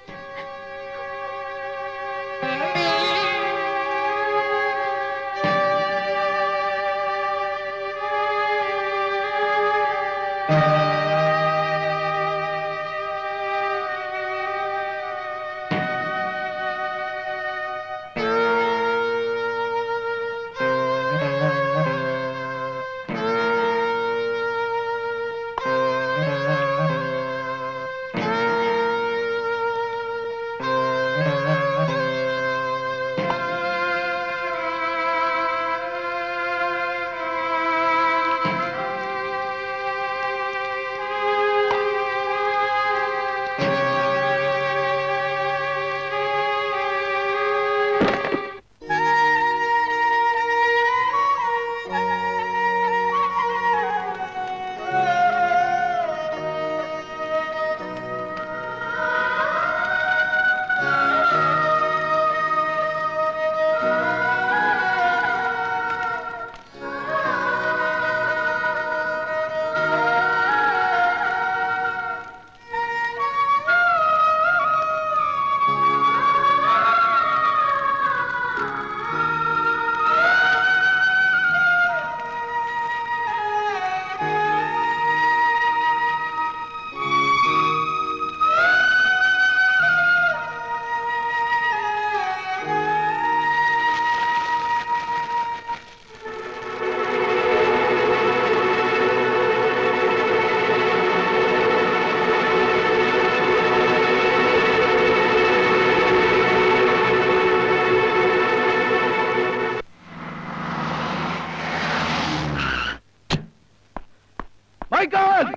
My God!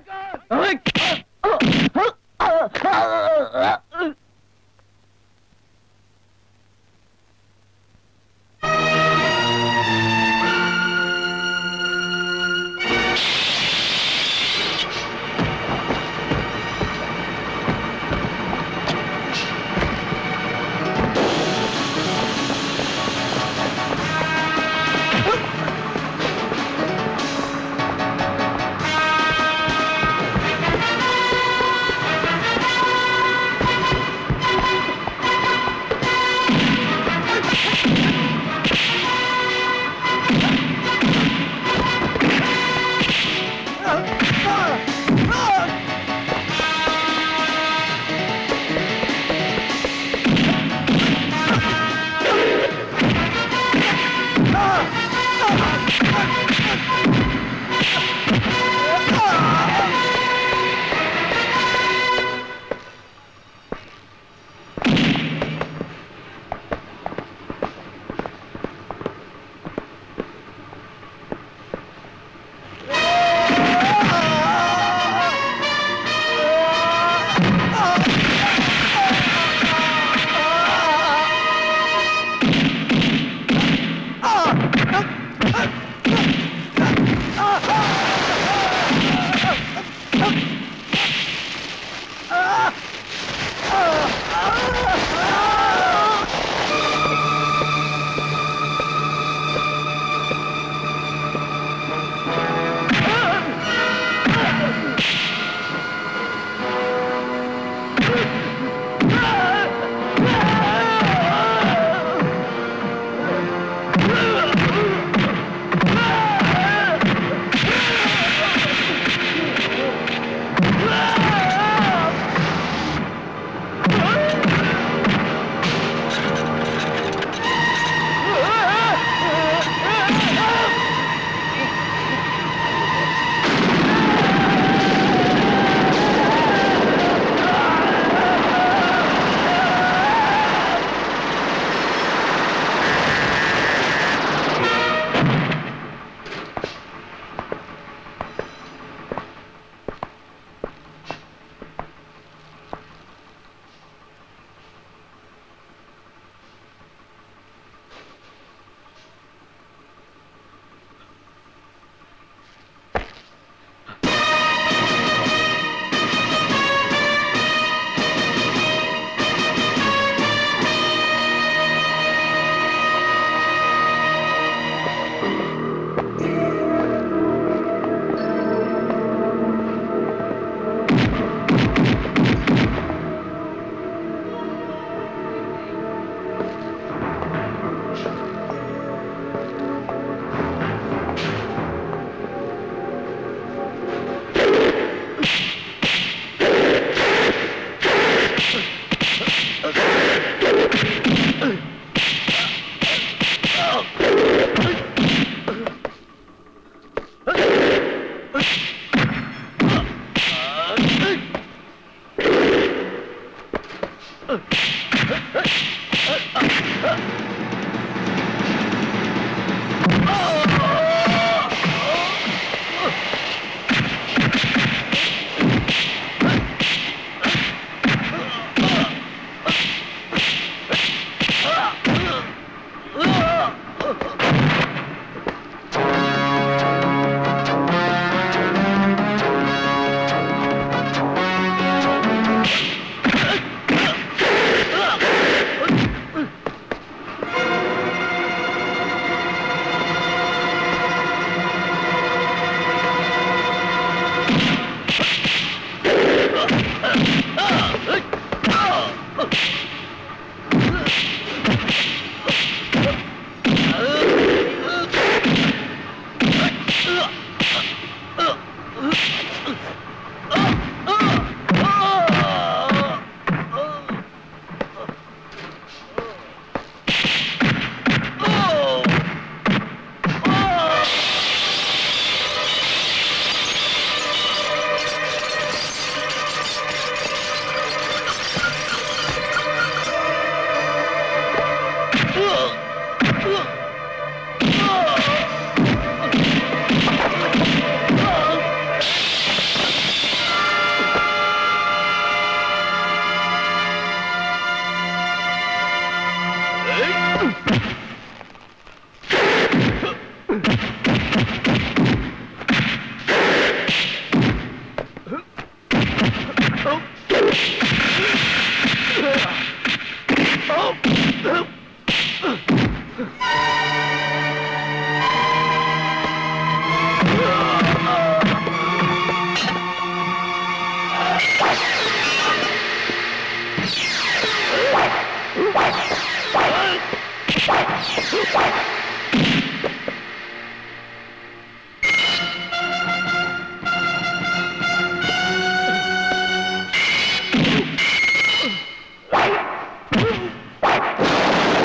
Ah!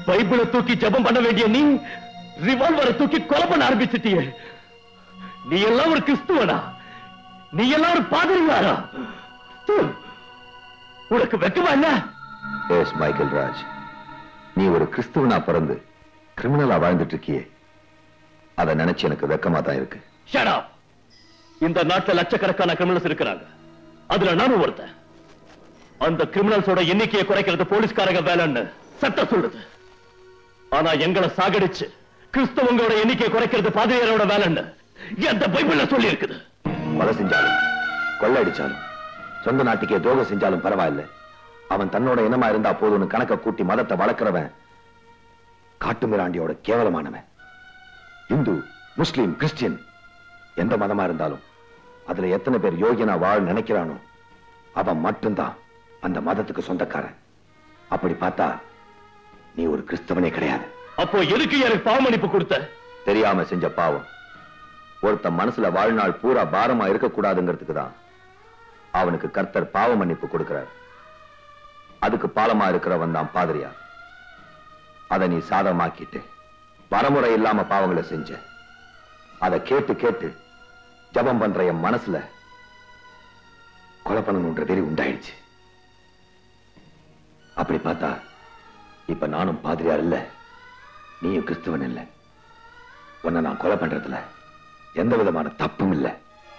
பைபிளை தூக்கி ஜெபம் பண்ண வேண்டிய நீ ரிவால்வரை தூக்கி கொலை பண்ண ஆரம்பிச்சிட்டியே நீ எல்லாம் ஒரு கிறிஸ்துவனா நீ எல்லாம் ஒரு பாதிரியாரா தூ. உனக்கு வெக்கமா என்ன எஸ் மைக்கேல் ராஜ் நீ ஒரு கிறிஸ்துவனா பிறந்து கிரிமினலா வாழ்ந்துட்டு இருக்கியே அதை நினைச்சு எனக்கு வெக்கமா தான் இருக்கு Shut up. இந்த நாட்டுல லட்சக்கணக்கான கிரிமினல்ஸ் இருக்கிறாங்க அதுல நானும் ஒருத்தன் அந்த கிரிமினல்ஸோட எண்ணிக்கையை குறைக்கிறது போலீஸ்காரங்க வேலைன்னு சட்டம் சொல்லுது ஆனா எங்களை சாகடிச்சு கிறிஸ்தவங்களோட எண்ணிக்கையை குறைக்கிறது பாதிரியாரோட வேலைன்னு எந்த பைபிள்ல சொல்லி இருக்குது கொலை செஞ்சாலும் கொள்ளடிச்சாலும் சொந்த நாட்டுக்கே துரோகம் செஞ்சாலும் பரவாயில்ல அவன் தன்னோட இனமா இருந்தா போதும்னு கணக்க கூட்டி மதத்தை வளர்க்கிறவன் காட்டுமிராண்டியோட கேவலமானவன் இந்து முஸ்லீம் கிறிஸ்டியன் எந்த மதமா இருந்தாலும் அதுல எத்தனை பேர் யோகியனா வாழ நினைக்கிறானோ அவன் மட்டும்தான் அந்த மதத்துக்கு சொந்தக்காரன் அப்படி பார்த்தா நீ ஒரு கிறிஸ்தவனே கிடையாது அப்போ எதுக்கு எனக்கு பாவமன்னிப்பு கொடுத்த தெரியாம செஞ்ச பாவம் ஒருத்த மனசுல வாழ்நாள் பூரா பாரமா இருக்கக்கூடாதுங்கிறதுக்கு தான் அவனுக்கு கர்த்தர் பாவ மன்னிப்பு கொடுக்கிறார் அதுக்கு பாலமா இருக்கிறவன் தான் பாதிரியா அதை நீ சாதகமாக்கிட்டு வரமுறை இல்லாம பாவங்களை செஞ்ச அதை கேட்டு கேட்டு ஜபம் பண்ற என் மனசுல கொலை பண்ணணுன்ற வெறி உண்டாயிடுச்சு அப்படி பார்த்தா இப்ப நானும் பாதிரியார் இல்ல நீயும் கிறிஸ்துவன் இல்ல உன்னை நான் கொலை பண்றதுல எந்த விதமான தப்பும் இல்ல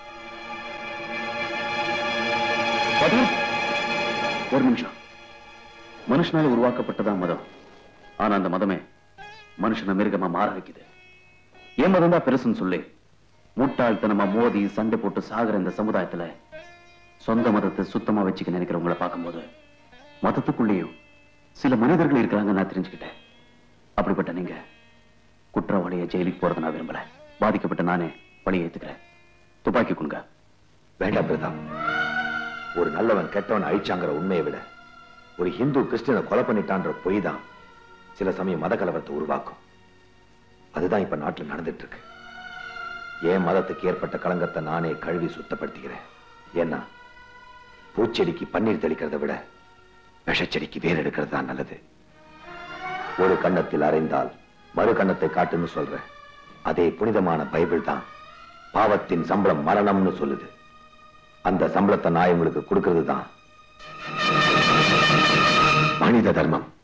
ஒரு நிமிஷம் மனுஷனால உருவாக்கப்பட்டதான் மதம் ஆனா அந்த மதமே மனுஷனை மிருகமா மாற வைக்குது என் மதம் தான் பெருசுன்னு சொல்லி முட்டாள்தனமா மோதி சண்டை போட்டு சாகுற இந்த சமுதாயத்துல சொந்த மதத்தை சுத்தமா வச்சுக்க நினைக்கிறவங்கள பார்க்கும்போது மதத்துக்குள்ளேயும் சில மனிதர்கள் இருக்கிறாங்க நான் தெரிஞ்சுக்கிட்டேன் அப்படிப்பட்ட நீங்க குற்றவாளிய ஜெயிலுக்கு போறதை நான் விரும்பல பாதிக்கப்பட்ட நானே பழி ஏத்துக்கிறேன் துப்பாக்கி கொடுங்க வேண்டாம் பிரதாப் ஒரு நல்லவன் கெட்டவன் அழிச்சாங்கிற உண்மையை விட ஒரு ஹிந்து கிறிஸ்டியனை கொலை பண்ணிட்டான்ற பொய் தான் சில சமயம் மத கலவரத்தை உருவாக்கும் அதுதான் இப்ப நாட்டுல நடந்துட்டு இருக்கு என் மதத்துக்கு ஏற்பட்ட களங்கத்தை நானே கழுவி சுத்தப்படுத்திக்கிறேன் ஏன்னா பூச்செடிக்கு பன்னீர் தெளிக்கிறதை விட விஷச்செடிக்கு வேர் எடுக்கிறது தான் நல்லது ஒரு கன்னத்தில் அறைந்தால் மறு கன்னத்தை காட்டுன்னு சொல்ற அதே புனிதமான பைபிள் தான் பாவத்தின் சம்பளம் மரணம்னு சொல்லுது அந்த சம்பளத்தை நான் உங்களுக்கு கொடுக்கிறது தான் மனித தர்மம்